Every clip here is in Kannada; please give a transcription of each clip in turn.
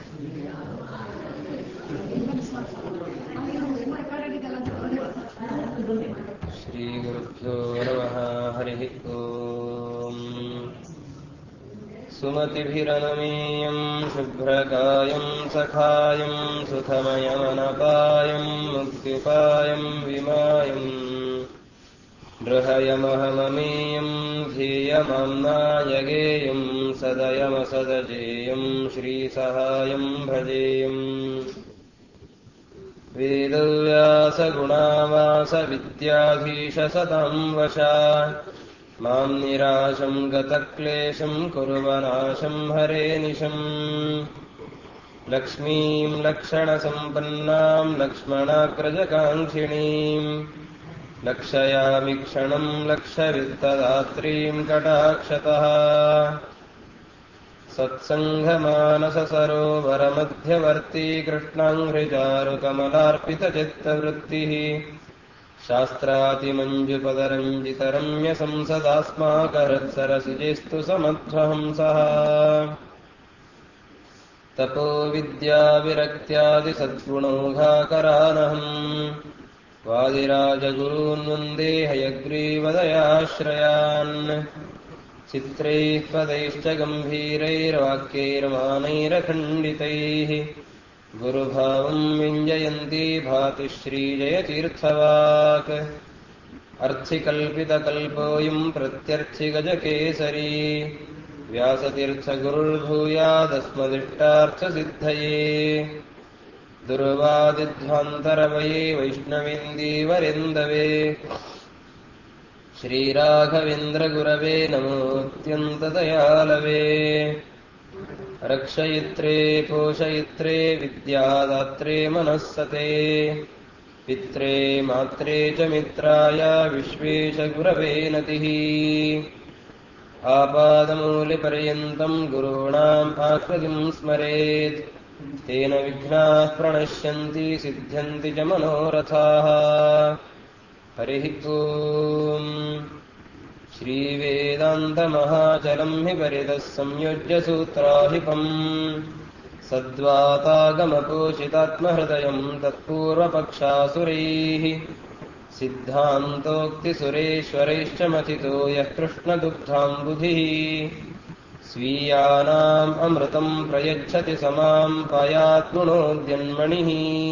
श्रीगुरुभ्यो नमः हरिः ओम् सुमतिभिरनमेयम् शुभ्रकायम् सखायम् सुखमयमनपायम् मुक्त्युपायम् विमायम् बृहयमहममेयम् ध्येयमाम्नायगेयम् सदयमसदजेयम् श्रीसहायम् भजेयम् वेदव्यासगुणावासविद्याधीशसताम् वशा माम् निराशम् गतक्लेशम् कुर्वनाशम् हरे निशम् लक्ष्मीम् लक्षणसम्पन्नाम् लक्ष्मणाग्रजकाङ्क्षिणीम् लक्षयामि क्षणम् लक्षवित्तदात्रीम् कटाक्षतः सत्सङ्गमानससरोवरमध्यवर्ती कृष्णाङ्घ्रिचारुकमलार्पितचित्तवृत्तिः शास्त्रातिमञ्जुपदरञ्जितरम्यसंसदास्माकहृत्सरसिजेस्तु समध्वहंसः तपो विद्याविरक्त्यादिसद्गुणौघाकरानहम् वादिराजगुरून् वन्दे हयग्रीवदयाश्रयान् चित्रैः पदैश्च गम्भीरैर्वाक्यैर्मानैरखण्डितैः गुरुभावम् व्यञ्जयन्ती भाति श्रीजयतीर्थवाक् अर्थिकल्पितकल्पोऽयम् प्रत्यर्थिगजकेसरी व्यासतीर्थगुरुर्भूयादस्मदिष्टार्थसिद्धये दुर्वादिध्वान्तरवये वैष्णवेन्दीवरेन्दवे श्रीराघवेन्द्रगुरवे नमोऽत्यन्तदयालवे रक्षयित्रे पोषयित्रे विद्यादात्रे मनःसते पित्रे मात्रे च मित्राय विश्वेश गुरवे नतिः आपादमूलिपर्यन्तम् गुरूणाम् आकृतिम् स्मरेत् तेन विघ्नाः प्रणश्यन्ति सिद्ध्यन्ति च मनोरथाः हरिः ओम् श्रीवेदान्तमहाचलम् हि परितः संयोज्य सूत्राहिपम् सद्वातागमपोषितात्महृदयम् तत्पूर्वपक्षासुरैः सिद्धान्तोक्तिसुरेश्वरैश्च मथितो यः कृष्णदुग्धाम्बुधिः स्वीयानाम् अमृतम् प्रयच्छति समाम् पयात्मुणोद्यन्मणिः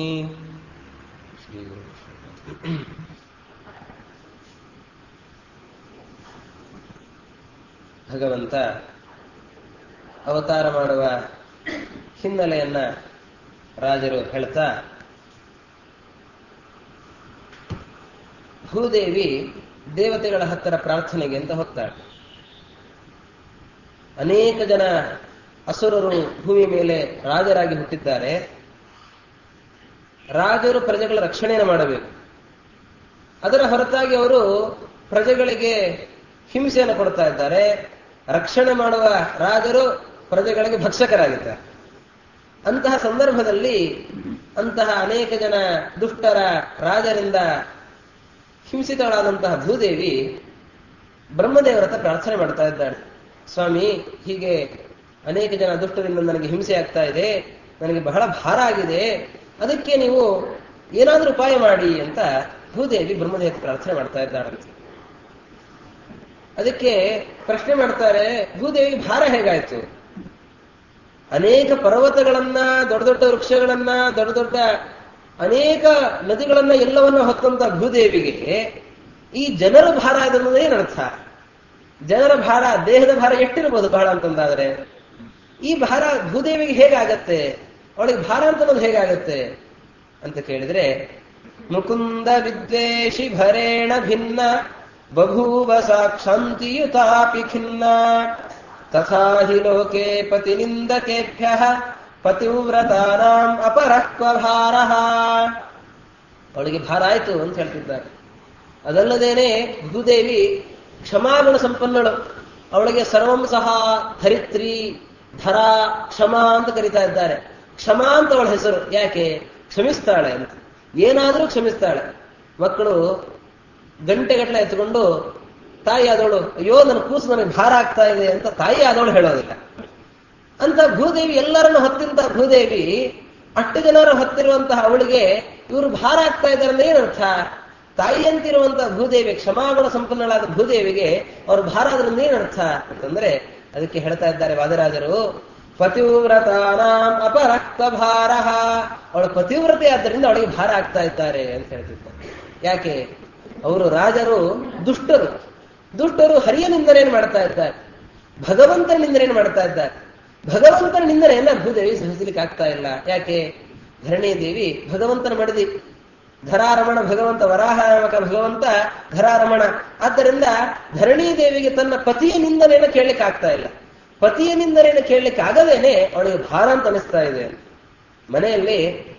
ಭಗವಂತ ಅವತಾರ ಮಾಡುವ ಹಿನ್ನೆಲೆಯನ್ನ ರಾಜರು ಹೇಳ್ತಾ ಭೂದೇವಿ ದೇವತೆಗಳ ಹತ್ತಿರ ಪ್ರಾರ್ಥನೆಗೆ ಅಂತ ಹೋಗ್ತಾಳೆ ಅನೇಕ ಜನ ಅಸುರರು ಭೂಮಿ ಮೇಲೆ ರಾಜರಾಗಿ ಹುಟ್ಟಿದ್ದಾರೆ ರಾಜರು ಪ್ರಜೆಗಳ ರಕ್ಷಣೆಯನ್ನು ಮಾಡಬೇಕು ಅದರ ಹೊರತಾಗಿ ಅವರು ಪ್ರಜೆಗಳಿಗೆ ಹಿಂಸೆಯನ್ನು ಕೊಡ್ತಾ ಇದ್ದಾರೆ ರಕ್ಷಣೆ ಮಾಡುವ ರಾಜರು ಪ್ರಜೆಗಳಿಗೆ ಭಕ್ಷಕರಾಗಿದ್ದಾರೆ ಅಂತಹ ಸಂದರ್ಭದಲ್ಲಿ ಅಂತಹ ಅನೇಕ ಜನ ದುಷ್ಟರ ರಾಜರಿಂದ ಹಿಂಸಿತಳಾದಂತಹ ಭೂದೇವಿ ಬ್ರಹ್ಮದೇವರ ಹತ್ರ ಪ್ರಾರ್ಥನೆ ಮಾಡ್ತಾ ಇದ್ದಾಳೆ ಸ್ವಾಮಿ ಹೀಗೆ ಅನೇಕ ಜನ ದುಷ್ಟರಿಂದ ನನಗೆ ಹಿಂಸೆ ಆಗ್ತಾ ಇದೆ ನನಗೆ ಬಹಳ ಭಾರ ಆಗಿದೆ ಅದಕ್ಕೆ ನೀವು ಏನಾದರೂ ಉಪಾಯ ಮಾಡಿ ಅಂತ ಭೂದೇವಿ ಬ್ರಹ್ಮದೇವ ಪ್ರಾರ್ಥನೆ ಮಾಡ್ತಾ ಇದ್ದಾಳೆ ಅದಕ್ಕೆ ಪ್ರಶ್ನೆ ಮಾಡ್ತಾರೆ ಭೂದೇವಿಗೆ ಭಾರ ಹೇಗಾಯ್ತು ಅನೇಕ ಪರ್ವತಗಳನ್ನ ದೊಡ್ಡ ದೊಡ್ಡ ವೃಕ್ಷಗಳನ್ನ ದೊಡ್ಡ ದೊಡ್ಡ ಅನೇಕ ನದಿಗಳನ್ನ ಎಲ್ಲವನ್ನ ಹೊತ್ತಂತ ಭೂದೇವಿಗೆ ಈ ಜನರ ಭಾರ ಅದನ್ನೋದು ಏನರ್ಥ ಜನರ ಭಾರ ದೇಹದ ಭಾರ ಎಷ್ಟಿರ್ಬೋದು ಬಹಳ ಅಂತಂದಾದ್ರೆ ಈ ಭಾರ ಭೂದೇವಿಗೆ ಹೇಗಾಗತ್ತೆ ಅವಳಿಗೆ ಭಾರ ಅಂತನ್ನೋದು ಹೇಗಾಗತ್ತೆ ಅಂತ ಕೇಳಿದ್ರೆ ಮುಕುಂದ ವಿದ್ವೇಷಿ ಭರೇಣ ಭಿನ್ನ ಬಭೂವ ಸಾಕ್ಷಾಂತಿಯುತಾಪಿ ಖಿನ್ನ ತಥಾ ಹಿ ಲೋಕೆ ಪತಿನಿಂದಕೇಭ್ಯ ಪತಿವ್ರತಾನಾಂ ಅಪರಃ ಕ್ವ ಭಾರ ಅವಳಿಗೆ ಭಾರ ಆಯ್ತು ಅಂತ ಹೇಳ್ತಿದ್ದಾರೆ ಅದಲ್ಲದೇನೆ ಭೂದೇವಿ ಕ್ಷಮಾಗುಣ ಸಂಪನ್ನಳು ಅವಳಿಗೆ ಸರ್ವಂ ಸಹ ಧರಿತ್ರಿ ಧರ ಕ್ಷಮಾ ಅಂತ ಕರೀತಾ ಇದ್ದಾರೆ ಕ್ಷಮಾ ಅಂತ ಅವಳ ಹೆಸರು ಯಾಕೆ ಕ್ಷಮಿಸ್ತಾಳೆ ಅಂತ ಏನಾದರೂ ಕ್ಷಮಿಸ್ತಾಳೆ ಮಕ್ಕಳು ಗಂಟೆಗಟ್ಟಲೆ ಎತ್ಕೊಂಡು ತಾಯಿ ಆದವಳು ಅಯ್ಯೋ ನನ್ನ ಕೂಸು ನನಗೆ ಭಾರ ಆಗ್ತಾ ಇದೆ ಅಂತ ತಾಯಿ ಆದವಳು ಹೇಳೋದಿಲ್ಲ ಅಂತ ಭೂದೇವಿ ಎಲ್ಲರನ್ನು ಹೊತ್ತಿಂತ ಭೂದೇವಿ ಅಷ್ಟು ಜನರು ಹೊತ್ತಿರುವಂತಹ ಅವಳಿಗೆ ಇವರು ಭಾರ ಆಗ್ತಾ ಇದ್ದಾರೆ ಅಂದ್ರೆ ಏನರ್ಥ ತಾಯಿಯಂತಿರುವಂತಹ ಭೂದೇವಿ ಕ್ಷಮಾಗುಣ ಸಂಪನ್ನಳಾದ ಭೂದೇವಿಗೆ ಅವರು ಭಾರ ಆದ್ರಿಂದ ಏನರ್ಥ ಅಂತಂದ್ರೆ ಅದಕ್ಕೆ ಹೇಳ್ತಾ ಇದ್ದಾರೆ ವಾದರಾಜರು ಪತಿವ್ರತಾನಾಂ ಅಪರಕ್ತ ಭಾರ ಅವಳು ಪತಿವ್ರತೆ ಆದ್ದರಿಂದ ಅವಳಿಗೆ ಭಾರ ಆಗ್ತಾ ಇದ್ದಾರೆ ಅಂತ ಹೇಳ್ತಿದ್ದಾರೆ ಯಾಕೆ ಅವರು ರಾಜರು ದುಷ್ಟರು ದುಷ್ಟರು ಹರಿಯ ನಿಂದನೆಯನ್ನು ಮಾಡ್ತಾ ಇದ್ದಾರೆ ಭಗವಂತನ ನಿಂದನೆಯನ್ನು ಮಾಡ್ತಾ ಇದ್ದಾರೆ ಭಗವಂತನ ನಿಂದನೆಯನ್ನ ಭೂದೇವಿ ಸಹಿಸಲಿಕ್ಕೆ ಆಗ್ತಾ ಇಲ್ಲ ಯಾಕೆ ಧರಣಿ ದೇವಿ ಭಗವಂತನ ಮಡದಿ ಧರಾರಮಣ ಭಗವಂತ ವರಾಹನಾಮಕ ಭಗವಂತ ಧರಾರಮಣ ಆದ್ದರಿಂದ ಧರಣಿ ದೇವಿಗೆ ತನ್ನ ಪತಿಯ ನಿಂದನೆಯನ್ನು ಕೇಳಲಿಕ್ಕೆ ಆಗ್ತಾ ಇಲ್ಲ ಪತಿಯ ನಿಂದನೆಯನ್ನು ಕೇಳಲಿಕ್ಕೆ ಆಗದೇನೆ ಅವಳಿಗೆ ಭಾರ ಅಂತ ಅನಿಸ್ತಾ ಇದೆ ಮನೆಯಲ್ಲಿ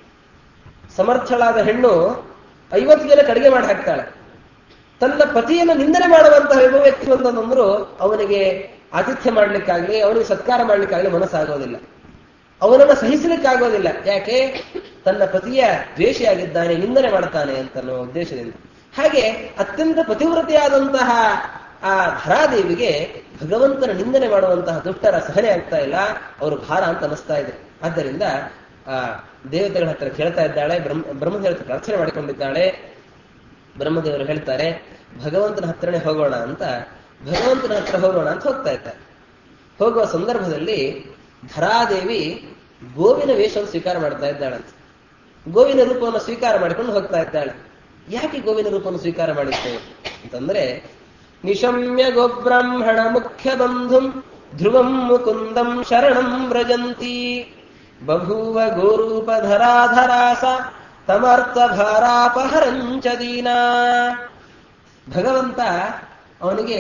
ಸಮರ್ಥಳಾದ ಹೆಣ್ಣು ಐವತ್ತು ಜನ ಕಡಿಗೆ ಮಾಡಿ ಹಾಕ್ತಾಳೆ ತನ್ನ ಪತಿಯನ್ನು ನಿಂದನೆ ಮಾಡುವಂತಹ ಒಬ್ಬ ವ್ಯಕ್ತಿ ಅಂತಂದ್ರು ಅವನಿಗೆ ಆತಿಥ್ಯ ಮಾಡ್ಲಿಕ್ಕಾಗ್ಲಿ ಅವನಿಗೆ ಸತ್ಕಾರ ಮಾಡ್ಲಿಕ್ಕಾಗ್ಲಿ ಮನಸ್ಸಾಗೋದಿಲ್ಲ ಅವನನ್ನ ಸಹಿಸಲಿಕ್ಕಾಗೋದಿಲ್ಲ ಯಾಕೆ ತನ್ನ ಪತಿಯ ದ್ವೇಷಿಯಾಗಿದ್ದಾನೆ ನಿಂದನೆ ಮಾಡ್ತಾನೆ ಅಂತ ಅನ್ನೋ ಉದ್ದೇಶದಿಂದ ಹಾಗೆ ಅತ್ಯಂತ ಪತಿವ್ರತೆಯಾದಂತಹ ಆ ಧರಾದೇವಿಗೆ ಭಗವಂತನ ನಿಂದನೆ ಮಾಡುವಂತಹ ದುಷ್ಟರ ಸಹನೆ ಆಗ್ತಾ ಇಲ್ಲ ಅವರು ಭಾರ ಅಂತ ಅನಿಸ್ತಾ ಇದೆ ಆದ್ದರಿಂದ ಆ ದೇವತೆಗಳ ಹತ್ರ ಕೇಳ್ತಾ ಇದ್ದಾಳೆ ಬ್ರಹ್ಮ ಬ್ರಹ್ಮದೇವರ ಹತ್ರ ಪ್ರಾರ್ಥನೆ ಮಾಡಿಕೊಂಡಿದ್ದಾಳೆ ಬ್ರಹ್ಮದೇವರು ಹೇಳ್ತಾರೆ ಭಗವಂತನ ಹತ್ರನೇ ಹೋಗೋಣ ಅಂತ ಭಗವಂತನ ಹತ್ರ ಹೋಗೋಣ ಅಂತ ಹೋಗ್ತಾ ಇದ್ದಾರೆ ಹೋಗುವ ಸಂದರ್ಭದಲ್ಲಿ ಧರಾದೇವಿ ಗೋವಿನ ವೇಷವನ್ನು ಸ್ವೀಕಾರ ಮಾಡ್ತಾ ಇದ್ದಾಳಂತೆ ಗೋವಿನ ರೂಪವನ್ನು ಸ್ವೀಕಾರ ಮಾಡಿಕೊಂಡು ಹೋಗ್ತಾ ಇದ್ದಾಳೆ ಯಾಕೆ ಗೋವಿನ ರೂಪವನ್ನು ಸ್ವೀಕಾರ ಮಾಡಿತ್ತು ಅಂತಂದ್ರೆ ನಿಶಮ್ಯ ಗೋಬ್ರಾಹ್ಮಣ ಮುಖ್ಯ ಬಂಧುಂ ಧ್ರುವಂ ಮುಕುಂದಂ ಶರಣಂ ವ್ರಜಂತಿ ಬಭೂವ ಗೋರೂಪಧರಾಧರಾಸ ತಮರ್ಥ ಭಾರಾಪಹರಂಚ ದೀನಾ ಭಗವಂತ ಅವನಿಗೆ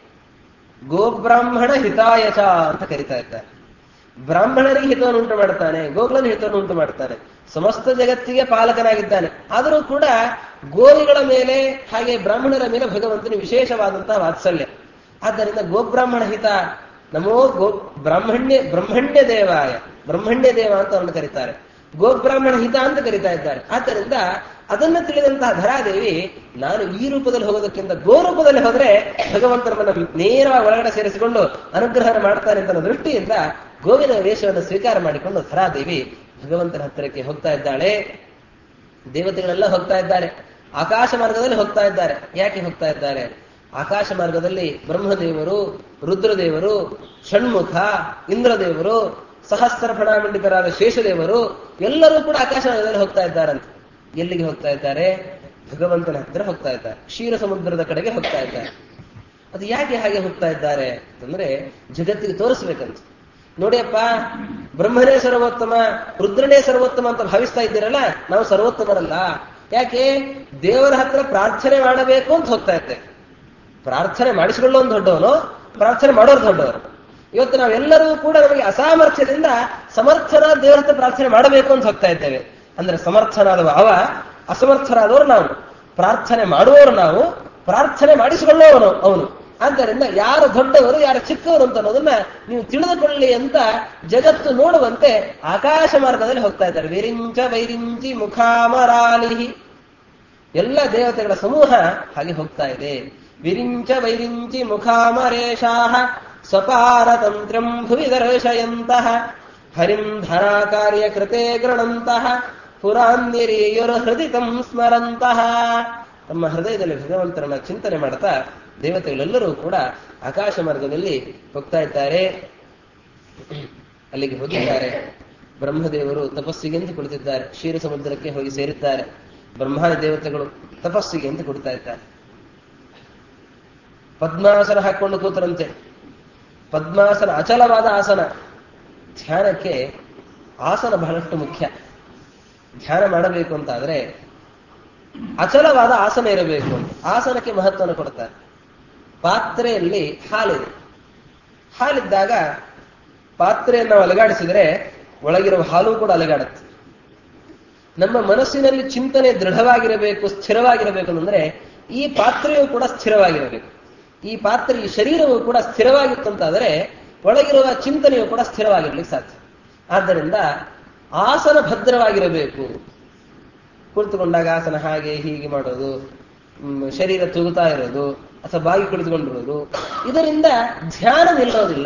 ಗೋಬ್ರಾಹ್ಮಣ ಹಿತಾಯಚ ಅಂತ ಕರಿತಾ ಇದ್ದಾರೆ ಬ್ರಾಹ್ಮಣರಿಗೆ ಹಿತವನ್ನು ಉಂಟು ಮಾಡ್ತಾನೆ ಗೋಗುಲನ ಹಿತವನ್ನು ಉಂಟು ಮಾಡ್ತಾನೆ ಸಮಸ್ತ ಜಗತ್ತಿಗೆ ಪಾಲಕನಾಗಿದ್ದಾನೆ ಆದರೂ ಕೂಡ ಗೋವಿಗಳ ಮೇಲೆ ಹಾಗೆ ಬ್ರಾಹ್ಮಣರ ಮೇಲೆ ಭಗವಂತನ ವಿಶೇಷವಾದಂತಹ ವಾತ್ಸಲ್ಯ ಆದ್ದರಿಂದ ಗೋಬ್ರಾಹ್ಮಣ ಹಿತ ನಮೋ ಗೋ ಬ್ರಾಹ್ಮಣ್ಯ ಬ್ರಹ್ಮಣ್ಯ ದೇವಾಯ ಬ್ರಹ್ಮಣ್ಯ ದೇವ ಅಂತ ಅವನು ಕರೀತಾರೆ ಗೋಬ್ರಾಹ್ಮಣ ಹಿತ ಅಂತ ಕರೀತಾ ಇದ್ದಾರೆ ಆದ್ದರಿಂದ ಅದನ್ನು ತಿಳಿದಂತಹ ಧರಾದೇವಿ ನಾನು ಈ ರೂಪದಲ್ಲಿ ಹೋಗೋದಕ್ಕಿಂತ ಗೋ ರೂಪದಲ್ಲಿ ಹೋದ್ರೆ ಭಗವಂತನನ್ನ ನೇರವಾಗಿ ಒಳಗಡೆ ಸೇರಿಸಿಕೊಂಡು ಅನುಗ್ರಹ ಮಾಡ್ತಾನೆ ಅಂತ ಅನ್ನೋ ದೃಷ್ಟಿಯಿಂದ ಗೋವಿನ ವೇಷವನ್ನು ಸ್ವೀಕಾರ ಮಾಡಿಕೊಂಡು ಧರಾದೇವಿ ಭಗವಂತನ ಹತ್ತಿರಕ್ಕೆ ಹೋಗ್ತಾ ಇದ್ದಾಳೆ ದೇವತೆಗಳೆಲ್ಲ ಹೋಗ್ತಾ ಇದ್ದಾರೆ ಆಕಾಶ ಮಾರ್ಗದಲ್ಲಿ ಹೋಗ್ತಾ ಇದ್ದಾರೆ ಯಾಕೆ ಹೋಗ್ತಾ ಇದ್ದಾರೆ ಆಕಾಶ ಮಾರ್ಗದಲ್ಲಿ ಬ್ರಹ್ಮದೇವರು ರುದ್ರದೇವರು ಷಣ್ಮುಖ ಇಂದ್ರದೇವರು ಸಹಸ್ರ ಫಣಾಮಂಡಿತರಾದ ಶೇಷದೇವರು ಎಲ್ಲರೂ ಕೂಡ ಆಕಾಶ ಮಾರ್ಗದಲ್ಲಿ ಹೋಗ್ತಾ ಇದ್ದಾರಂತೆ ಎಲ್ಲಿಗೆ ಹೋಗ್ತಾ ಇದ್ದಾರೆ ಭಗವಂತನ ಹತ್ತಿರ ಹೋಗ್ತಾ ಇದ್ದಾರೆ ಕ್ಷೀರ ಸಮುದ್ರದ ಕಡೆಗೆ ಹೋಗ್ತಾ ಇದ್ದಾರೆ ಅದು ಯಾಕೆ ಹಾಗೆ ಹೋಗ್ತಾ ಇದ್ದಾರೆ ಅಂತಂದ್ರೆ ಜಗತ್ತಿಗೆ ತೋರಿಸ್ಬೇಕಂತ ನೋಡಿಯಪ್ಪ ಬ್ರಹ್ಮನೇ ಸರ್ವೋತ್ತಮ ರುದ್ರನೇ ಸರ್ವೋತ್ತಮ ಅಂತ ಭಾವಿಸ್ತಾ ಇದ್ದೀರಲ್ಲ ನಾವು ಸರ್ವೋತ್ತಮರಲ್ಲ ಯಾಕೆ ದೇವರ ಹತ್ರ ಪ್ರಾರ್ಥನೆ ಮಾಡಬೇಕು ಅಂತ ಹೋಗ್ತಾ ಇದ್ದೇವೆ ಪ್ರಾರ್ಥನೆ ಮಾಡಿಸಿಕೊಳ್ಳೋನ್ ದೊಡ್ಡವನು ಪ್ರಾರ್ಥನೆ ಮಾಡೋರು ದೊಡ್ಡವರು ಇವತ್ತು ನಾವೆಲ್ಲರೂ ಕೂಡ ನಮಗೆ ಅಸಾಮರ್ಥ್ಯದಿಂದ ಸಮರ್ಥನ ದೇವರ ಹತ್ರ ಪ್ರಾರ್ಥನೆ ಮಾಡಬೇಕು ಅಂತ ಹೋಗ್ತಾ ಇದ್ದೇವೆ ಅಂದ್ರೆ ಸಮರ್ಥನಾದವ ಅವ ಅಸಮರ್ಥರಾದವರು ನಾವು ಪ್ರಾರ್ಥನೆ ಮಾಡುವವರು ನಾವು ಪ್ರಾರ್ಥನೆ ಮಾಡಿಸಿಕೊಳ್ಳುವವನು ಅವನು ಆದ್ದರಿಂದ ಯಾರು ದೊಡ್ಡವರು ಯಾರು ಚಿಕ್ಕವರು ಅಂತ ಅನ್ನೋದನ್ನ ನೀವು ತಿಳಿದುಕೊಳ್ಳಿ ಅಂತ ಜಗತ್ತು ನೋಡುವಂತೆ ಆಕಾಶ ಮಾರ್ಗದಲ್ಲಿ ಹೋಗ್ತಾ ಇದ್ದಾರೆ ವಿರಿಂಚ ವೈರಿಂಚಿ ಮುಖಾಮರಾಲಿಹಿ ಎಲ್ಲ ದೇವತೆಗಳ ಸಮೂಹ ಹಾಗೆ ಹೋಗ್ತಾ ಇದೆ ವಿರಿಂಚ ವೈರಿಂಚಿ ಮುಖಾಮರೇಶಾಹ ಸ್ವಪಾರತಂತ್ರಂ ಭುವಿ ದರ್ಶಯಂತಹ ಹರಿಂ ಧರಾ ಕಾರ್ಯ ಕೃತೆ ಗೃಣಂತಹ ಪುರಾನ್ಯರಿಯುರ ಹೃದಿತಂ ಸ್ಮರಂತಹ ತಮ್ಮ ಹೃದಯದಲ್ಲಿ ಭಗವಂತರನ್ನ ಚಿಂತನೆ ಮಾಡ್ತಾ ದೇವತೆಗಳೆಲ್ಲರೂ ಕೂಡ ಆಕಾಶ ಮಾರ್ಗದಲ್ಲಿ ಹೋಗ್ತಾ ಇದ್ದಾರೆ ಅಲ್ಲಿಗೆ ಹೋಗಿದ್ದಾರೆ ಬ್ರಹ್ಮದೇವರು ತಪಸ್ಸಿಗೆ ಅಂತ ಕುಳಿತಿದ್ದಾರೆ ಕ್ಷೀರ ಸಮುದ್ರಕ್ಕೆ ಹೋಗಿ ಸೇರಿದ್ದಾರೆ ಬ್ರಹ್ಮಾದಿ ದೇವತೆಗಳು ತಪಸ್ಸಿಗೆ ಅಂತ ಕೊಡ್ತಾ ಇದ್ದಾರೆ ಪದ್ಮಾಸನ ಹಾಕೊಂಡು ಕೂತರಂತೆ ಪದ್ಮಾಸನ ಅಚಲವಾದ ಆಸನ ಧ್ಯಾನಕ್ಕೆ ಆಸನ ಬಹಳಷ್ಟು ಮುಖ್ಯ ಧ್ಯಾನ ಮಾಡಬೇಕು ಅಂತಾದ್ರೆ ಅಚಲವಾದ ಆಸನ ಇರಬೇಕು ಅಂತ ಆಸನಕ್ಕೆ ಮಹತ್ವವನ್ನು ಕೊಡ್ತಾರೆ ಪಾತ್ರೆಯಲ್ಲಿ ಹಾಲಿದೆ ಹಾಲಿದ್ದಾಗ ಪಾತ್ರೆಯನ್ನು ನಾವು ಅಲಗಾಡಿಸಿದ್ರೆ ಒಳಗಿರುವ ಹಾಲು ಕೂಡ ಅಲಗಾಡುತ್ತೆ ನಮ್ಮ ಮನಸ್ಸಿನಲ್ಲಿ ಚಿಂತನೆ ದೃಢವಾಗಿರಬೇಕು ಸ್ಥಿರವಾಗಿರಬೇಕು ಅಂದ್ರೆ ಈ ಪಾತ್ರೆಯು ಕೂಡ ಸ್ಥಿರವಾಗಿರಬೇಕು ಈ ಪಾತ್ರೆ ಈ ಶರೀರವು ಕೂಡ ಸ್ಥಿರವಾಗಿತ್ತು ಅಂತಾದರೆ ಒಳಗಿರುವ ಚಿಂತನೆಯು ಕೂಡ ಸ್ಥಿರವಾಗಿರ್ಲಿಕ್ಕೆ ಸಾಧ್ಯ ಆದ್ದರಿಂದ ಆಸನ ಭದ್ರವಾಗಿರಬೇಕು ಕುಳಿತುಕೊಂಡಾಗ ಆಸನ ಹಾಗೆ ಹೀಗೆ ಮಾಡೋದು ಹ್ಮ್, ಶರೀರ ತೂಗುತ್ತಾ ಇರೋದು ಅಥವಾ ಬಾಗಿ ಕುಳಿತುಕೊಂಡಿರೋದು ಇದರಿಂದ ಧ್ಯಾನ ನಿಲ್ಲೋದಿಲ್ಲ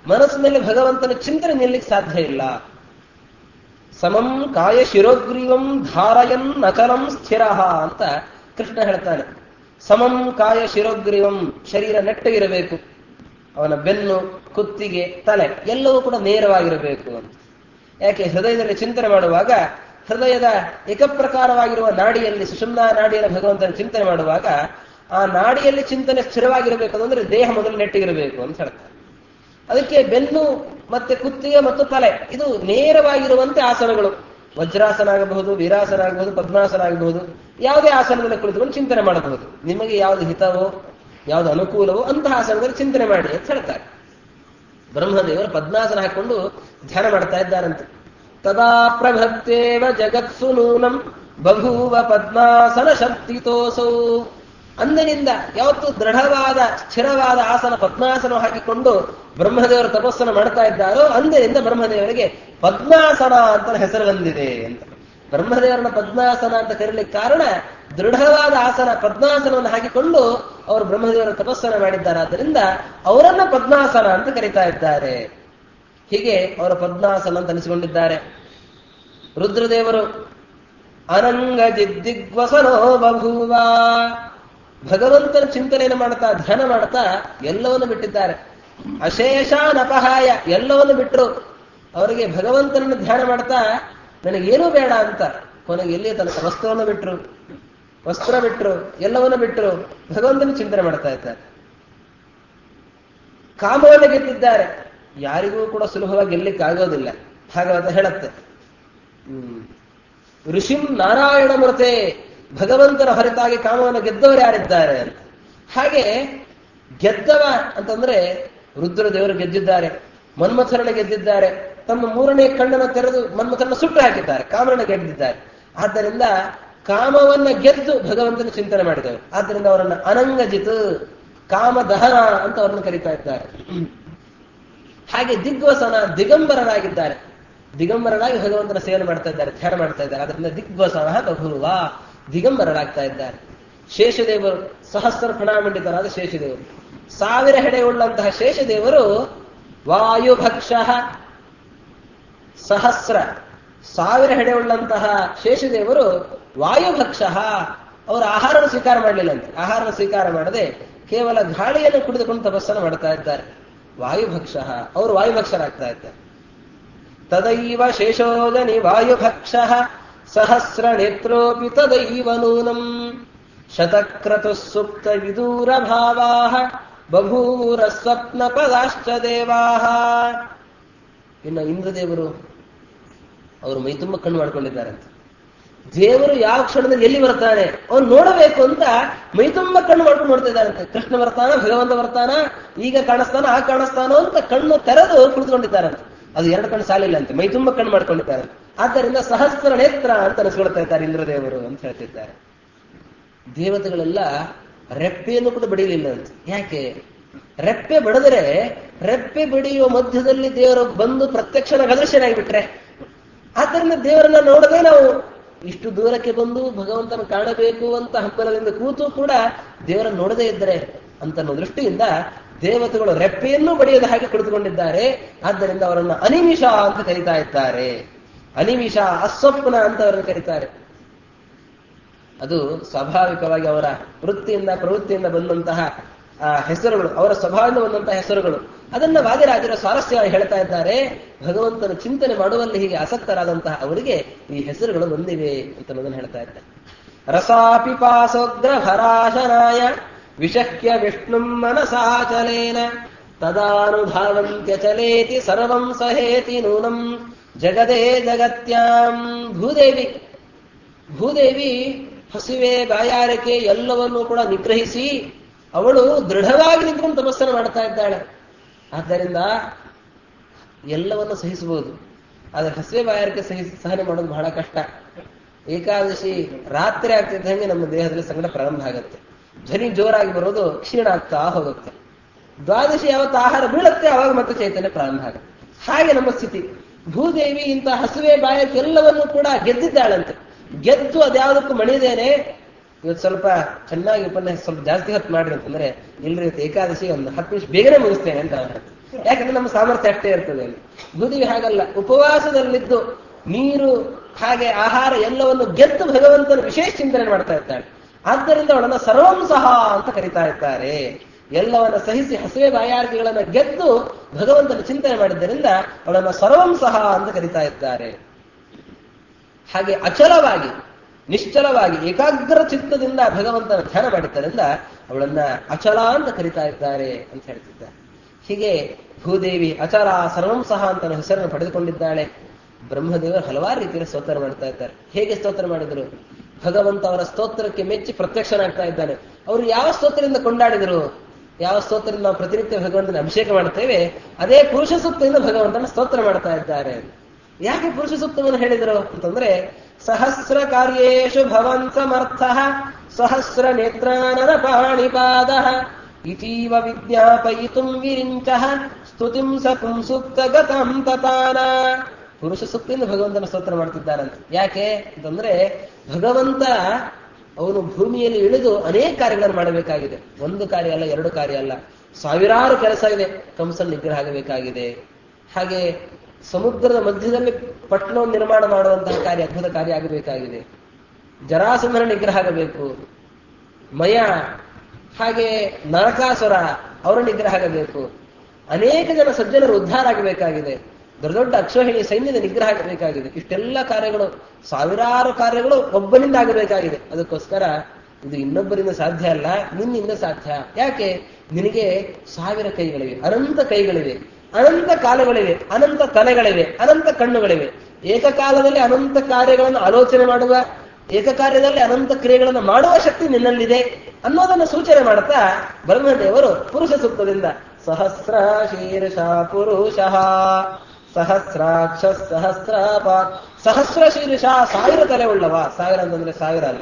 ಮನಸ್ಸಿನಲ್ಲಿ ಭಗವಂತನ ಚಿಂತನೆ ನಿಲ್ಲಿಕ್ಕೆ ಸಾಧ್ಯ ಇಲ್ಲ ಸಮಂ ಕಾಯ ಶಿರೋಗ್ರೀವಂ ಧಾರಯನ್ ಅಚಲಂ ಸ್ಥಿರ ಅಂತ ಕೃಷ್ಣ ಹೇಳ್ತಾನೆ ಸಮಂ ಕಾಯ ಶಿರೋಗ್ರೀವಂ ಶರೀರ ನೆಟ್ಟಗಿರಬೇಕು ಅವನ ಬೆನ್ನು ಕುತ್ತಿಗೆ ತಲೆ ಎಲ್ಲವೂ ಕೂಡ ನೇರವಾಗಿರಬೇಕು ಅಂತ ಯಾಕೆ ಹೃದಯದಲ್ಲಿ ಚಿಂತನೆ ಮಾಡುವಾಗ ಹೃದಯದ ಏಕಪ್ರಕಾರವಾಗಿರುವ ನಾಡಿಯಲ್ಲಿ ಸುಷುಮ್ನಾ ನಾಡಿಯಲ್ಲಿ ಭಗವಂತನ ಚಿಂತನೆ ಮಾಡುವಾಗ ಆ ನಾಡಿಯಲ್ಲಿ ಚಿಂತನೆ ಸ್ಥಿರವಾಗಿರಬೇಕು ಅಂದ್ರೆ ದೇಹ ಮೊದಲು ನೆಟ್ಟಿಗಿರಬೇಕು ಅಂತ ಹೇಳ್ತಾರೆ ಅದಕ್ಕೆ ಬೆನ್ನು ಮತ್ತೆ ಕುತ್ತಿಗೆ ಮತ್ತು ತಲೆ ಇದು ನೇರವಾಗಿರುವಂತೆ ಆಸನಗಳು ವಜ್ರಾಸನ ಆಗಬಹುದು ವೀರಾಸನ ಆಗಬಹುದು ಪದ್ಮಾಸನ ಆಗಬಹುದು ಯಾವುದೇ ಆಸನದಲ್ಲಿ ಕುಳಿತುಕೊಂಡು ಚಿಂತನೆ ಮಾಡಬಹುದು ನಿಮಗೆ ಯಾವುದು ಹಿತವೋ ಯಾವುದು ಅನುಕೂಲವೋ ಅಂತಹ ಆಸನದಲ್ಲಿ ಚಿಂತನೆ ಮಾಡಿ ಅಂತ ಹೇಳ್ತಾರೆ ಬ್ರಹ್ಮದೇವರು ಪದ್ಮಾಸನ ಹಾಕೊಂಡು ಧ್ಯಾನ ಮಾಡ್ತಾ ಇದ್ದಾರಂತೆ ತದಾ ಪ್ರಭತ್ತೇವ ಜಗತ್ಸು ನೂನಂ ಬಭೂವ ಪದ್ಮಾಸನ ಶಕ್ತಿತೋಸೌ ಅಂದಿನಿಂದ ಯಾವತ್ತು ದೃಢವಾದ ಸ್ಥಿರವಾದ ಆಸನ ಪದ್ಮಾಸನ ಹಾಕಿಕೊಂಡು ಬ್ರಹ್ಮದೇವರು ತಪಸ್ಸನ್ನು ಮಾಡ್ತಾ ಇದ್ದಾರೋ ಅಂದಿನಿಂದ ಬ್ರಹ್ಮದೇವರಿಗೆ ಪದ್ಮಾಸನ ಅಂತ ಹೆಸರು ಬಂದಿದೆ ಅಂತ ಬ್ರಹ್ಮದೇವರನ್ನ ಪದ್ಮಾಸನ ಅಂತ ಕರೀಲಿಕ್ಕೆ ಕಾರಣ ದೃಢವಾದ ಆಸನ ಪದ್ಮಾಸನವನ್ನು ಹಾಕಿಕೊಂಡು ಅವರು ಬ್ರಹ್ಮದೇವರ ತಪಸ್ಸನ್ನು ಮಾಡಿದ್ದಾರೆ ಆದ್ದರಿಂದ ಅವರನ್ನ ಪದ್ಮಾಸನ ಅಂತ ಕರೀತಾ ಇದ್ದಾರೆ ಹೀಗೆ ಅವರ ಪದ್ಮಾಸನ ಅಂತ ಅನಿಸಿಕೊಂಡಿದ್ದಾರೆ ರುದ್ರದೇವರು ಅನಂಗ ದಿಗ್ವಸನೋ ಬಭೂವ ಭಗವಂತನ ಚಿಂತನೆಯನ್ನು ಮಾಡ್ತಾ ಧ್ಯಾನ ಮಾಡ್ತಾ ಎಲ್ಲವನ್ನು ಬಿಟ್ಟಿದ್ದಾರೆ ಅಶೇಷಾನಪಹಾಯ ಎಲ್ಲವನ್ನು ಬಿಟ್ಟರು ಅವರಿಗೆ ಭಗವಂತನನ್ನು ಧ್ಯಾನ ಮಾಡ್ತಾ ನನಗೇನೂ ಬೇಡ ಅಂತ ಕೊನೆಗೆ ಎಲ್ಲಿ ತನಕ ವಸ್ತ್ರವನ್ನು ಬಿಟ್ರು ವಸ್ತ್ರ ಬಿಟ್ರು ಎಲ್ಲವನ್ನು ಬಿಟ್ಟರು ಭಗವಂತನ ಚಿಂತನೆ ಮಾಡ್ತಾ ಇದ್ದಾರೆ ಕಾಮವನ್ನು ಗೆದ್ದಿದ್ದಾರೆ ಯಾರಿಗೂ ಕೂಡ ಸುಲಭವಾಗಿ ಗೆಲ್ಲಿಕ್ಕೆ ಆಗೋದಿಲ್ಲ ಭಾಗವತ ಹೇಳುತ್ತೆ ಹ್ಮ್ ಋಷಿಂ ನಾರಾಯಣ ಮೃತೆ ಭಗವಂತನ ಹೊರತಾಗಿ ಕಾಮವನ್ನು ಗೆದ್ದವರು ಯಾರಿದ್ದಾರೆ ಅಂತ ಹಾಗೆ ಗೆದ್ದವ ಅಂತಂದ್ರೆ ರುದ್ರದೇವರು ಗೆದ್ದಿದ್ದಾರೆ ಮನ್ಮಥರನ್ನ ಗೆದ್ದಿದ್ದಾರೆ ತಮ್ಮ ಮೂರನೇ ಕಣ್ಣನ್ನು ತೆರೆದು ಮನ್ಮಥರನ್ನ ಸುಟ್ಟು ಹಾಕಿದ್ದಾರೆ ಕಾಮರನ್ನ ಗೆದ್ದಿದ್ದಾರೆ ಆದ್ದರಿಂದ ಕಾಮವನ್ನ ಗೆದ್ದು ಭಗವಂತನ ಚಿಂತನೆ ಮಾಡಿದವರು ಆದ್ದರಿಂದ ಅವರನ್ನ ಅನಂಗಜಿತ್ ಕಾಮ ದಹನ ಅಂತ ಅವರನ್ನು ಕರೀತಾ ಇದ್ದಾರೆ ಹಾಗೆ ದಿಗ್ವಸನ ದಿಗಂಬರರಾಗಿದ್ದಾರೆ ದಿಗಂಬರರಾಗಿ ಭಗವಂತನ ಸೇವನೆ ಮಾಡ್ತಾ ಇದ್ದಾರೆ ಧ್ಯಾನ ಮಾಡ್ತಾ ಇದ್ದಾರೆ ಅದರಿಂದ ದಿಗ್ವಸನ ಬಭುವ ದಿಗಂಬರರಾಗ್ತಾ ಇದ್ದಾರೆ ಶೇಷದೇವರು ಸಹಸ್ರ ಫಣಾಮಂಡಿತರಾದ ಶೇಷದೇವರು ಸಾವಿರ ಹೆಡೆ ಉಳ್ಳಂತಹ ಶೇಷದೇವರು ವಾಯುಭಕ್ಷ ಸಹಸ್ರ ಸಾವಿರ ಹೆಡೆ ಉಳ್ಳಂತಹ ಶೇಷದೇವರು ವಾಯುಭಕ್ಷ ಅವರ ಆಹಾರ ಸ್ವೀಕಾರ ಮಾಡಲಿಲ್ಲ ಅಂತ ಆಹಾರ ಸ್ವೀಕಾರ ಮಾಡದೆ ಕೇವಲ ಗಾಳಿಯನ್ನು ಕುಡಿದುಕೊಂಡು ತಪಸ್ಸನ್ನು ಮಾಡ್ತಾ ಇದ್ದಾರೆ ವಾಯುಭಕ್ಷ ಅವರು ವಾಯುಭಕ್ಷರಾಗ್ತಾ ಇದ್ದಾರೆ ತದೈವ ಶೇಷೋಗನಿ ವಾಯುಭಕ್ಷ ಸಹಸ್ರ ನೇತ್ರೋಪಿ ತದೈವ ನೂನಂ ಶತಕ್ರತು ಸುಪ್ತ ವಿದೂರ ಭಾವಾ ಬಭೂರ ಸ್ವಪ್ನ ಪದಾಶ್ಚ ದೇವಾ ಇನ್ನು ಇಂದ್ರದೇವರು ಅವರು ಮೈತುಂಬ ಕಣ್ಣು ಮಾಡ್ಕೊಂಡಿದ್ದಾರಂತೆ ದೇವರು ಯಾವ ಕ್ಷಣದಲ್ಲಿ ಎಲ್ಲಿ ಬರ್ತಾನೆ ಅವ್ನು ನೋಡಬೇಕು ಅಂತ ಮೈತುಂಬ ಕಣ್ಣು ಮಾಡ್ಕೊಂಡು ನೋಡ್ತಾ ಇದ್ದಾರಂತೆ ಕೃಷ್ಣ ಬರ್ತಾನ ಭಗವಂತ ಬರ್ತಾನ ಈಗ ಕಾಣಿಸ್ತಾನ ಆ ಕಾಣಿಸ್ತಾನೋ ಅಂತ ಕಣ್ಣು ತೆರೆದು ಕುಳಿತುಕೊಂಡಿದ್ದಾರಂತೆ ಅದು ಎರಡು ಕಣ್ಣು ಸಾಲಿಲ್ಲ ಅಂತೆ ಮೈತುಂಬ ಕಣ್ಣು ಮಾಡ್ಕೊಂಡಿದ್ದಾರೆ ಆದ್ದರಿಂದ ಸಹಸ್ರ ನೇತ್ರ ಅಂತ ಅನಿಸ್ಕೊಳ್ತಾ ಇದ್ದಾರೆ ಇಂದ್ರದೇವರು ಅಂತ ಹೇಳ್ತಿದ್ದಾರೆ ದೇವತೆಗಳೆಲ್ಲ ರೆಪ್ಪೆಯನ್ನು ಕೂಡ ಬಡಿಯಲಿಲ್ಲ ಅಂತ ಯಾಕೆ ರೆಪ್ಪೆ ಬಡಿದರೆ ರೆಪ್ಪೆ ಬಡಿಯುವ ಮಧ್ಯದಲ್ಲಿ ದೇವರು ಬಂದು ಪ್ರತ್ಯಕ್ಷನಾಗಿ ಅದೃಶ್ಯನಾಗಿಬಿಟ್ರೆ ಆದ್ದರಿಂದ ದೇವರನ್ನ ನೋಡದೆ ನಾವು ಇಷ್ಟು ದೂರಕ್ಕೆ ಬಂದು ಭಗವಂತನ ಕಾಣಬೇಕು ಅಂತ ಹಂಬಲದಿಂದ ಕೂತು ಕೂಡ ದೇವರನ್ನು ನೋಡದೇ ಇದ್ದರೆ ಅಂತ ಅನ್ನೋ ದೃಷ್ಟಿಯಿಂದ ದೇವತೆಗಳು ರೆಪ್ಪೆಯನ್ನು ಬಡಿಯದ ಹಾಗೆ ಕುಳಿತುಕೊಂಡಿದ್ದಾರೆ ಆದ್ದರಿಂದ ಅವರನ್ನು ಅನಿಮಿಷ ಅಂತ ಕರೀತಾ ಇದ್ದಾರೆ ಅನಿಮಿಷ ಅಸ್ವಪ್ನ ಅಂತ ಅವರನ್ನು ಕರೀತಾರೆ ಅದು ಸ್ವಾಭಾವಿಕವಾಗಿ ಅವರ ವೃತ್ತಿಯಿಂದ ಪ್ರವೃತ್ತಿಯಿಂದ ಬಂದಂತಹ ಆ ಹೆಸರುಗಳು ಅವರ ಸ್ವಭಾವದಿಂದ ಬಂದಂತಹ ಹೆಸರುಗಳು ಅದನ್ನ ವಾದಿರಾಜರ ಸ್ವಾರಸ್ಯವಾಗಿ ಹೇಳ್ತಾ ಇದ್ದಾರೆ ಭಗವಂತನ ಚಿಂತನೆ ಮಾಡುವಲ್ಲಿ ಹೀಗೆ ಆಸಕ್ತರಾದಂತಹ ಅವರಿಗೆ ಈ ಹೆಸರುಗಳು ಬಂದಿವೆ ಅಂತ ಅನ್ನೋದನ್ನು ಹೇಳ್ತಾ ಇದ್ದಾರೆ ರಸಾಪಿಪಾಸೋಗ್ರ ಭರಾಶನಾಯ ವಿಷಹ್ಯ ವಿಷ್ಣುಂ ಮನಸಾಚಲೇನ ತದಾನುಧಾವಂತ್ಯಚಲೇತಿ ಸರ್ವಂ ಸಹೇತಿ ನೂನಂ ಜಗದೇ ಜಗತ್ಯಾಂ ಭೂದೇವಿ ಭೂದೇವಿ ಹಸಿವೆ ಬಾಯಾರಿಕೆ ಎಲ್ಲವನ್ನೂ ಕೂಡ ನಿಗ್ರಹಿಸಿ ಅವಳು ದೃಢವಾಗಿ ನಿಂತ್ಕೊಂಡು ತಪಸ್ಸನ್ನು ಮಾಡ್ತಾ ಇದ್ದಾಳೆ ಆದ್ದರಿಂದ ಎಲ್ಲವನ್ನು ಸಹಿಸಬಹುದು ಆದರೆ ಹಸಿವೆ ಬಾಯಾರಿಕೆ ಸಹಿಸಿ ಸಹನೆ ಮಾಡೋದು ಬಹಳ ಕಷ್ಟ ಏಕಾದಶಿ ರಾತ್ರಿ ಆಗ್ತಿದ್ದಂಗೆ ನಮ್ಮ ದೇಹದಲ್ಲಿ ಸಂಕಟ ಪ್ರಾರಂಭ ಆಗುತ್ತೆ ಧ್ವನಿ ಜೋರಾಗಿ ಬರೋದು ಕ್ಷೀಣ ಆಗ್ತಾ ಹೋಗುತ್ತೆ ದ್ವಾದಶಿ ಯಾವತ್ತು ಆಹಾರ ಬೀಳುತ್ತೆ ಅವಾಗ ಮತ್ತೆ ಚೈತನ್ಯ ಪ್ರಾರಂಭ ಆಗುತ್ತೆ ಹಾಗೆ ನಮ್ಮ ಸ್ಥಿತಿ ಭೂದೇವಿ ಇಂಥ ಹಸುವೆ ಬಾಯಕ್ಕೆ ಎಲ್ಲವನ್ನೂ ಕೂಡ ಗೆದ್ದಿದ್ದಾಳಂತೆ ಗೆದ್ದು ಅದ್ಯಾವುದಕ್ಕೂ ಮಣಿದೇನೆ ಇವತ್ತು ಸ್ವಲ್ಪ ಚೆನ್ನಾಗಿ ಉಪನ್ಯಾಸ ಸ್ವಲ್ಪ ಜಾಸ್ತಿ ಹೊತ್ತು ಮಾಡ್ರಿ ಅಂತಂದ್ರೆ ಇಲ್ರಿ ಇವತ್ತು ಏಕಾದಶಿ ಒಂದು ಹತ್ತು ನಿಮಿಷ ಬೇಗನೆ ಮುಗಿಸ್ತೇನೆ ಅಂತ ಅವ್ರು ಹೇಳ್ತಾರೆ. ಯಾಕಂದ್ರೆ ನಮ್ಮ ಸಾಮರ್ಥ್ಯ ಅಷ್ಟೇ ಇರ್ತದೆ ಅಲ್ಲಿ ಭೂದೇವಿ ಹಾಗಲ್ಲ ಉಪವಾಸದಲ್ಲಿದ್ದು ನೀರು ಹಾಗೆ ಆಹಾರ ಎಲ್ಲವನ್ನು ಗೆದ್ದು ಭಗವಂತನ ವಿಶೇಷ ಚಿಂತನೆ ಮಾಡ್ತಾ ಇದ್ದಾಳೆ ಆದ್ದರಿಂದ ಅವಳನ್ನ ಸರ್ವಂ ಸಹ ಅಂತ ಕರಿತಾ ಇದ್ದಾರೆ ಎಲ್ಲವನ್ನ ಸಹಿಸಿ ಹಸಿವೆ ಬಾಯಾರಿಕೆಗಳನ್ನ ಗೆದ್ದು ಭಗವಂತನ ಚಿಂತನೆ ಮಾಡಿದ್ದರಿಂದ ಅವಳನ್ನ ಸರ್ವಂ ಸಹ ಅಂತ ಕರಿತಾ ಇದ್ದಾರೆ ಹಾಗೆ ಅಚಲವಾಗಿ ನಿಶ್ಚಲವಾಗಿ ಏಕಾಗ್ರ ಚಿತ್ತದಿಂದ ಭಗವಂತನ ಧ್ಯಾನ ಮಾಡಿದ್ದರಿಂದ ಅವಳನ್ನ ಅಚಲ ಅಂತ ಕರಿತಾ ಇದ್ದಾರೆ ಅಂತ ಹೇಳ್ತಿದ್ದಾರೆ ಹೀಗೆ ಭೂದೇವಿ ಅಚಲ ಸರ್ವಂ ಸಹ ಅಂತ ಹೆಸರನ್ನು ಪಡೆದುಕೊಂಡಿದ್ದಾಳೆ ಬ್ರಹ್ಮದೇವರು ಹಲವಾರು ರೀತಿಯಲ್ಲಿ ಸ್ತೋತ್ರ ಮಾಡ್ತಾ ಇದ್ದಾರೆ ಹೇಗೆ ಸ್ತೋತ್ರ ಮಾಡಿದರು ಭಗವಂತ ಅವರ ಸ್ತೋತ್ರಕ್ಕೆ ಮೆಚ್ಚಿ ಪ್ರತ್ಯಕ್ಷನಾಗ್ತಾ ಇದ್ದಾನೆ ಅವರು ಯಾವ ಸ್ತೋತ್ರದಿಂದ ಕೊಂಡಾಡಿದರು ಯಾವ ಸ್ತೋತ್ರದಿಂದ ನಾವು ಪ್ರತಿನಿತ್ಯ ಭಗವಂತನ ಅಭಿಷೇಕ ಮಾಡ್ತೇವೆ ಅದೇ ಪುರುಷ ಸೂಕ್ತದಿಂದ ಭಗವಂತನ ಸ್ತೋತ್ರ ಮಾಡ್ತಾ ಇದ್ದಾರೆ ಯಾಕೆ ಪುರುಷ ಸೂಕ್ತವನ್ನು ಹೇಳಿದರು ಅಂತಂದ್ರೆ ಸಹಸ್ರ ಕಾರ್ಯೇಶು ಭವನ್ ಸಮರ್ಥ ಸಹಸ್ರ ನೇತ್ರಾನನ ಪಾಣಿಪಾದ ಇತೀವ ವಿಜ್ಞಾಪಯಿತುಂ ವಿರಿಂಚ ಸ್ತುತಿಂ ಸ ಪುಂಸುಕ್ತ ಗತಂ ತತಾನ ಪುರುಷ ಸೂಕ್ತಿಯಿಂದ ಭಗವಂತನ ಸ್ತೋತ್ರ ಮಾಡ್ತಿದ್ದಾರಂತೆ ಯಾಕೆ ಅಂತಂದ್ರೆ ಭಗವಂತ ಅವನು ಭೂಮಿಯಲ್ಲಿ ಇಳಿದು ಅನೇಕ ಕಾರ್ಯಗಳನ್ನು ಮಾಡಬೇಕಾಗಿದೆ ಒಂದು ಕಾರ್ಯ ಅಲ್ಲ ಎರಡು ಕಾರ್ಯ ಅಲ್ಲ ಸಾವಿರಾರು ಕೆಲಸ ಇದೆ ಕಂಸನ ನಿಗ್ರಹ ಆಗಬೇಕಾಗಿದೆ ಹಾಗೆ ಸಮುದ್ರದ ಮಧ್ಯದಲ್ಲಿ ಪಟ್ಟಣವನ್ನು ನಿರ್ಮಾಣ ಮಾಡುವಂತಹ ಕಾರ್ಯ ಅದ್ಭುತ ಕಾರ್ಯ ಆಗಬೇಕಾಗಿದೆ ಜರಾಸಂಧನ ನಿಗ್ರಹ ಆಗಬೇಕು ಮಯ ಹಾಗೆ ನರಕಾಸುರ ಅವರ ನಿಗ್ರಹ ಆಗಬೇಕು ಅನೇಕ ಜನ ಸಜ್ಜನರು ಉದ್ಧಾರ ಆಗಬೇಕಾಗಿದೆ ದೊಡ್ಡ ದೊಡ್ಡ ಅಕ್ಷೋಹಿಣಿ ಸೈನ್ಯದ ನಿಗ್ರಹ ಆಗಬೇಕಾಗಿದೆ ಇಷ್ಟೆಲ್ಲ ಕಾರ್ಯಗಳು ಸಾವಿರಾರು ಕಾರ್ಯಗಳು ಒಬ್ಬನಿಂದ ಆಗಬೇಕಾಗಿದೆ ಅದಕ್ಕೋಸ್ಕರ ಇದು ಇನ್ನೊಬ್ಬರಿಂದ ಸಾಧ್ಯ ಅಲ್ಲ ನಿನ್ನಿಂದ ಸಾಧ್ಯ ಯಾಕೆ ನಿನಗೆ ಸಾವಿರ ಕೈಗಳಿವೆ ಅನಂತ ಕೈಗಳಿವೆ ಅನಂತ ಕಾಲಗಳಿವೆ ಅನಂತ ತಲೆಗಳಿವೆ ಅನಂತ ಕಣ್ಣುಗಳಿವೆ ಏಕಕಾಲದಲ್ಲಿ ಅನಂತ ಕಾರ್ಯಗಳನ್ನು ಆಲೋಚನೆ ಮಾಡುವ ಏಕಕಾರ್ಯದಲ್ಲಿ ಅನಂತ ಕ್ರಿಯೆಗಳನ್ನು ಮಾಡುವ ಶಕ್ತಿ ನಿನ್ನಲ್ಲಿದೆ ಅನ್ನೋದನ್ನು ಸೂಚನೆ ಮಾಡುತ್ತಾ ಬ್ರಹ್ಮದೇವರು ಪುರುಷ ಸೂಕ್ತದಿಂದ ಸಹಸ್ರ ಶೀರ್ಷ ಪುರುಷ ಸಹಸ್ರಾಕ್ಷ ಸಹಸ್ರಾಪ ಸಹಸ್ರ ಶೀರ್ಷ ಸಾವಿರ ತಲೆ ಉಳ್ಳವ ಸಾವಿರ ಅಂತಂದ್ರೆ ಸಾವಿರ ಅಲ್ಲ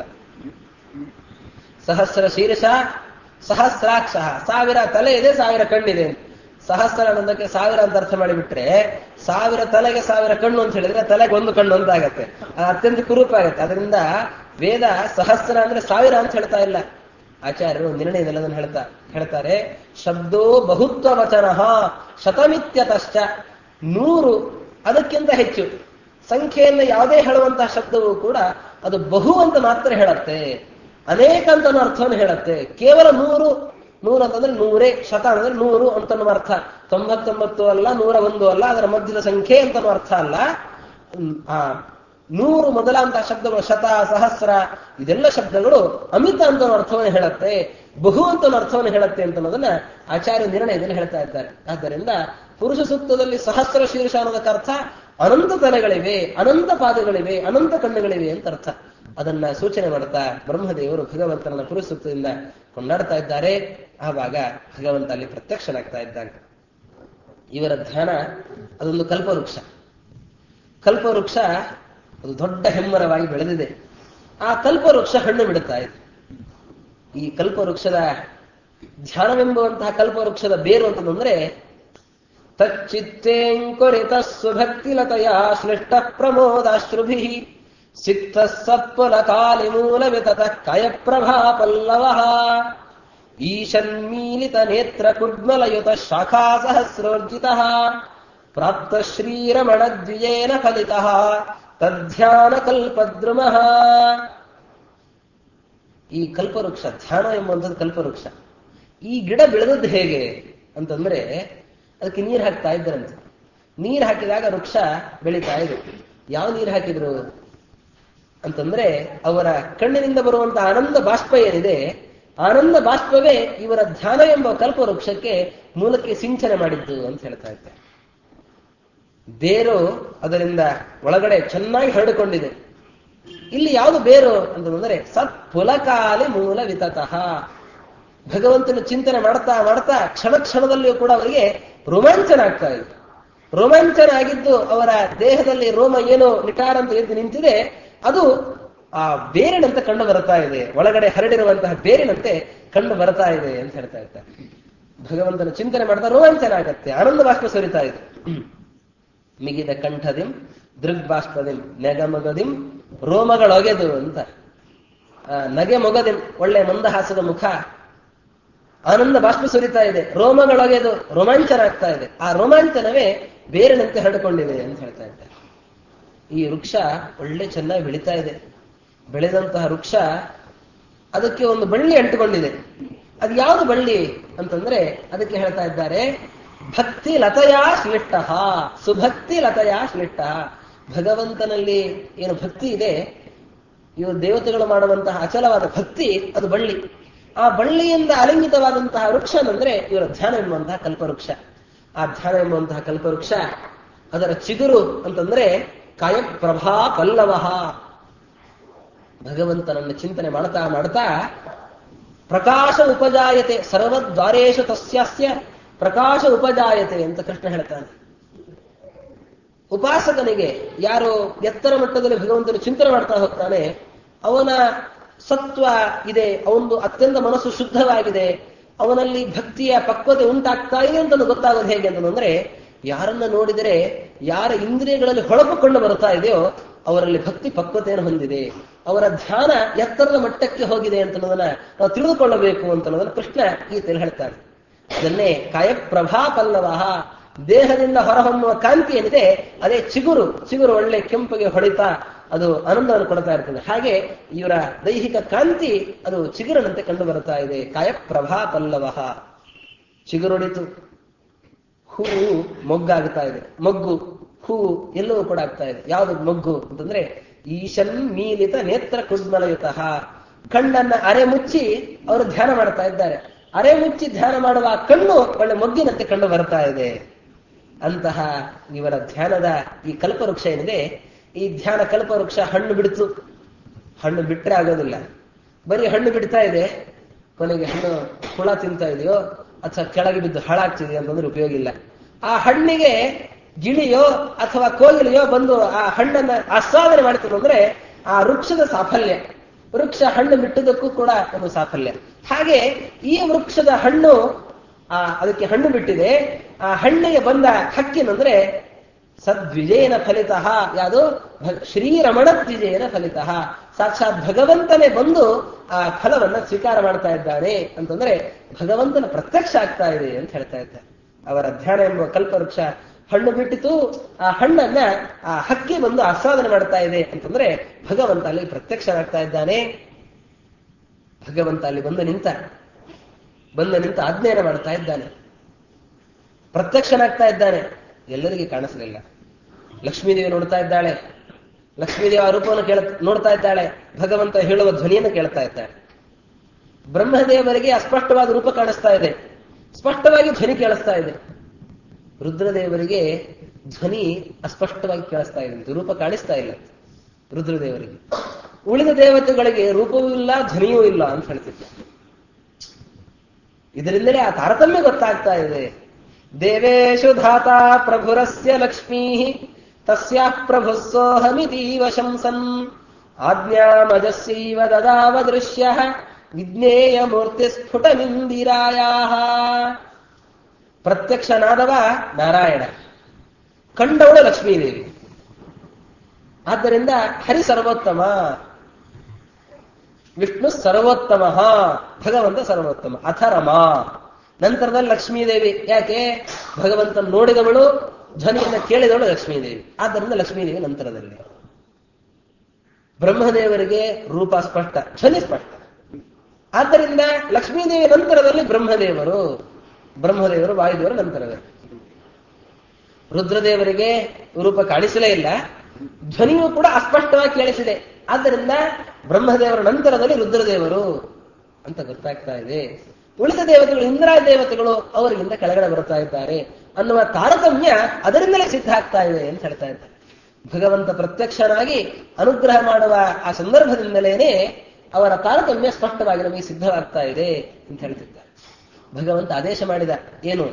ಸಹಸ್ರ ಶೀರ್ಷ ಸಹಸ್ರಾಕ್ಷ ಸಾವಿರ ತಲೆ ಇದೆ ಸಾವಿರ ಕಣ್ಣಿದೆ ಸಹಸ್ರ ಅನ್ನೋದಕ್ಕೆ ಸಾವಿರ ಅಂತ ಅರ್ಥ ಮಾಡಿಬಿಟ್ರೆ ಸಾವಿರ ತಲೆಗೆ ಸಾವಿರ ಕಣ್ಣು ಅಂತ ಹೇಳಿದ್ರೆ ತಲೆಗೆ ಒಂದು ಕಣ್ಣು ಅಂತ ಆಗತ್ತೆ ಅತ್ಯಂತ ಕುರೂಪ ಆಗತ್ತೆ ಅದರಿಂದ ವೇದ ಸಹಸ್ರ ಅಂದ್ರೆ ಸಾವಿರ ಅಂತ ಹೇಳ್ತಾ ಇಲ್ಲ ಆಚಾರ್ಯರು ನಿರ್ಣಯದಲ್ಲದನ್ನು ಹೇಳ್ತಾ ಹೇಳ್ತಾರೆ ಶಬ್ದೋ ಬಹುತ್ವ ವಚನ ಶತಮಿತ್ಯತಶ್ಚ ನೂರು ಅದಕ್ಕಿಂತ ಹೆಚ್ಚು ಸಂಖ್ಯೆಯನ್ನು ಯಾವುದೇ ಹೇಳುವಂತಹ ಶಬ್ದವೂ ಕೂಡ ಅದು ಬಹು ಅಂತ ಮಾತ್ರ ಹೇಳುತ್ತೆ ಅನೇಕ ಅಂತ ಅರ್ಥವನ್ನು ಹೇಳುತ್ತೆ ಕೇವಲ ನೂರು ನೂರು ಅಂತಂದ್ರೆ ನೂರೇ ಶತ ಅಂದ್ರೆ ನೂರು ಅಂತ ಅರ್ಥ ತೊಂಬತ್ತೊಂಬತ್ತು ಅಲ್ಲ ನೂರ ಒಂದು ಅಲ್ಲ ಅದರ ಮಧ್ಯದ ಸಂಖ್ಯೆ ಅಂತ ಅರ್ಥ ಅಲ್ಲ ಆ ನೂರು ಮೊದಲಾಂತಹ ಶಬ್ದಗಳು ಶತ ಸಹಸ್ರ ಇದೆಲ್ಲ ಶಬ್ದಗಳು ಅಮಿತ ಅಂತ ಅರ್ಥವನ್ನು ಹೇಳುತ್ತೆ ಬಹು ಅಂತ ಅರ್ಥವನ್ನು ಹೇಳುತ್ತೆ ಅಂತ ಅನ್ನೋದನ್ನ ಆಚಾರ್ಯ ನಿರ್ಣಯದಲ್ಲಿ ಹೇಳ್ತಾ ಇದ್ದಾರೆ ಆದ್ದರಿಂದ ಪುರುಷ ಸೂಕ್ತದಲ್ಲಿ ಸಹಸ್ರ ಶೀರ್ಷ ಅನ್ನೋದಕ್ಕೆ ಅರ್ಥ ಅನಂತ ತಲೆಗಳಿವೆ ಅನಂತ ಪಾದಗಳಿವೆ ಅನಂತ ಕಣ್ಣುಗಳಿವೆ ಅಂತ ಅರ್ಥ ಅದನ್ನ ಸೂಚನೆ ಮಾಡ್ತಾ ಬ್ರಹ್ಮದೇವರು ಭಗವಂತನ ಪುರುಷ ಸೂಕ್ತದಿಂದ ಕೊಂಡಾಡ್ತಾ ಇದ್ದಾರೆ ಆವಾಗ ಭಗವಂತ ಅಲ್ಲಿ ಪ್ರತ್ಯಕ್ಷನಾಗ್ತಾ ಇದ್ದಾನೆ ಇವರ ಧ್ಯಾನ ಅದೊಂದು ಕಲ್ಪವೃಕ್ಷ ಕಲ್ಪವೃಕ್ಷ ಅದು ದೊಡ್ಡ ಹೆಮ್ಮರವಾಗಿ ಬೆಳೆದಿದೆ ಆ ಕಲ್ಪವೃಕ್ಷ ಹಣ್ಣು ಬಿಡುತ್ತಾ ಇದೆ ಈ ಕಲ್ಪವೃಕ್ಷದ ಧ್ಯಾನವೆಂಬುವಂತಹ ಕಲ್ಪವೃಕ್ಷದ ಬೇರು ಅಂತಂದ್ರೆ ತಚ್ಚಿತ್ತೇಂಕುರಿತ ಸುಭಕ್ತಿಲತೆಯ ಶ್ಲಿಷ್ಟ ಪ್ರಮೋದಾಶ್ರುಭಿ ಸಿಕ್ತ ಸತ್ಪುಲ ಕಾಲಿ ಮೂಲ ವಿತತ ಕಯ ಪ್ರಭಾ ಪಲ್ಲವ ಈಶನ್ಮೀಲಿತ ನೇತ್ರ ಕುಡ್ಮಲಯುತ ಶಾಖಾ ಸಹಸ್ರೋರ್ಜಿತ ಪ್ರಾಪ್ತ ಶ್ರೀರಮಣ ದ್ವಿಜೇನ ಫಲಿತ ತಧ್ಯಾನ ಕಲ್ಪದ್ರುಮ ಈ ಕಲ್ಪವೃಕ್ಷ ಧ್ಯಾನ ಎಂಬುವಂಥದ್ದು ಕಲ್ಪವೃಕ್ಷ ಈ ಗಿಡ ಬೆಳೆದದ್ದು ಹೇಗೆ ಅಂತಂದ್ರೆ ಅದಕ್ಕೆ ನೀರು ಹಾಕ್ತಾ ಇದ್ದರಂತೆ ನೀರು ಹಾಕಿದಾಗ ವೃಕ್ಷ ಬೆಳೀತಾ ಇದೆ ಯಾವ ನೀರು ಹಾಕಿದ್ರು ಅಂತಂದ್ರೆ ಅವರ ಕಣ್ಣಿನಿಂದ ಬರುವಂತಹ ಆನಂದ ಬಾಷ್ಪ ಏನಿದೆ ಆನಂದ ಬಾಷ್ಪವೇ ಇವರ ಧ್ಯಾನ ಎಂಬ ಕಲ್ಪವೃಕ್ಷಕ್ಕೆ ಮೂಲಕ್ಕೆ ಸಿಂಚನೆ ಮಾಡಿದ್ದು ಅಂತ ಹೇಳ್ತಾ ಇದ್ದಾರೆ ಬೇರು ಅದರಿಂದ ಒಳಗಡೆ ಚೆನ್ನಾಗಿ ಹರಡಿಕೊಂಡಿದೆ ಇಲ್ಲಿ ಯಾವುದು ಬೇರು ಅಂತಂದ್ರೆ ಸತ್ ಪುಲಕಾಲಿ ಮೂಲ ವಿತತಃ ಭಗವಂತನ ಚಿಂತನೆ ಮಾಡ್ತಾ ಮಾಡ್ತಾ ಕ್ಷಣ ಕ್ಷಣದಲ್ಲಿಯೂ ಕೂಡ ಅವರಿಗೆ ರೋಮಾಂಚನ ಆಗ್ತಾ ಇದೆ ರೋಮಾಂಚನ ಆಗಿದ್ದು ಅವರ ದೇಹದಲ್ಲಿ ರೋಮ ಏನು ನಿಟಾರ ಅಂತ ಎದ್ದು ನಿಂತಿದೆ ಅದು ಆ ಬೇರಿನಂತೆ ಕಂಡು ಬರ್ತಾ ಇದೆ ಒಳಗಡೆ ಹರಡಿರುವಂತಹ ಬೇರಿನಂತೆ ಕಂಡು ಬರ್ತಾ ಇದೆ ಅಂತ ಹೇಳ್ತಾ ಇದ್ದಾರೆ ಭಗವಂತನ ಚಿಂತನೆ ಮಾಡ್ತಾ ರೋಮಾಂಚನ ಆಗತ್ತೆ ಆನಂದ ಬಾಷ್ಪ ಸುರಿತಾ ಇದೆ ಮಿಗಿದ ಕಂಠದಿಂ ದೃಗ್ಬಾಷ್ಪದಿಂ ನೆಗಮಗದಿಂ ರೋಮಗಳೊಗೆದು ಅಂತ ನಗೆ ಮೊಗದಿಂ ಒಳ್ಳೆ ಮಂದಹಾಸದ ಮುಖ ಆನಂದ ಬಾಷ್ಪ ಸುರಿತಾ ಇದೆ ರೋಮಗಳೊಗೆದು ರೋಮಾಂಚನ ಆಗ್ತಾ ಇದೆ ಆ ರೋಮಾಂಚನವೇ ಬೇರಿನಂತೆ ಹರಡಿಕೊಂಡಿದೆ ಅಂತ ಹೇಳ್ತಾ ಇದ್ದಾರೆ ಈ ವೃಕ್ಷ ಒಳ್ಳೆ ಚೆನ್ನಾಗಿ ಬೆಳೀತಾ ಇದೆ ಬೆಳೆದಂತಹ ವೃಕ್ಷ ಅದಕ್ಕೆ ಒಂದು ಬಳ್ಳಿ ಅಂಟುಕೊಂಡಿದೆ ಅದು ಯಾವುದು ಬಳ್ಳಿ ಅಂತಂದ್ರೆ ಅದಕ್ಕೆ ಹೇಳ್ತಾ ಇದ್ದಾರೆ ಭಕ್ತಿ ಲತಯಾ ಶ್ಲಿಷ್ಟ ಸುಭಕ್ತಿ ಲತಯಾ ಶ್ಲಿಷ್ಟ ಭಗವಂತನಲ್ಲಿ ಏನು ಭಕ್ತಿ ಇದೆ ಇವು ದೇವತೆಗಳು ಮಾಡುವಂತಹ ಅಚಲವಾದ ಭಕ್ತಿ ಅದು ಬಳ್ಳಿ ಆ ಬಳ್ಳಿಯಿಂದ ಅಲಿಂಗಿತವಾದಂತಹ ವೃಕ್ಷ ಅಂದ್ರೆ ಇವರ ಧ್ಯಾನ ಎಂಬುವಂತಹ ಕಲ್ಪವೃಕ್ಷ ಆ ಧ್ಯಾನ ಎಂಬುವಂತಹ ಕಲ್ಪವೃಕ್ಷ ಅದರ ಚಿಗುರು ಅಂತಂದ್ರೆ ಕಾಯಪ್ರಭಾ ಪಲ್ಲವ ಭಗವಂತನನ್ನು ಚಿಂತನೆ ಮಾಡ್ತಾ ಮಾಡ್ತಾ ಪ್ರಕಾಶ ಉಪಜಾಯತೆ ಸರ್ವದ್ವಾರೇಶು ತಸ್ಯಾಸ್ಯ ಪ್ರಕಾಶ ಉಪಜಾಯತೆ ಅಂತ ಕೃಷ್ಣ ಹೇಳ್ತಾನೆ ಉಪಾಸಕನಿಗೆ ಯಾರು ಎತ್ತರ ಮಟ್ಟದಲ್ಲಿ ಭಗವಂತನ ಚಿಂತನೆ ಮಾಡ್ತಾ ಹೋಗ್ತಾನೆ ಅವನ ಸತ್ವ ಇದೆ ಅವನದು ಅತ್ಯಂತ ಮನಸ್ಸು ಶುದ್ಧವಾಗಿದೆ ಅವನಲ್ಲಿ ಭಕ್ತಿಯ ಪಕ್ವತೆ ಉಂಟಾಗ್ತಾ ಇದೆ ಅಂತ ಗೊತ್ತಾಗೋದು ಹೇಗೆ ಅಂತಂದ್ರೆ ಯಾರನ್ನ ನೋಡಿದರೆ ಯಾರ ಇಂದ್ರಿಯಗಳಲ್ಲಿ ಹೊಳಪುಕೊಂಡು ಬರ್ತಾ ಇದೆಯೋ ಅವರಲ್ಲಿ ಭಕ್ತಿ ಪಕ್ವತೆಯನ್ನು ಹೊಂದಿದೆ ಅವರ ಧ್ಯಾನ ಎತ್ತರದ ಮಟ್ಟಕ್ಕೆ ಹೋಗಿದೆ ಅಂತ ಅನ್ನೋದನ್ನ ನಾವು ತಿಳಿದುಕೊಳ್ಳಬೇಕು ಅಂತ ಅನ್ನೋದನ್ನ ಕೃಷ್ಣ ಗೀತೆಯಲ್ಲಿ ಹೇಳ್ತಾನೆ ಅದನ್ನೇ ಕಾಯಪ್ರಭಾ ಪಲ್ಲವ ದೇಹದಿಂದ ಹೊರಹೊಮ್ಮುವ ಕಾಂತಿ ಏನಿದೆ ಅದೇ ಚಿಗುರು ಚಿಗುರು ಒಳ್ಳೆ ಕೆಂಪಿಗೆ ಹೊಡಿತಾ ಅದು ಆನಂದವನ್ನು ಕೊಡ್ತಾ ಇರ್ತದೆ ಹಾಗೆ ಇವರ ದೈಹಿಕ ಕಾಂತಿ ಅದು ಚಿಗುರಿನಂತೆ ಕಂಡು ಬರ್ತಾ ಇದೆ ಕಾಯಪ್ರಭಾ ಪಲ್ಲವ ಚಿಗುರೊಡಿತು ಹೂವು ಮೊಗ್ಗಾಗ್ತಾ ಇದೆ ಮೊಗ್ಗು ಹೂವು ಎಲ್ಲವೂ ಕೂಡ ಆಗ್ತಾ ಇದೆ ಯಾವುದು ಮೊಗ್ಗು ಅಂತಂದ್ರೆ ಈಶನ್ ಮೀಲಿತ ನೇತ್ರ ಕುಡ್ಮಲಯುತ ಕಣ್ಣನ್ನ ಅರೆ ಮುಚ್ಚಿ ಅವರು ಧ್ಯಾನ ಮಾಡ್ತಾ ಇದ್ದಾರೆ ಅರೆ ಮುಚ್ಚಿ ಧ್ಯಾನ ಮಾಡುವ ಆ ಕಣ್ಣು ಒಳ್ಳೆ ಮೊಗ್ಗಿನಂತೆ ಕಂಡು ಬರ್ತಾ ಇದೆ ಅಂತಹ ಇವರ ಧ್ಯಾನದ ಈ ಕಲ್ಪವೃಕ್ಷ ಏನಿದೆ ಈ ಧ್ಯಾನ ಕಲ್ಪವೃಕ್ಷ ಹಣ್ಣು ಬಿಡ್ತು ಹಣ್ಣು ಬಿಟ್ರೆ ಆಗೋದಿಲ್ಲ ಬರೀ ಹಣ್ಣು ಬಿಡ್ತಾ ಇದೆ ಕೊನೆಗೆ ಹಣ್ಣು ಹುಳ ತಿಂತಾ ಇದೆಯೋ ಅಥವಾ ಕೆಳಗೆ ಬಿದ್ದು ಹಾಳಾಗ್ತಿದೆಯೋ ಅಂತಂದ್ರೆ ಉಪಯೋಗ ಇಲ್ಲ ಆ ಹಣ್ಣಿಗೆ ಗಿಳಿಯೋ ಅಥವಾ ಕೋಗಿಲೆಯೋ ಬಂದು ಆ ಹಣ್ಣನ್ನ ಆಸ್ವಾದನೆ ಮಾಡ್ತದೆ ಅಂದ್ರೆ ಆ ವೃಕ್ಷದ ಸಾಫಲ್ಯ ವೃಕ್ಷ ಹಣ್ಣು ಬಿಟ್ಟದಕ್ಕೂ ಕೂಡ ಒಂದು ಸಾಫಲ್ಯ ಹಾಗೆ ಈ ವೃಕ್ಷದ ಹಣ್ಣು ಆ ಅದಕ್ಕೆ ಹಣ್ಣು ಬಿಟ್ಟಿದೆ ಆ ಹಣ್ಣಿಗೆ ಬಂದ ಹಕ್ಕಿನಂದ್ರೆ ಸದ್ವಿಜಯನ ಫಲಿತಃ ಯಾವುದು ಶ್ರೀರಮಣ ದ್ವಿಜಯನ ಫಲಿತಃ ಸಾಕ್ಷಾತ್ ಭಗವಂತನೇ ಬಂದು ಆ ಫಲವನ್ನ ಸ್ವೀಕಾರ ಮಾಡ್ತಾ ಇದ್ದಾನೆ ಅಂತಂದ್ರೆ ಭಗವಂತನ ಪ್ರತ್ಯಕ್ಷ ಆಗ್ತಾ ಇದೆ ಅಂತ ಹೇಳ್ತಾ ಇದ್ದಾರೆ ಅವರ ಧ್ಯಾನ ಎಂಬ ಕಲ್ಪವೃಕ್ಷ ಹಣ್ಣು ಬಿಟ್ಟಿತು ಆ ಹಣ್ಣನ್ನ ಆ ಹಕ್ಕಿ ಬಂದು ಆಸ್ವಾದನೆ ಮಾಡ್ತಾ ಇದೆ ಅಂತಂದ್ರೆ ಭಗವಂತ ಅಲ್ಲಿ ಪ್ರತ್ಯಕ್ಷನಾಗ್ತಾ ಇದ್ದಾನೆ ಭಗವಂತ ಅಲ್ಲಿ ಬಂದು ನಿಂತ ಬಂದು ನಿಂತ ಆಜ್ಞೆಯನ್ನು ಮಾಡ್ತಾ ಇದ್ದಾನೆ ಪ್ರತ್ಯಕ್ಷನಾಗ್ತಾ ಇದ್ದಾನೆ ಎಲ್ಲರಿಗೆ ಕಾಣಿಸಲಿಲ್ಲ ಲಕ್ಷ್ಮೀದೇವಿ ನೋಡ್ತಾ ಇದ್ದಾಳೆ ಲಕ್ಷ್ಮೀದೇವಿ ಆ ರೂಪವನ್ನು ಕೇಳ ನೋಡ್ತಾ ಇದ್ದಾಳೆ ಭಗವಂತ ಹೇಳುವ ಧ್ವನಿಯನ್ನು ಕೇಳ್ತಾ ಇದ್ದಾಳೆ ಬ್ರಹ್ಮದೇವರಿಗೆ ಅಸ್ಪಷ್ಟವಾದ ರೂಪ ಕಾಣಿಸ್ತಾ ಇದೆ ಸ್ಪಷ್ಟವಾಗಿ ಧ್ವನಿ ಕೇಳಿಸ್ತಾ ಇದೆ ರುದ್ರದೇವರಿಗೆ ಧ್ವನಿ ಅಸ್ಪಷ್ಟವಾಗಿ ಕೇಳಿಸ್ತಾ ಇದೆ ರೂಪ ಕಾಣಿಸ್ತಾ ಇಲ್ಲ ರುದ್ರದೇವರಿಗೆ ಉಳಿದ ದೇವತೆಗಳಿಗೆ ರೂಪವೂ ಇಲ್ಲ ಧ್ವನಿಯೂ ಇಲ್ಲ ಅಂತ ಹೇಳ್ತಿದ್ದ ಇದರಿಂದಲೇ ಆ ತಾರತಮ್ಯ ಗೊತ್ತಾಗ್ತಾ ಇದೆ ದೇವೇಶು ಧಾತ ಪ್ರಭುರಸ್ಯ ಲಕ್ಷ್ಮೀ ತಸ್ಯಾ ಪ್ರಭುಸ್ಸೋಹಮಿತೀವ ಶಂಸನ್ ಆಜ್ಞಾಮಜಸ್ಯೈವ ದದಾವ ದೃಶ್ಯ ವಿಜ್ಞೇಯ ಮೂರ್ತಿ ಸ್ಫುಟಮಿಂದಿರಾಯ ಪ್ರತ್ಯಕ್ಷನಾದವ ನಾರಾಯಣ ಕಂಡವಳು ಲಕ್ಷ್ಮೀದೇವಿ ಆದ್ದರಿಂದ ಹರಿ ಸರ್ವೋತ್ತಮ ವಿಷ್ಣು ಸರ್ವೋತ್ತಮ ಭಗವಂತ ಸರ್ವೋತ್ತಮ ಅಥರಮ ನಂತರದಲ್ಲಿ ಲಕ್ಷ್ಮೀದೇವಿ ಯಾಕೆ ಭಗವಂತ ನೋಡಿದವಳು ಧ್ವನಿಯನ್ನು ಕೇಳಿದವಳು ಲಕ್ಷ್ಮೀದೇವಿ ಆದ್ದರಿಂದ ಲಕ್ಷ್ಮೀದೇವಿ ನಂತರದಲ್ಲಿ ಬ್ರಹ್ಮದೇವರಿಗೆ ರೂಪ ಸ್ಪಷ್ಟ ಧ್ವನಿ ಸ್ಪಷ್ಟ ಆದ್ದರಿಂದ ಲಕ್ಷ್ಮೀದೇವಿ ನಂತರದಲ್ಲಿ ಬ್ರಹ್ಮದೇವರು ಬ್ರಹ್ಮದೇವರು ವಾಯುದೇವರು ನಂತರದಲ್ಲಿ ರುದ್ರದೇವರಿಗೆ ರೂಪ ಕಾಣಿಸಲೇ ಇಲ್ಲ ಧ್ವನಿಯೂ ಕೂಡ ಅಸ್ಪಷ್ಟವಾಗಿ ಕೇಳಿಸಿದೆ ಆದ್ದರಿಂದ ಬ್ರಹ್ಮದೇವರ ನಂತರದಲ್ಲಿ ರುದ್ರದೇವರು ಅಂತ ಗೊತ್ತಾಗ್ತಾ ಇದೆ ಉಳಿದ ದೇವತೆಗಳು ಇಂದ್ರ ದೇವತೆಗಳು ಅವರಿಗಿಂತ ಕೆಳಗಡೆ ಬರ್ತಾ ಇದ್ದಾರೆ ಅನ್ನುವ ತಾರತಮ್ಯ ಅದರಿಂದಲೇ ಸಿದ್ಧ ಆಗ್ತಾ ಇದೆ ಅಂತ ಹೇಳ್ತಾ ಇದ್ದಾರೆ ಭಗವಂತ ಪ್ರತ್ಯಕ್ಷನಾಗಿ ಅನುಗ್ರಹ ಮಾಡುವ ಆ ಸಂದರ್ಭದಿಂದಲೇನೆ ಅವರ ತಾರತಮ್ಯ ಸ್ಪಷ್ಟವಾಗಿ ನಮಗೆ ಸಿದ್ಧವಾಗ್ತಾ ಇದೆ ಅಂತ ಹೇಳ್ತಿದ್ದಾರೆ ಭಗವಂತ ಆದೇಶ ಮಾಡಿದ ಏನು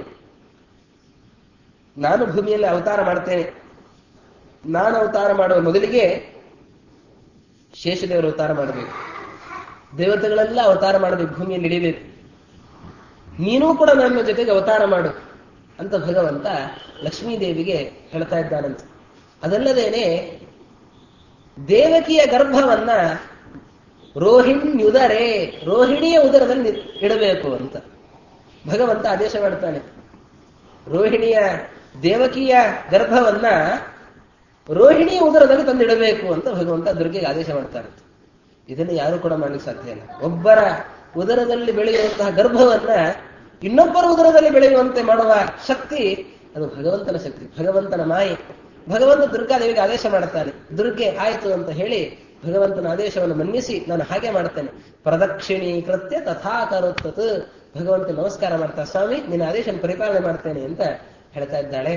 ನಾನು ಭೂಮಿಯಲ್ಲಿ ಅವತಾರ ಮಾಡ್ತೇನೆ ನಾನು ಅವತಾರ ಮಾಡುವ ಮೊದಲಿಗೆ ಶೇಷದೇವರು ಅವತಾರ ಮಾಡಬೇಕು ದೇವತೆಗಳೆಲ್ಲ ಅವತಾರ ಮಾಡಬೇಕು ಭೂಮಿಯಲ್ಲಿ ಇಳಿಬೇಕು ನೀನೂ ಕೂಡ ನನ್ನ ಜೊತೆಗೆ ಅವತಾರ ಮಾಡು ಅಂತ ಭಗವಂತ ಲಕ್ಷ್ಮೀದೇವಿಗೆ ಹೇಳ್ತಾ ಇದ್ದಾನಂತೆ ಅದಲ್ಲದೇನೆ ದೇವಕಿಯ ಗರ್ಭವನ್ನ ರೋಹಿಣ್ಯುದರೆ ರೋಹಿಣಿಯ ಉದರದಲ್ಲಿ ಇಡಬೇಕು ಅಂತ ಭಗವಂತ ಆದೇಶ ಮಾಡ್ತಾನೆ ರೋಹಿಣಿಯ ದೇವಕಿಯ ಗರ್ಭವನ್ನ ರೋಹಿಣಿಯ ಉದರದಲ್ಲಿ ತಂದಿಡಬೇಕು ಅಂತ ಭಗವಂತ ದುರ್ಗೆಗೆ ಆದೇಶ ಮಾಡ್ತಾನೆ ಇದನ್ನು ಯಾರು ಕೂಡ ಮಾಡ್ಲಿಕ್ಕೆ ಸಾಧ್ಯ ಇಲ್ಲ ಒಬ್ಬರ ಉದರದಲ್ಲಿ ಬೆಳೆಯುವಂತಹ ಗರ್ಭವನ್ನ ಇನ್ನೊಬ್ಬರ ಉದರದಲ್ಲಿ ಬೆಳೆಯುವಂತೆ ಮಾಡುವ ಶಕ್ತಿ ಅದು ಭಗವಂತನ ಶಕ್ತಿ ಭಗವಂತನ ಮಾಯೆ ಭಗವಂತ ದುರ್ಗಾದೇವಿಗೆ ಆದೇಶ ಮಾಡುತ್ತಾನೆ ದುರ್ಗೆ ಆಯಿತು ಅಂತ ಹೇಳಿ ಭಗವಂತನ ಆದೇಶವನ್ನು ಮನ್ನಿಸಿ ನಾನು ಹಾಗೆ ಮಾಡ್ತೇನೆ ಪ್ರದಕ್ಷಿಣಿ ಕೃತ್ಯ ತಥಾ ಕರುತ್ತತ್ ಭಗವಂತ ನಮಸ್ಕಾರ ಮಾಡ್ತಾ ಸ್ವಾಮಿ ನಿನ್ನ ಆದೇಶ ಪರಿಪಾಲನೆ ಮಾಡ್ತೇನೆ ಅಂತ ಹೇಳ್ತಾ ಇದ್ದಾಳೆ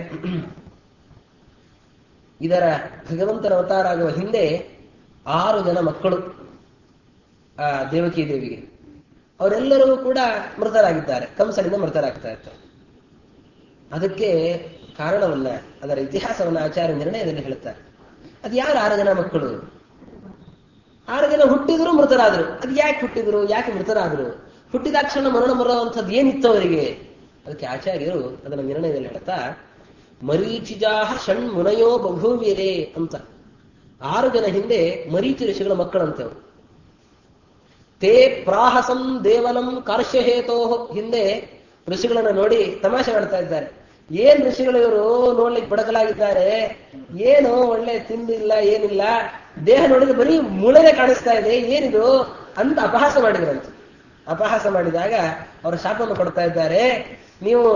ಇದರ ಭಗವಂತನ ಅವತಾರ ಆಗುವ ಹಿಂದೆ ಆರು ಜನ ಮಕ್ಕಳು ಆ ದೇವಕಿ ದೇವಿಗೆ ಅವರೆಲ್ಲರೂ ಕೂಡ ಮೃತರಾಗಿದ್ದಾರೆ ಕಂಸನಿಂದ ಮೃತರಾಗ್ತಾ ಇರ್ತಾರೆ ಅದಕ್ಕೆ ಕಾರಣವನ್ನ ಅದರ ಇತಿಹಾಸವನ್ನ ಆಚಾರ್ಯ ನಿರ್ಣಯದಲ್ಲಿ ಹೇಳುತ್ತಾರೆ ಅದು ಯಾರು ಆರು ಜನ ಮಕ್ಕಳು ಆರು ಜನ ಹುಟ್ಟಿದ್ರು ಮೃತರಾದ್ರು ಅದು ಯಾಕೆ ಹುಟ್ಟಿದ್ರು ಯಾಕೆ ಮೃತರಾದ್ರು ಹುಟ್ಟಿದಾಕ್ಷಣ ಮರಣ ಬರುವಂಥದ್ದು ಏನಿತ್ತು ಅವರಿಗೆ ಅದಕ್ಕೆ ಆಚಾರ್ಯರು ಅದನ್ನ ನಿರ್ಣಯದಲ್ಲಿ ಹೇಳ್ತಾ ಮರೀಚಿಜಾಹ ಷಣ್ ಮುನಯೋ ಬಭೂವಿರೇ ಅಂತ ಆರು ಜನ ಹಿಂದೆ ಮರೀಚಿ ಋಷಿಗಳ ಮಕ್ಕಳಂತೆ ಅವರು ತೇ ಪ್ರಾಹಸಂ ದೇವನಂ ಕಾರ್ಶ್ಯಹೇತೋ ಹಿಂದೆ ಋಷಿಗಳನ್ನ ನೋಡಿ ತಮಾಷೆ ಮಾಡ್ತಾ ಇದ್ದಾರೆ ಏನ್ ಋಷಿಗಳು ಇವರು ನೋಡ್ಲಿಕ್ಕೆ ಬಡಕಲಾಗಿದ್ದಾರೆ ಏನು ಒಳ್ಳೆ ತಿಂಡಿಲ್ಲ ಏನಿಲ್ಲ ದೇಹ ನೋಡಿದ್ರೆ ಬರೀ ಮುಳೆನೆ ಕಾಣಿಸ್ತಾ ಇದೆ ಏನಿದು ಅಂತ ಅಪಹಾಸ ಮಾಡಿದ್ರಂತೆ ಅಪಹಾಸ ಮಾಡಿದಾಗ ಅವರು ಶಾಪವನ್ನು ಕೊಡ್ತಾ ಇದ್ದಾರೆ ನೀವು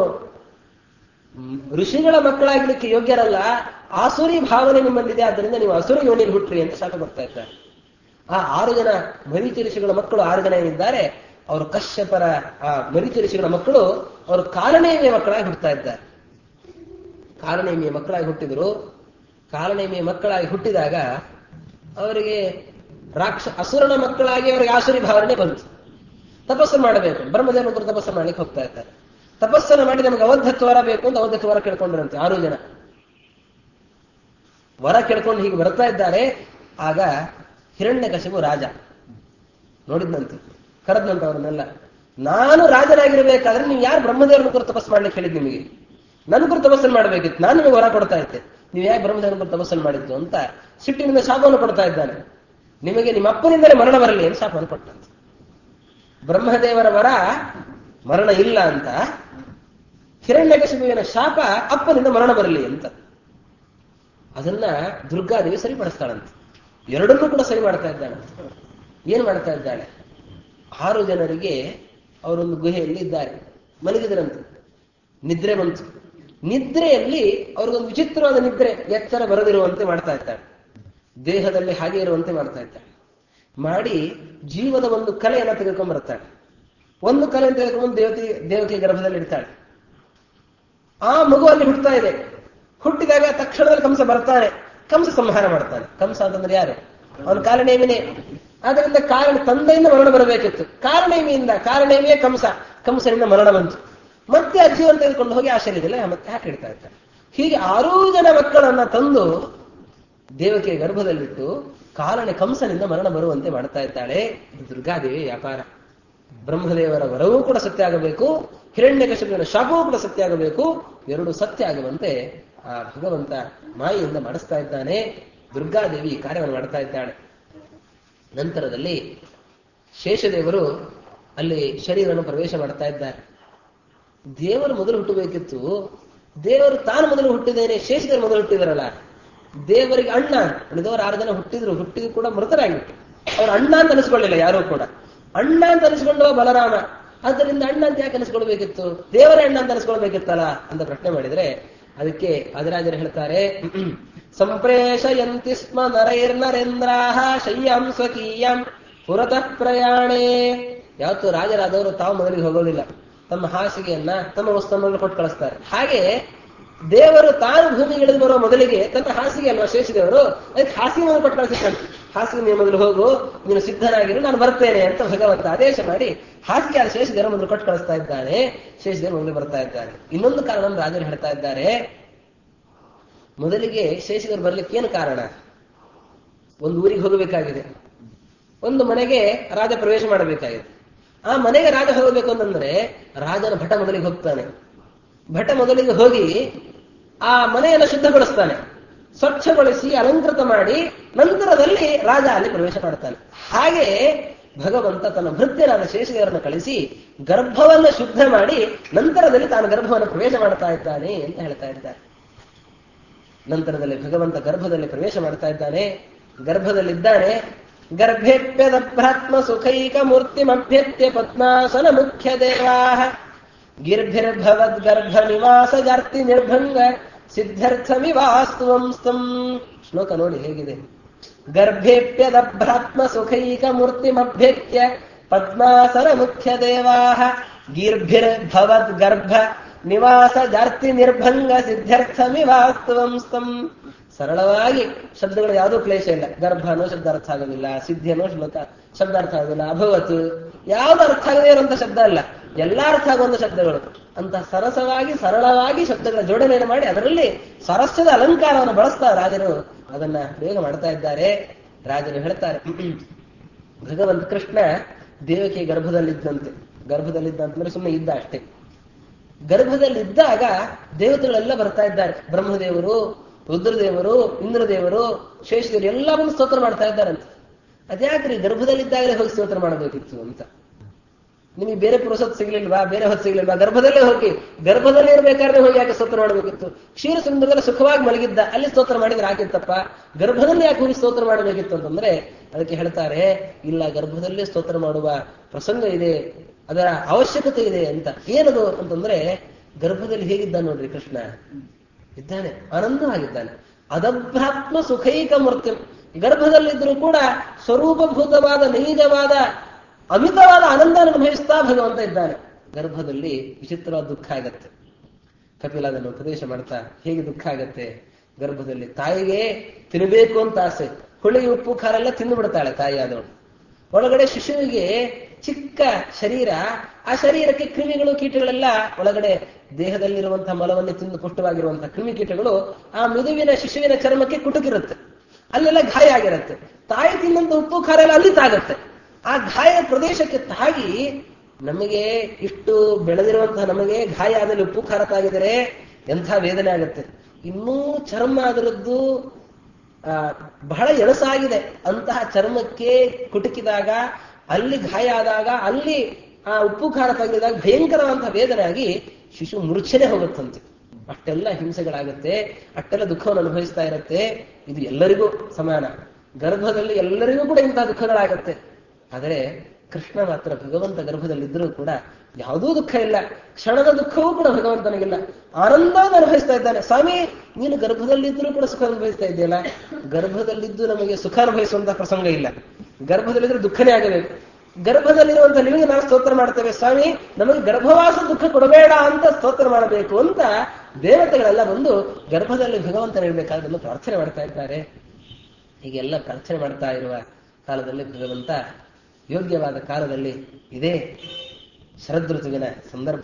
ಋಷಿಗಳ ಮಕ್ಕಳಾಗ್ಲಿಕ್ಕೆ ಯೋಗ್ಯರಲ್ಲ ಆಸುರಿ ಭಾವನೆ ನಿಮ್ಮಲ್ಲಿದೆ ಆದ್ದರಿಂದ ನೀವು ಅಸುರಿ ಯೋನಿಗೆ ಹುಟ್ಟ್ರಿ ಅಂತ ಶಾಪ ಕೊಡ್ತಾ ಇದ್ದಾರೆ ಆ ಆರು ಜನ ಮರೀಚಿ ಋಷಿಗಳ ಮಕ್ಕಳು ಆರು ಜನ ಏನಿದ್ದಾರೆ ಅವರು ಕಶ್ಯಪರ ಆ ಮರೀಚಿ ಋಷಿಗಳ ಮಕ್ಕಳು ಅವರು ಕಾಲನೇಮಿಯ ಮಕ್ಕಳಾಗಿ ಹುಟ್ಟುತ್ತಾ ಇದ್ದಾರೆ ಕಾಲನೇಮಿಯ ಮಕ್ಕಳಾಗಿ ಹುಟ್ಟಿದ್ರು ಕಾಲನೇಮಿಯ ಮಕ್ಕಳಾಗಿ ಹುಟ್ಟಿದಾಗ ಅವರಿಗೆ ರಾಕ್ಷ ಅಸುರನ ಮಕ್ಕಳಾಗಿ ಅವರಿಗೆ ಆಸುರಿ ಭಾವನೆ ಬಂತು ತಪಸ್ಸು ಮಾಡಬೇಕು ಬ್ರಹ್ಮದೇವನ ಕುರಿತು ತಪಸ್ಸು ಮಾಡ್ಲಿಕ್ಕೆ ಹೋಗ್ತಾ ಇದ್ದಾರೆ ತಪಸ್ಸನ್ನು ಮಾಡಿ ನಮಗೆ ಅವಧತ್ವ ವರ ಬೇಕು ಅಂತ ಅವಧತ್ವ ವರ ಕೇಳ್ಕೊಂಡ್ರಂತೆ ಆರು ಜನ ವರ ಕೇಳ್ಕೊಂಡು ಹೀಗೆ ಬರ್ತಾ ಇದ್ದಾರೆ ಆಗ ಹಿರಣ್ಯಕಶಿಪು ರಾಜ ನೋಡಿದ್ನಂತೆ ಕರೆದ್ನಂತ ಅವರನ್ನೆಲ್ಲ ನಾನು ರಾಜನಾಗಿರ್ಬೇಕಾದ್ರೆ ನೀವು ಯಾರು ಬ್ರಹ್ಮದೇವರನ್ನ ಕುರಿತು ತಪಸ್ಸು ಮಾಡ್ಲಿಕ್ಕೆ ಹೇಳಿದ್ ನಿಮಗೆ ನನ್ನ ಕುರಿತು ತಪಸ್ಸನ್ನು ಮಾಡಬೇಕಿತ್ತು ನಾನು ನಿಮಗೆ ವರ ಕೊಡ್ತಾ ಇದ್ದೆ ನೀವು ಯಾಕೆ ಬ್ರಹ್ಮದೇವನ ಕುರಿತು ತಪಸ್ಸನ್ನು ಮಾಡಿದ್ದು ಅಂತ ಸಿಟ್ಟಿನಿಂದ ಶಾಪವನ್ನು ಕೊಡ್ತಾ ಇದ್ದಾನೆ ನಿಮಗೆ ನಿಮ್ಮ ಅಪ್ಪನಿಂದಲೇ ಮರಣ ಬರಲಿ ಅಂತ ಶಾಪವನ್ನು ಕೊಟ್ಟಂತೆ ಬ್ರಹ್ಮದೇವರ ವರ ಮರಣ ಇಲ್ಲ ಅಂತ ಹಿರಣ್ಯಕಶಿಪುವಿನ ಶಾಪ ಅಪ್ಪನಿಂದ ಮರಣ ಬರಲಿ ಅಂತ ಅದನ್ನ ದುರ್ಗಾದೇವಿ ಸರಿಪಡಿಸ್ತಾಳಂತೆ ಎರಡನ್ನೂ ಕೂಡ ಸರಿ ಮಾಡ್ತಾ ಇದ್ದಾಳೆ ಏನ್ ಮಾಡ್ತಾ ಇದ್ದಾಳೆ ಆರು ಜನರಿಗೆ ಅವರೊಂದು ಗುಹೆಯಲ್ಲಿ ಇದ್ದಾರೆ ಮಲಗಿದ್ರಂತೆ ನಿದ್ರೆ ಬಂತು ನಿದ್ರೆಯಲ್ಲಿ ಅವ್ರಿಗೊಂದು ವಿಚಿತ್ರವಾದ ನಿದ್ರೆ ಎಚ್ಚರ ಬರದಿರುವಂತೆ ಮಾಡ್ತಾ ಇದ್ದಾಳೆ ದೇಹದಲ್ಲಿ ಹಾಗೆ ಇರುವಂತೆ ಮಾಡ್ತಾ ಇದ್ದಾಳೆ ಮಾಡಿ ಜೀವದ ಒಂದು ಕಲೆಯನ್ನು ತೆಗೆದುಕೊಂಡು ಬರ್ತಾಳೆ ಒಂದು ಕಲೆ ತೆಗೆದುಕೊಂಡು ದೇವತೆ ದೇವತೆ ಗರ್ಭದಲ್ಲಿ ಇಡ್ತಾಳೆ ಆ ಮಗು ಅಲ್ಲಿ ಹುಟ್ಟುತ್ತಾ ಇದೆ ಹುಟ್ಟಿದಾಗ ತಕ್ಷಣದಲ್ಲಿ ಕಂಸ ಬರ್ತಾನೆ ಕಂಸ ಸಂಹಾರ ಮಾಡ್ತಾನೆ ಕಂಸ ಅಂತಂದ್ರೆ ಯಾರು ಅವನ ಕಾಲನೇಮಿನೇ ಆದ್ರಿಂದ ಕಾರಣ ತಂದೆಯಿಂದ ಮರಣ ಬರಬೇಕಿತ್ತು ಕಾರಣೇಮಿಯಿಂದ ಕಾರಣೇಮಿಯೇ ಕಂಸ ಕಂಸನಿಂದ ಮರಣ ಬಂತು ಮತ್ತೆ ಅಜ್ಜಿಯನ್ನು ತೆಗೆದುಕೊಂಡು ಹೋಗಿ ಆ ಶರೀರದಲ್ಲಿ ಮತ್ತೆ ಹಾಕಿ ಇಡ್ತಾ ಇರ್ತಾರೆ ಹೀಗೆ ಆರೂ ಜನ ಮಕ್ಕಳನ್ನ ತಂದು ದೇವಕಿಯ ಗರ್ಭದಲ್ಲಿಟ್ಟು ಕಾಲನೆ ಕಂಸನಿಂದ ಮರಣ ಬರುವಂತೆ ಮಾಡ್ತಾ ಇದ್ದಾಳೆ ಇದು ದುರ್ಗಾದೇವಿ ವ್ಯಾಪಾರ ಬ್ರಹ್ಮದೇವರ ವರವೂ ಕೂಡ ಸತ್ಯ ಆಗಬೇಕು ಹಿರಣ್ಯಕಶಿಪುವಿನ ಶಾಪವೂ ಕೂಡ ಸತ್ಯ ಆಗಬೇಕು ಎರಡು ಸತ್ಯ ಆಗುವಂತೆ ಆ ಭಗವಂತ ಮಾಯಿಯಿಂದ ಮಾಡಿಸ್ತಾ ಇದ್ದಾನೆ ದುರ್ಗಾದೇವಿ ಈ ಕಾರ್ಯವನ್ನು ಮಾಡ್ತಾ ಇದ್ದಾಳೆ ನಂತರದಲ್ಲಿ ಶೇಷದೇವರು ಅಲ್ಲಿ ಶರೀರವನ್ನು ಪ್ರವೇಶ ಮಾಡ್ತಾ ಇದ್ದಾರೆ ದೇವರು ಮೊದಲು ಹುಟ್ಟಬೇಕಿತ್ತು ದೇವರು ತಾನು ಮೊದಲು ಹುಟ್ಟಿದ್ದೇನೆ ಶೇಷದೇವರು ಮೊದಲು ಹುಟ್ಟಿದರಲ್ಲ ದೇವರಿಗೆ ಅಣ್ಣ ಉಳಿದವರು ಆರು ಜನ ಹುಟ್ಟಿದ್ರು ಹುಟ್ಟಿ ಕೂಡ ಮೃತರಾಗಿತ್ತು ಅವ್ರು ಅಣ್ಣ ಅಂತ ಅನಿಸ್ಕೊಳ್ಳಿಲ್ಲ ಯಾರೂ ಕೂಡ ಅಣ್ಣ ಅಂತ ಅನಿಸ್ಕೊಂಡವ ಬಲರಾಮ ಆದ್ದರಿಂದ ಅಣ್ಣ ಅಂತ ಯಾಕೆ ಅನಿಸ್ಕೊಳ್ಬೇಕಿತ್ತು ದೇವರ ಅಣ್ಣ ಅಂತ ಅನಿಸ್ಕೊಳ್ಬೇಕಿತ್ತಲ್ಲ ಅಂತ ಪ್ರಶ್ನೆ ಮಾಡಿದ್ರೆ ಅದಕ್ಕೆ ಅದರಾಜರು ಹೇಳ್ತಾರೆ ಸಂಪ್ರೇಷಯಂತಿ ಸ್ಮ ನರೈರ್ನರೇಂದ್ರಾಹ ಶಯ್ಯಾಂ ಸ್ವಕೀಯಂ ಪುರತಃ ಪ್ರಯಾಣೇ ಯಾವತ್ತು ರಾಜರಾದವರು ತಾವು ಮೊದಲಿಗೆ ಹೋಗೋದಿಲ್ಲ ತಮ್ಮ ಹಾಸಿಗೆಯನ್ನ ತಮ್ಮ ವಸ್ತುವನ್ನು ಕೊಟ್ಟು ಕಳಿಸ್ತಾರೆ ಹಾಗೆ ದೇವರು ತಾನು ಭೂಮಿಗೆ ಇಳಿದು ಬರುವ ಮೊದಲಿಗೆ ತನ್ನ ಹಾಸಿಗೆ ಅಲ್ವಾ ಶೇಷದೇವರು ಅದಕ್ಕೆ ಹಾಸಿಗೆಯನ್ನು ಕೊಟ್ಟು ಕಳಿಸಿದ್ದಾನೆ ಹಾಸಿಗೆ ನೀವು ಮೊದಲು ಹೋಗು ನೀನು ಸಿದ್ಧನಾಗಿರು ನಾನು ಬರ್ತೇನೆ ಅಂತ ಭಗವಂತ ಆದೇಶ ಮಾಡಿ ಹಾಸಿಗೆ ಆದ ಶೇಷದೇವರು ಮೊದಲು ಕೊಟ್ಟು ಕಳಿಸ್ತಾ ಇದ್ದಾನೆ ಶೇಷದೇವರು ಮೊದಲು ಬರ್ತಾ ಇದ್ದಾರೆ ಇನ್ನೊಂದು ಕಾರಣ ರಾಜರು ಹೇಳ್ತಾ ಇದ್ದಾರೆ ಮೊದಲಿಗೆ ಶೇಷದೇವರು ಬರ್ಲಿಕ್ಕೆ ಏನು ಕಾರಣ ಒಂದು ಊರಿಗೆ ಹೋಗಬೇಕಾಗಿದೆ ಒಂದು ಮನೆಗೆ ರಾಜ ಪ್ರವೇಶ ಮಾಡಬೇಕಾಗಿದೆ ಆ ಮನೆಗೆ ರಾಜ ಹೋಗಬೇಕು ಅಂತಂದ್ರೆ ರಾಜನ ಭಟ ಮೊದಲಿಗೆ ಹೋಗ್ತಾನೆ ಭಟ ಮೊದಲಿಗೆ ಹೋಗಿ ಆ ಮನೆಯನ್ನು ಶುದ್ಧಗೊಳಿಸ್ತಾನೆ ಸ್ವಚ್ಛಗೊಳಿಸಿ ಅಲಂಕೃತ ಮಾಡಿ ನಂತರದಲ್ಲಿ ರಾಜ ಅಲ್ಲಿ ಪ್ರವೇಶ ಮಾಡ್ತಾನೆ ಹಾಗೆ ಭಗವಂತ ತನ್ನ ಭೃತ್ಯರಾದ ಶೇಷದೇವರನ್ನು ಕಳಿಸಿ ಗರ್ಭವನ್ನು ಶುದ್ಧ ಮಾಡಿ ನಂತರದಲ್ಲಿ ತಾನು ಗರ್ಭವನ್ನು ಪ್ರವೇಶ ಮಾಡ್ತಾ ಇದ್ದಾನೆ ಅಂತ ಹೇಳ್ತಾ ಇದ್ದಾರೆ ನಂತರದಲ್ಲಿ ಭಗವಂತ ಗರ್ಭದಲ್ಲಿ ಪ್ರವೇಶ ಮಾಡ್ತಾ ಇದ್ದಾನೆ ಗರ್ಭದಲ್ಲಿದ್ದಾನೆ ಗರ್ಭೇಪ್ಯದ ಭ್ರಾತ್ಮ ಸುಖೈಕ ಮೂರ್ತಿಮಭ್ಯತ್ಯ ಪದ್ಮಾಸನ ಮುಖ್ಯ ದೇವಾ ಗಿರ್ಭಿರ್ಭವದ್ ಗರ್ಭ ನಿವಾಸ ಜಾರ್ತಿ ನಿರ್ಭಂಗ ಸಿದ್ಧರ್ಥಮಿವಾಸ್ತುವಂ ಸ್ತಂ ಶ್ಲೋಕ ನೋಡಿ ಹೇಗಿದೆ ಗರ್ಭೇಪ್ಯದ ಭ್ರಾತ್ಮ ಸುಖೈಕ ಮೂರ್ತಿಮಭ್ಯತ್ಯ ಪದ್ಮಾಸನ ಮುಖ್ಯ ದೇವಾ ಗೀರ್ಭಿರ್ಭವದ್ ಗರ್ಭ ನಿವಾಸ ಜಾರ್ತಿ ನಿರ್ಭಂಗ ಸಿದ್ಧಾರ್ಥಮಿವಾಸ್ತುವಂ ಸ್ತಂ ಸರಳವಾಗಿ ಶಬ್ದಗಳು ಯಾವುದೂ ಕ್ಲೇಶ ಇಲ್ಲ ಗರ್ಭ ಅನ್ನೋ ಶಬ್ದ ಅರ್ಥ ಆಗೋದಿಲ್ಲ ಸಿದ್ಧಿ ಅನ್ನೋ ಶ್ಲೋಕ ಶಬ್ದ ಅರ್ಥ ಆಗೋದಿಲ್ಲ ಅಭವತ್ ಯಾವ್ದು ಅರ್ಥ ಆಗದೇ ಇರುವಂತ ಶಬ್ದ ಅಲ್ಲ ಎಲ್ಲಾ ಅರ್ಥ ಆಗುವಂತ ಶಬ್ದಗಳು ಅಂತ ಸರಸವಾಗಿ ಸರಳವಾಗಿ ಶಬ್ದಗಳ ಜೋಡಣೆಯನ್ನು ಮಾಡಿ ಅದರಲ್ಲಿ ಸರಸ್ಯದ ಅಲಂಕಾರವನ್ನು ಬಳಸ್ತಾ ರಾಜರು ಅದನ್ನ ಪ್ರಯೋಗ ಮಾಡ್ತಾ ಇದ್ದಾರೆ ರಾಜರು ಹೇಳ್ತಾರೆ ಭಗವಂತ ಕೃಷ್ಣ ದೇವಕಿ ಗರ್ಭದಲ್ಲಿದ್ದಂತೆ ಗರ್ಭದಲ್ಲಿದ್ದ ಅಂತಂದ್ರೆ ಸುಮ್ಮನೆ ಇದ್ದ ಅಷ್ಟೇ ಗರ್ಭದಲ್ಲಿದ್ದಾಗ ದೇವತೆಗಳೆಲ್ಲ ಬರ್ತಾ ಇದ್ದಾರೆ ಬ್ರಹ್ಮದೇವರು ರುದ್ರದೇವರು ಇಂದ್ರದೇವರು ಶೇಷದೇವರು ಎಲ್ಲ ಬಂದು ಸ್ತೋತ್ರ ಮಾಡ್ತಾ ಇದ್ದಾರಂತೆ ಅದ್ಯಾಕ್ರಿ ಗರ್ಭದಲ್ಲಿದ್ದಾಗಲೇ ಹೋಗಿ ಸ್ತೋತ್ರ ಮಾಡಬೇಕಿತ್ತು ಅಂತ ನಿಮಗೆ ಬೇರೆ ಪುರುಷತ್ ಸಿಗ್ಲಿಲ್ವಾ ಬೇರೆ ಹೊತ್ತು ಸಿಗ್ಲಿಲ್ವಾ ಗರ್ಭದಲ್ಲೇ ಹೋಗಿ ಗರ್ಭದಲ್ಲೇ ಇರ್ಬೇಕಾದ್ರೆ ಹೋಗಿ ಯಾಕೆ ಸ್ತೋತ್ರ ಮಾಡಬೇಕಿತ್ತು ಕ್ಷೀರ ಸಮುದ್ರದಲ್ಲಿ ಸುಖವಾಗಿ ಮಲಗಿದ್ದ ಅಲ್ಲಿ ಸ್ತೋತ್ರ ಮಾಡಿದ್ರೆ ಆಗಿತ್ತಪ್ಪ ಗರ್ಭದಲ್ಲಿ ಯಾಕೆ ಹೋಗಿ ಸ್ತೋತ್ರ ಮಾಡಬೇಕಿತ್ತು ಅಂತಂದ್ರೆ ಅದಕ್ಕೆ ಹೇಳ್ತಾರೆ ಇಲ್ಲ ಗರ್ಭದಲ್ಲೇ ಸ್ತೋತ್ರ ಮಾಡುವ ಪ್ರಸಂಗ ಇದೆ ಅದರ ಅವಶ್ಯಕತೆ ಇದೆ ಅಂತ ಏನದು ಅಂತಂದ್ರೆ ಗರ್ಭದಲ್ಲಿ ಹೇಗಿದ್ದ ನೋಡ್ರಿ ಕೃಷ್ಣ ಇದ್ದಾನೆ ಆನಂದವಾಗಿದ್ದಾನೆ ಅದಭ್ರಾತ್ಮ ಸುಖೈಕ ಮೂರ್ತಿ ಗರ್ಭದಲ್ಲಿದ್ದರೂ ಕೂಡ ಸ್ವರೂಪಭೂತವಾದ ನೈಜವಾದ ಅಮಿತವಾದ ಆನಂದ ಅನುಭವಿಸ್ತಾ ಭಗವಂತ ಇದ್ದಾನೆ ಗರ್ಭದಲ್ಲಿ ವಿಚಿತ್ರವಾದ ದುಃಖ ಆಗತ್ತೆ ಕಪಿಲ ಅದನ್ನು ಉಪದೇಶ ಮಾಡ್ತಾ ಹೇಗೆ ದುಃಖ ಆಗತ್ತೆ ಗರ್ಭದಲ್ಲಿ ತಾಯಿಗೆ ತಿನ್ನಬೇಕು ಅಂತ ಆಸೆ ಹುಳಿ ಉಪ್ಪು ಖಾರ ಎಲ್ಲ ತಿಂದು ಬಿಡ್ತಾಳೆ ತಾಯಿ ಆದವಳು ಒಳಗಡೆ ಶಿಶುವಿಗೆ ಚಿಕ್ಕ ಶರೀರ ಆ ಶರೀರಕ್ಕೆ ಕ್ರಿಮಿಗಳು ಕೀಟಗಳೆಲ್ಲ ಒಳಗಡೆ ದೇಹದಲ್ಲಿರುವಂತಹ ಮಲವನ್ನು ತಿಂದು ಪುಷ್ಟವಾಗಿರುವಂತಹ ಕ್ರಿಮಿ ಕೀಟಗಳು ಆ ಮಿದುವಿನ ಶಿಶುವಿನ ಚರ್ಮಕ್ಕೆ ಕುಟುಕಿರುತ್ತೆ ಅಲ್ಲೆಲ್ಲ ಗಾಯ ಆಗಿರುತ್ತೆ ತಾಯಿ ತಿನ್ನಂತ ಉಪ್ಪು ಖಾರ ಎಲ್ಲ ಅಲ್ಲಿ ತಾಗತ್ತೆ ಆ ಗಾಯ ಪ್ರದೇಶಕ್ಕೆ ತಾಗಿ ನಮಗೆ ಇಷ್ಟು ಬೆಳೆದಿರುವಂತಹ ನಮಗೆ ಗಾಯ ಆದಲ್ಲಿ ಉಪ್ಪು ಖಾರ ತಾಗಿದರೆ ಎಂಥ ವೇದನೆ ಆಗುತ್ತೆ ಇನ್ನೂ ಚರ್ಮ ಅದರದ್ದು ಆ, ಬಹಳ ಎಳಸಾಗಿದೆ ಅಂತಹ ಚರ್ಮಕ್ಕೆ ಕುಟುಕಿದಾಗ ಅಲ್ಲಿ ಗಾಯ ಆದಾಗ ಅಲ್ಲಿ ಆ ಉಪ್ಪು ಖಾರ ತಗಿದಾಗ ಭಯಂಕರವಂತಹ ವೇದನೆ ಆಗಿ ಶಿಶು ಮೂರ್ಛನೆ ಹೋಗುತ್ತಂತೆ ಅಷ್ಟೆಲ್ಲ ಹಿಂಸೆಗಳಾಗುತ್ತೆ ಅಷ್ಟೆಲ್ಲ ದುಃಖವನ್ನು ಅನುಭವಿಸ್ತಾ ಇರುತ್ತೆ ಇದು ಎಲ್ಲರಿಗೂ ಸಮಾನ ಗರ್ಭದಲ್ಲಿ ಎಲ್ಲರಿಗೂ ಕೂಡ ಇಂತಹ ದುಃಖಗಳಾಗತ್ತೆ ಆದರೆ ಕೃಷ್ಣ ಮಾತ್ರ ಭಗವಂತ ಗರ್ಭದಲ್ಲಿದ್ದರೂ ಕೂಡ ಯಾವುದೂ ದುಃಖ ಇಲ್ಲ ಕ್ಷಣದ ದುಃಖವೂ ಕೂಡ ಭಗವಂತನಿಗಿಲ್ಲ ಆನಂದವನ್ನು ಅನುಭವಿಸ್ತಾ ಇದ್ದಾನೆ ಸ್ವಾಮಿ ನೀನು ಗರ್ಭದಲ್ಲಿದ್ದರೂ ಕೂಡ ಸುಖ ಅನುಭವಿಸ್ತಾ ಇದೆಯಲ್ಲ ಗರ್ಭದಲ್ಲಿದ್ದು ನಮಗೆ ಸುಖ ಅನುಭವಿಸುವಂತಹ ಪ್ರಸಂಗ ಇಲ್ಲ ಗರ್ಭದಲ್ಲಿದ್ರೆ ದುಃಖನೇ ಆಗಬೇಕು ಗರ್ಭದಲ್ಲಿರುವಂತಹ ನಿಮಗೆ ನಾವು ಸ್ತೋತ್ರ ಮಾಡ್ತೇವೆ ಸ್ವಾಮಿ ನಮಗೆ ಗರ್ಭವಾಸ ದುಃಖ ಕೊಡಬೇಡ ಅಂತ ಸ್ತೋತ್ರ ಮಾಡಬೇಕು ಅಂತ ದೇವತೆಗಳೆಲ್ಲ ಬಂದು ಗರ್ಭದಲ್ಲಿ ಭಗವಂತನಿರ್ಬೇಕಾದನ್ನು ಪ್ರಾರ್ಥನೆ ಮಾಡ್ತಾ ಇದ್ದಾರೆ ಹೀಗೆಲ್ಲ ಪ್ರಾರ್ಥನೆ ಮಾಡ್ತಾ ಇರುವ ಕಾಲದಲ್ಲಿ ಭಗವಂತ ಯೋಗ್ಯವಾದ ಕಾಲದಲ್ಲಿ ಇದೇ ಶರದ್ ಋತುವಿನ ಸಂದರ್ಭ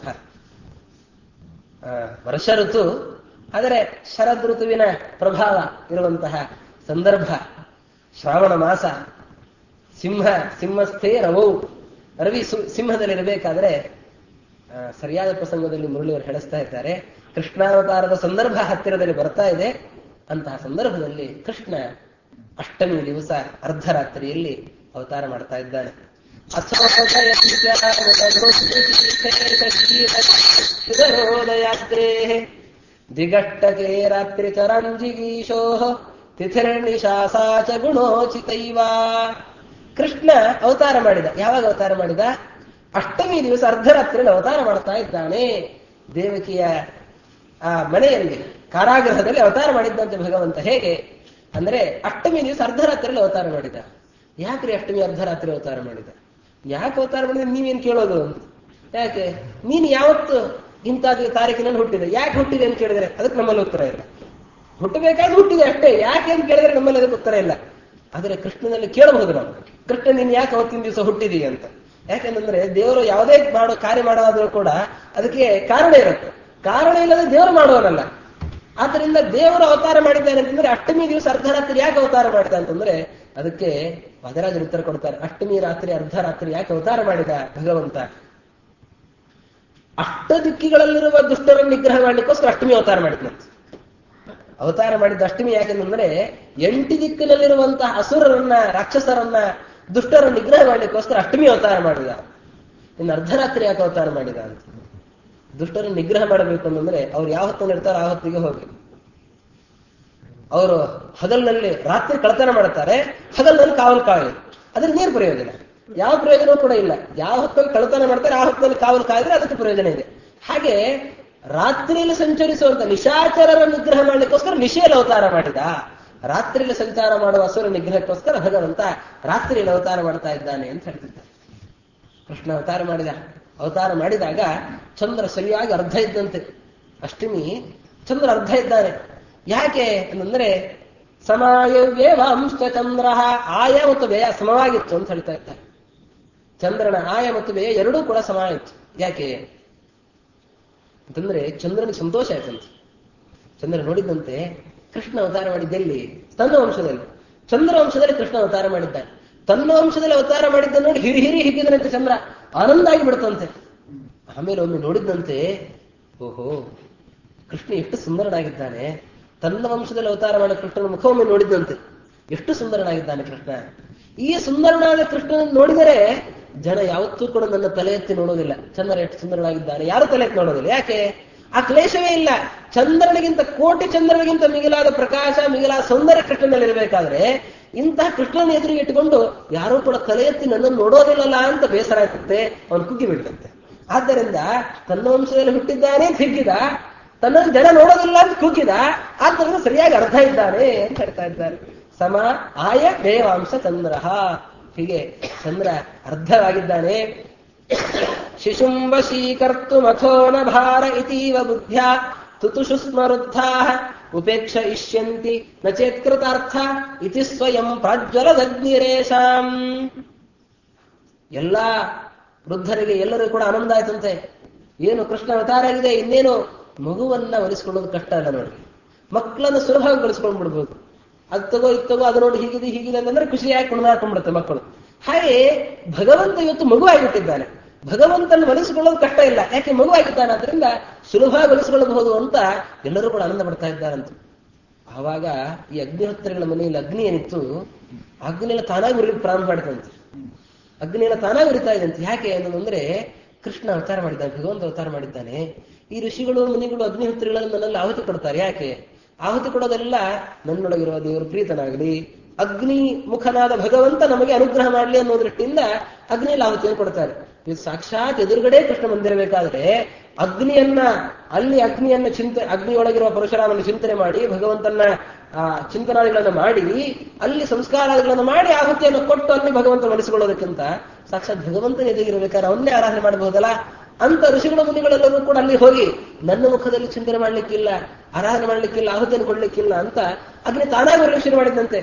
ಆ, ವರ್ಷ ಋತು ಆದರೆ ಶರದ್ ಋತುವಿನ ಪ್ರಭಾವ ಇರುವಂತಹ ಸಂದರ್ಭ ಶ್ರಾವಣ ಮಾಸ ಸಿಂಹ ಸಿಂಹಸ್ಥೇ ರವೌ ರವಿ ಸು- ಸಿಂಹದಲ್ಲಿರಬೇಕಾದ್ರೆ ಆ, ಸರಿಯಾದ ಪ್ರಸಂಗದಲ್ಲಿ ಮುರಳಿಯವರು ಹೇಳಿಸ್ತಾ ಇದ್ದಾರೆ ಕೃಷ್ಣಾವತಾರದ ಸಂದರ್ಭ ಹತ್ತಿರದಲ್ಲಿ ಬರ್ತಾ ಇದೆ ಅಂತಹ ಸಂದರ್ಭದಲ್ಲಿ ಕೃಷ್ಣ ಅಷ್ಟಮಿ ದಿವಸ ಅರ್ಧರಾತ್ರಿಯಲ್ಲಿ ಅವತಾರ ಮಾಡ್ತಾ ಇದ್ದಾನೆ ಅಸೋದಯಾತ್ರೆ ದಿಗಟ್ಟಕೆ ರಾತ್ರಿ ಚರಂಜಿಗೀಶೋ ತಿಥಿರ್ನಿಶಾಸಾ ಚ ಗುಣೋಚಿತೈವ ಕೃಷ್ಣ ಅವತಾರ ಮಾಡಿದ ಯಾವಾಗ ಅವತಾರ ಮಾಡಿದ ಅಷ್ಟಮಿ ದಿವಸ ಅರ್ಧರಾತ್ರಿಯಲ್ಲಿ ಅವತಾರ ಮಾಡ್ತಾ ಇದ್ದಾನೆ ದೇವಕಿಯ ಆ ಮನೆಯಲ್ಲಿ ಕಾರಾಗೃಹದಲ್ಲಿ ಅವತಾರ ಮಾಡಿದ್ದಂತೆ ಭಗವಂತ ಹೇಗೆ ಅಂದ್ರೆ ಅಷ್ಟಮಿ ದಿವಸ ಅರ್ಧರಾತ್ರಿಯಲ್ಲಿ ಅವತಾರ ಮಾಡಿದ ಯಾಕ್ರಿ ಅಷ್ಟಮಿ ಅರ್ಧರಾತ್ರಿ ಅವತಾರ ಮಾಡಿದ ಯಾಕೆ ಅವತಾರ ಮಾಡಿದ್ರೆ ನೀವೇನ್ ಕೇಳೋದು ಅಂತ ಯಾಕೆ ನೀನು ಯಾವತ್ತು ಇಂಥ ತಾರೀಕಿನಲ್ಲಿ ಹುಟ್ಟಿದೆ ಯಾಕೆ ಹುಟ್ಟಿದೆ ಅಂತ ಕೇಳಿದ್ರೆ ಅದಕ್ಕೆ ನಮ್ಮಲ್ಲಿ ಉತ್ತರ ಇಲ್ಲ ಹುಟ್ಟಬೇಕಾದ್ರೆ ಹುಟ್ಟಿದೆ ಅಷ್ಟೇ ಯಾಕೆ ಅಂತ ಕೇಳಿದ್ರೆ ನಮ್ಮಲ್ಲಿ ಅದಕ್ಕೆ ಉತ್ತರ ಇಲ್ಲ ಆದರೆ ಕೃಷ್ಣನಲ್ಲಿ ಕೇಳಬಹುದು ನಾವು ಕೃಷ್ಣ ನೀನು ಯಾಕೆ ಅವತ್ತಿನ ದಿವಸ ಹುಟ್ಟಿದೀಯ ಅಂತ ಯಾಕೆಂದ್ರೆ ದೇವರು ಯಾವುದೇ ಮಾಡೋ ಕಾರ್ಯ ಮಾಡೋದಾದ್ರೂ ಕೂಡ ಅದಕ್ಕೆ ಕಾರಣ ಇರುತ್ತೆ ಕಾರಣ ಇಲ್ಲದೆ ದೇವರು ಮಾಡುವನಲ್ಲ ಆದ್ರಿಂದ ದೇವರು ಅವತಾರ ಮಾಡಿದ್ದಾನೆ ಅಂತಂದ್ರೆ ಅಷ್ಟಮಿ ದಿವಸ ಅರ್ಧರಾತ್ರಿ ಯಾಕೆ ಅವತಾರ ಮಾಡಿದ ಅಂತಂದ್ರೆ ಅದಕ್ಕೆ ವದರಾಜರು ಉತ್ತರ ಕೊಡ್ತಾರೆ ಅಷ್ಟಮಿ ರಾತ್ರಿ ಅರ್ಧರಾತ್ರಿ ಯಾಕೆ ಅವತಾರ ಮಾಡಿದ ಭಗವಂತ ಅಷ್ಟ ದಿಕ್ಕಿಗಳಲ್ಲಿರುವ ದುಷ್ಟರನ್ನು ನಿಗ್ರಹ ಮಾಡ್ಲಿಕ್ಕೋಸ್ಕರ ಅಷ್ಟಮಿ ಅವತಾರ ಮಾಡಿದ್ನಂತೆ ಅವತಾರ ಮಾಡಿದ ಅಷ್ಟಮಿ ಯಾಕೆಂದ್ರೆ ಎಂಟು ದಿಕ್ಕಿನಲ್ಲಿರುವಂತಹ ಅಸುರರನ್ನ ರಾಕ್ಷಸರನ್ನ ದುಷ್ಟರ ನಿಗ್ರಹ ಮಾಡಲಿಕ್ಕೋಸ್ಕರ ಅಷ್ಟಮಿ ಅವತಾರ ಮಾಡಿದ ಇನ್ನು ಅರ್ಧರಾತ್ರಿ ಯಾಕೆ ಅವತಾರ ಮಾಡಿದ ಅಂತ ದುಷ್ಟರ ನಿಗ್ರಹ ಮಾಡಬೇಕು ಅಂತಂದ್ರೆ ಅವ್ರು ಯಾವ ಹೊತ್ತಲ್ಲಿ ಇರ್ತಾರೋ ಆ ಹೊತ್ತಿಗೆ ಹೋಗಿ ಅವರು ಹಗಲಿನಲ್ಲಿ ರಾತ್ರಿ ಕಳತನ ಮಾಡ್ತಾರೆ ಹಗಲಿನಲ್ಲಿ ಕಾವಲು ಕಾಯಲಿ ಅದರಿಂದ ಏನು ಪ್ರಯೋಜನ ಯಾವ ಪ್ರಯೋಜನವೂ ಕೂಡ ಇಲ್ಲ ಯಾವ ಹೊತ್ತಲ್ಲಿ ಕಳತನ ಮಾಡ್ತಾರೆ ಆ ಹೊತ್ತಲ್ಲಿ ಕಾವಲು ಕಾಯಿದ್ರೆ ಅದಕ್ಕೆ ಪ್ರಯೋಜನ ಇದೆ ಹಾಗೆ ರಾತ್ರಿಯಲ್ಲಿ ಸಂಚರಿಸುವಂತ ನಿಶಾಚರರ ನಿಗ್ರಹ ಮಾಡಲಿಕ್ಕೋಸ್ಕರ ನಿಶೆಯಲ್ಲಿ ಅವತಾರ ಮಾಡಿದ ರಾತ್ರಿಯಲ್ಲಿ ಸಂಚಾರ ಮಾಡುವ ಅಸುರ ನಿಗ್ರಹಕ್ಕೋಸ್ಕರ ಭಗವಂತ ರಾತ್ರಿಯಲ್ಲಿ ಅವತಾರ ಮಾಡ್ತಾ ಇದ್ದಾನೆ ಅಂತ ಹೇಳ್ತಿದ್ದಾರೆ ಕೃಷ್ಣ ಅವತಾರ ಮಾಡಿದ ಅವತಾರ ಮಾಡಿದಾಗ ಚಂದ್ರ ಸರಿಯಾಗಿ ಅರ್ಧ ಇದ್ದಂತೆ ಅಷ್ಟಮಿ ಚಂದ್ರ ಅರ್ಧ ಇದ್ದಾನೆ ಯಾಕೆ ಅಂತಂದ್ರೆ ಸಮಾಯವ್ಯವಾಂಶ ಚಂದ್ರ ಆಯ ಮತ್ತು ವ್ಯಯ ಸಮವಾಗಿತ್ತು ಅಂತ ಹೇಳ್ತಾ ಇದ್ದಾರೆ ಚಂದ್ರನ ಆಯ ಮತ್ತು ವ್ಯಯ ಎರಡೂ ಕೂಡ ಸಮ ಆಯಿತು ಯಾಕೆ ಅಂತಂದ್ರೆ ಚಂದ್ರನಿಗೆ ಸಂತೋಷ ಆಯ್ತಂತೆ ಚಂದ್ರ ನೋಡಿದಂತೆ ಕೃಷ್ಣ ಅವತಾರ ಮಾಡಿದ್ದೆಲ್ಲಿ ತನ್ನ ವಂಶದಲ್ಲಿ ಚಂದ್ರ ವಂಶದಲ್ಲಿ ಕೃಷ್ಣ ಅವತಾರ ಮಾಡಿದ್ದಾನೆ ತನ್ನ ವಂಶದಲ್ಲಿ ಅವತಾರ ಮಾಡಿದ್ದ ನೋಡಿ ಹಿರಿ ಹಿರಿ ಹಿಗ್ಗಿದನಂತೆ ಚಂದ್ರ ಆನಂದ ಆಗಿ ಬಿಡುತ್ತಂತೆ ಆಮೇಲೆ ಒಮ್ಮೆ ನೋಡಿದ್ದಂತೆ ಓಹೋ ಕೃಷ್ಣ ಎಷ್ಟು ಸುಂದರನಾಗಿದ್ದಾನೆ ತನ್ನ ವಂಶದಲ್ಲಿ ಅವತಾರ ಮಾಡಿದ ಕೃಷ್ಣನ ಮುಖವೊಮ್ಮೆ ನೋಡಿದ್ದಂತೆ ಎಷ್ಟು ಸುಂದರನಾಗಿದ್ದಾನೆ ಕೃಷ್ಣ ಈ ಸುಂದರನಾದ ಕೃಷ್ಣನ ನೋಡಿದರೆ ಜನ ಯಾವತ್ತೂ ಕೂಡ ನನ್ನ ತಲೆ ಎತ್ತಿ ನೋಡೋದಿಲ್ಲ ಚಂದ್ರ ಎಷ್ಟು ಸುಂದರನಾಗಿದ್ದಾನೆ ಯಾರು ತಲೆ ಎತ್ತಿ ನೋಡೋದಿಲ್ಲ ಯಾಕೆ ಆ ಕ್ಲೇಶವೇ ಇಲ್ಲ ಚಂದ್ರನಿಗಿಂತ ಕೋಟಿ ಚಂದ್ರನಿಗಿಂತ ಮಿಗಿಲಾದ ಪ್ರಕಾಶ ಮಿಗಿಲಾದ ಸೌಂದರ್ಯ ಕೃಷ್ಣನಲ್ಲಿ ಇರಬೇಕಾದ್ರೆ ಇಂತಹ ಕೃಷ್ಣನ ಎದುರಿಗೆ ಇಟ್ಟುಕೊಂಡು ಯಾರೂ ಕೂಡ ತಲೆ ಎತ್ತಿ ನನ್ನನ್ನು ನೋಡೋದಿಲ್ಲಲ್ಲ ಅಂತ ಬೇಸರ ಆಗ್ತದೆ ಅವನು ಕುಗ್ಗಿ ಬಿಡ್ತಂತೆ ಆದ್ದರಿಂದ ತನ್ನ ವಂಶದಲ್ಲಿ ಹುಟ್ಟಿದ್ದಾನೆ ಅಂತ ಹಿಗ್ಗಿದ ತನ್ನನ್ನು ಜನ ನೋಡೋದಿಲ್ಲ ಅಂತ ಕುಗ್ಗಿದ ಆದ್ದರಿಂದ ಸರಿಯಾಗಿ ಅರ್ಧ ಇದ್ದಾನೆ ಅಂತ ಹೇಳ್ತಾ ಇದ್ದಾರೆ ಸಮ ಆಯ ದೇವಾಂಶ ಚಂದ್ರ ಹೀಗೆ ಚಂದ್ರ ಅರ್ಧವಾಗಿದ್ದಾನೆ ಶಿಶುಂಬ ಶೀಕರ್ತು ಮಥೋನ ಭಾರ ಇತೀವ ಬುದ್ಧ್ಯ ತುತುಷು ಸ್ಮರುದ್ಧಾ ಉಪೇಕ್ಷ ಇಷ್ಯಂತಿ ನ ಚೇತ್ಕೃತಾರ್ಥ ಇತಿ ಸ್ವಯಂ ಪ್ರಾಜ್ವಲದಗ್ನಿರೇಶಾಂ ಎಲ್ಲಾ ವೃದ್ಧರಿಗೆ ಎಲ್ಲರಿಗೂ ಕೂಡ ಆನಂದ ಆಯ್ತಂತೆ ಏನು ಕೃಷ್ಣ ಅವತಾರ ಆಗಿದೆ ಇನ್ನೇನು ಮಗುವನ್ನ ಒಲಿಸ್ಕೊಳ್ಳೋದು ಕಷ್ಟ ಅಲ್ಲ ನೋಡಿ ಮಕ್ಕಳನ್ನು ಸುಲಭವಾಗಿ ಒಲಿಸ್ಕೊಂಡು ಬಿಡ್ಬೋದು ಅದು ತಗೋ ಇದು ತಗೋ ಅದು ನೋಡಿ ಹೀಗಿದೆ ಹೀಗಿದೆ ಅಂತಂದ್ರೆ ಖುಷಿಯಾಗಿ ಕುಣಿದಾಡ್ಕೊಂಡ್ಬಿಡುತ್ತೆ ಮಕ್ಕಳು ಹಾಗೆ ಭಗವಂತ ಇವತ್ತು ಮಗುವಾಗಿಟ್ಟಿದ್ದಾನೆ ಭಗವಂತನ ಒಲಿಸಿಕೊಳ್ಳೋದು ಕಷ್ಟ ಇಲ್ಲ ಯಾಕೆ ಮಗುವಾಗಿದ್ದಾನೆ ಅದರಿಂದ ಸುಲಭವಾಗಿ ಒಲಿಸಿಕೊಳ್ಳಬಹುದು ಅಂತ ಎಲ್ಲರೂ ಕೂಡ ಆನಂದ ಪಡ್ತಾ ಇದ್ದಾರಂತ ಆವಾಗ ಈ ಅಗ್ನಿಹೋತ್ರಗಳ ಮನೆಯಲ್ಲಿ ಅಗ್ನಿ ಏನಿತ್ತು ಅಗ್ನಿ ಎಲ್ಲ ತಾನಾಗಿ ಉರಿ ಪ್ರಾರಂಭ ಮಾಡಿದಂತೆ ಅಗ್ನಿ ಎಲ್ಲ ತಾನಾಗಿ ಉರಿತಾ ಇದಂತೆ ಯಾಕೆ ಅನ್ನೋದಂದ್ರೆ ಕೃಷ್ಣ ಅವತಾರ ಮಾಡಿದ್ದಾನೆ ಭಗವಂತ ಅವತಾರ ಮಾಡಿದ್ದಾನೆ ಈ ಋಷಿಗಳು ಮುನಿಗಳು ಅಗ್ನಿಹೋತ್ರಿಗಳನ್ನು ನನ್ನಲ್ಲಿ ಆಹುತಿ ಕೊಡ್ತಾರೆ ಯಾಕೆ ಆಹುತಿ ಕೊಡೋದೆಲ್ಲ ನನ್ನೊಳಗಿರುವ ದೇವರು ಪ್ರೀತನಾಗಲಿ ಅಗ್ನಿ ಮುಖನಾದ ಭಗವಂತ ನಮಗೆ ಅನುಗ್ರಹ ಮಾಡಲಿ ಅನ್ನೋ ದೃಷ್ಟಿಯಿಂದ ಅಗ್ನಿಯಲ್ಲಿ ಆಹುತಿಯನ್ನು ಕೊಡ್ತಾರೆ ಇದು ಸಾಕ್ಷಾತ್ ಎದುರುಗಡೆ ಕೃಷ್ಣ ಬಂದಿರಬೇಕಾದ್ರೆ ಅಗ್ನಿಯನ್ನ ಅಲ್ಲಿ ಅಗ್ನಿಯನ್ನ ಚಿಂತೆ ಅಗ್ನಿಯೊಳಗಿರುವ ಪರಶುರಾಮನ ಚಿಂತನೆ ಮಾಡಿ ಭಗವಂತನ ಆ ಚಿಂತನಾದಿಗಳನ್ನು ಮಾಡಿ ಅಲ್ಲಿ ಸಂಸ್ಕಾರಾದಿಗಳನ್ನು ಮಾಡಿ ಆಹುತಿಯನ್ನು ಕೊಟ್ಟು ಅಲ್ಲಿ ಭಗವಂತ ಮನಸ್ಸುಕೊಳ್ಳೋದಕ್ಕಿಂತ ಸಾಕ್ಷಾತ್ ಭಗವಂತನ ಎದುಗಿರಬೇಕಾದ್ರೆ ಅವನ್ನೇ ಆರಾಧನೆ ಮಾಡಬಹುದಲ್ಲ ಅಂತ ಋಷಿಗಳ ಮುನಿಗಳೆಲ್ಲರೂ ಕೂಡ ಅಲ್ಲಿ ಹೋಗಿ ನನ್ನ ಮುಖದಲ್ಲಿ ಚಿಂತನೆ ಮಾಡ್ಲಿಕ್ಕಿಲ್ಲ ಆರಾಧನೆ ಮಾಡ್ಲಿಕ್ಕಿಲ್ಲ ಆಹುತಿಯನ್ನು ಕೊಡ್ಲಿಕ್ಕಿಲ್ಲ ಅಂತ ಅಗ್ನಿ ತಾನಾಗಿ ಉರಿಯಲು ಶುರು ಮಾಡಿದಂತೆ